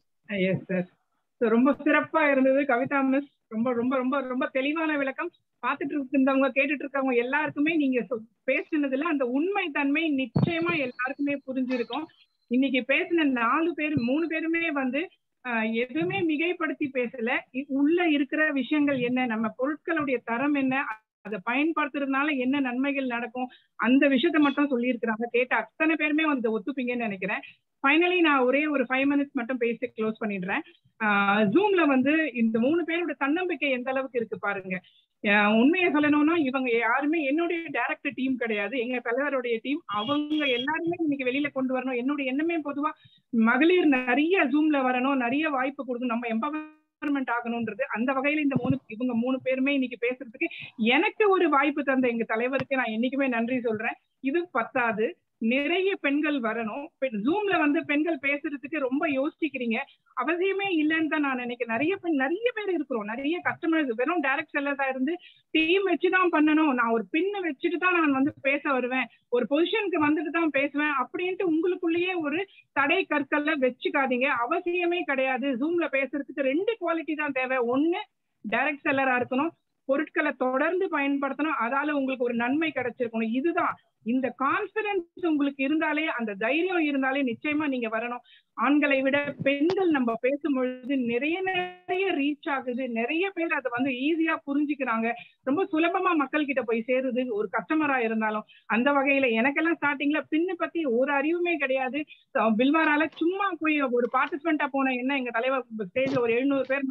எஸ் சார் So, ரொம்ப சிறப்பா இருந்தது கவிதா மிஸ் ரொம்ப ரொம்ப ரொம்ப ரொம்ப தெளிவான விளக்கம் பார்த்துட்டு இருந்தவங்க கேட்டுட்டு இருக்கவங்க எல்லாருக்குமே நீங்க சொ- பேசுனதுல அந்த உண்மை தன்மை நிச்சயமா எல்லாருக்குமே புரிஞ்சிருக்கும் இன்னைக்கு பேசின நாலு பேர் மூணு பேருமே வந்து ஆஹ், எதுவுமே மிகைப்படுத்தி பேசல இ- உள்ள இருக்கிற விஷயங்கள் என்ன நம்ம பொருட்களுடைய தரம் என்ன அதை பயன்படுத்துறதுனால என்ன நன்மைகள் நடக்கும் அந்த விஷயத்த மட்டும் சொல்லியிருக்கிறாங்க கேட்ட அத்தனை பேருமே வந்து இதை ஒத்துப்பீங்கன்னு நினைக்கிறேன் ஃபைனலி நான் ஒரே ஒரு ஃபைவ் மினிட்ஸ் மட்டும் பேசி க்ளோஸ் பண்ணிடுறேன் ஜூம்ல வந்து இந்த மூணு பேரோட தன்னம்பிக்கை எந்த அளவுக்கு இருக்கு பாருங்க அஹ் உண்மையை சொல்லணும்னா இவங்க யாருமே என்னுடைய டைரக்டர் டீம் கிடையாது எங்க தலைவருடைய டீம் அவங்க எல்லாருமே இன்னைக்கு வெளியில கொண்டு வரணும் என்னுடைய எண்ணமே பொதுவா மகளிர் நிறைய ஜூம்ல வரணும் நிறைய வாய்ப்பு கொடுக்கணும் நம்ம எம்பவர்மெண்ட் ஆகணும்ன்றது அந்த வகையில இந்த மூணு இவங்க மூணு பேருமே இன்னைக்கு பேசுறதுக்கு எனக்கு ஒரு வாய்ப்பு தந்த எங்க தலைவருக்கு நான் என்னைக்குமே நன்றி சொல்றேன் இது பத்தாது நிறைய பெண்கள் வரணும் ஜூம்ல வந்து பெண்கள் பேசுறதுக்கு ரொம்ப யோசிக்கிறீங்க அவசியமே இல்லைன்னு தான் நான் நினைக்கிறேன் நிறைய பெண் நிறைய பேர் இருக்கிறோம் நிறைய கஸ்டமர்ஸ் வெறும் டைரக்ட் செல்லர்ஸா இருந்து டீம் வச்சு தான் பண்ணணும் நான் ஒரு பின்ன வச்சுட்டு தான் நான் வந்து பேச வருவேன் ஒரு பொசிஷனுக்கு வந்துட்டு தான் பேசுவேன் அப்படின்ட்டு உங்களுக்குள்ளேயே ஒரு தடை கற்கள்ல வச்சுக்காதீங்க அவசியமே கிடையாது ஜூம்ல பேசுறதுக்கு ரெண்டு குவாலிட்டி தான் தேவை ஒண்ணு டைரக்ட் செல்லரா இருக்கணும் பொருட்களை தொடர்ந்து பயன்படுத்தணும் அதால உங்களுக்கு ஒரு நன்மை கிடைச்சிருக்கணும் இதுதான் இந்த கான்பிடன்ஸ் உங்களுக்கு இருந்தாலே அந்த தைரியம் இருந்தாலே நிச்சயமா நீங்க வரணும் ஆண்களை விட பெண்கள் நம்ம பேசும்பொழுது நிறைய நிறைய ரீச் ஆகுது நிறைய பேர் அதை வந்து ஈஸியா புரிஞ்சுக்கிறாங்க ரொம்ப சுலபமா மக்கள் கிட்ட போய் சேருது ஒரு கஸ்டமரா இருந்தாலும் அந்த வகையில எனக்கெல்லாம் ஸ்டார்டிங்ல பின்னு பத்தி ஒரு அறிவுமே கிடையாது பில்வாரால சும்மா போய் ஒரு பார்ட்டிசிபென்டா போன என்ன எங்க தலைவர் ஸ்டேஜ்ல ஒரு எழுநூறு பேர் வந்து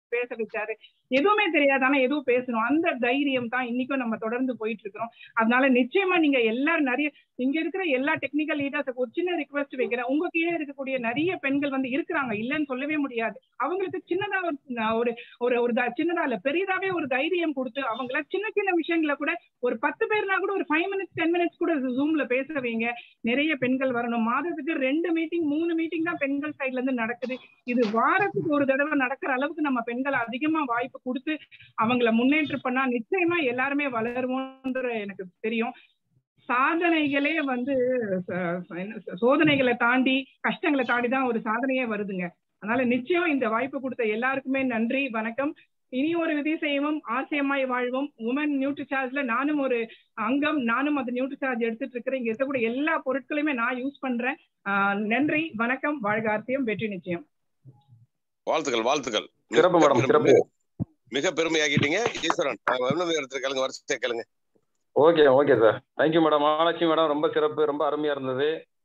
பேச வச்சாரு எதுவுமே தெரியாது ஆனா எதுவும் பேசணும் அந்த தைரியம் தான் இன்னைக்கும் நம்ம தொடர்ந்து போயிட்டு இருக்கிறோம் அதனால நிச்சயமா நீங்க எல்லாரும் நிறைய இங்க இருக்கிற எல்லா டெக்னிக்கல் லீடர்ஸ் ஒரு சின்ன ரிக்வெஸ்ட் வைக்கிறேன் உங்க கீழே இருக்கக்கூடிய நிறைய பெண்கள் வந்து இருக்கிறாங்க இல்லைன்னு சொல்லவே முடியாது அவங்களுக்கு சின்னதா ஒரு ஒரு ஒரு ஒரு த- சின்னதா இல்ல பெரியதாவே ஒரு தைரியம் கொடுத்து அவங்கள சின்ன சின்ன விஷயங்களை கூட ஒரு பத்து பேர்னா கூட ஒரு ஃபைவ் மினிட்ஸ் டென் மினிட்ஸ் கூட ஜூம்ல பேச வைங்க நிறைய பெண்கள் வரணும் மாதத்துக்கு ரெண்டு மீட்டிங் மூணு மீட்டிங் தான் பெண்கள் சைட்ல இருந்து நடக்குது இது வாரத்துக்கு ஒரு தடவை நடக்கிற அளவுக்கு நம்ம பெண்கள் அதிகமா வாய்ப்பு கொடுத்து அவங்கள முன்னேற்றம் பண்ணா நிச்சயமா எல்லாருமே வளருவோன்ற எனக்கு தெரியும் சாதனைகளே வந்து ச- ச- என்ன- சோதனைகளை தாண்டி கஷ்டங்களை தாண்டி தான் ஒரு சாதனையே வருதுங்க அதனால நிச்சயம் இந்த வாய்ப்பு கொடுத்த எல்லாருக்குமே நன்றி வணக்கம் இனி ஒரு விதி செய்வோம் ஆசியமாய் வாழ்வோம் உமன் நியூட்ரி சார்ஜ்ல நானும் ஒரு அங்கம் நானும் அந்த நியூட்ரி சார்ஜ் எடுத்துட்டு இருக்கிறேன் இங்க இருக்கக்கூடிய எல்லா பொருட்களையுமே நான் யூஸ் பண்றேன் ஆஹ் நன்றி வணக்கம் வாழ்க ஆர்த்தியம் வெற்றி நிச்சயம் வாழ்த்துக்கள் வாழ்த்துக்கள் சிறப்பு மிக மேடம் பெருமை- சிறப்பு மிக பெருமையாக்கிட்டீங்க ஈஸ்வரன் இன்னும் இடத்துல கேளுங்க வரிசையா கேளுங்க okay okay sir thank you madam Mahalakshmi madam ரொம்ப சிறப்பு ரொம்ப அருமையா இருந்தது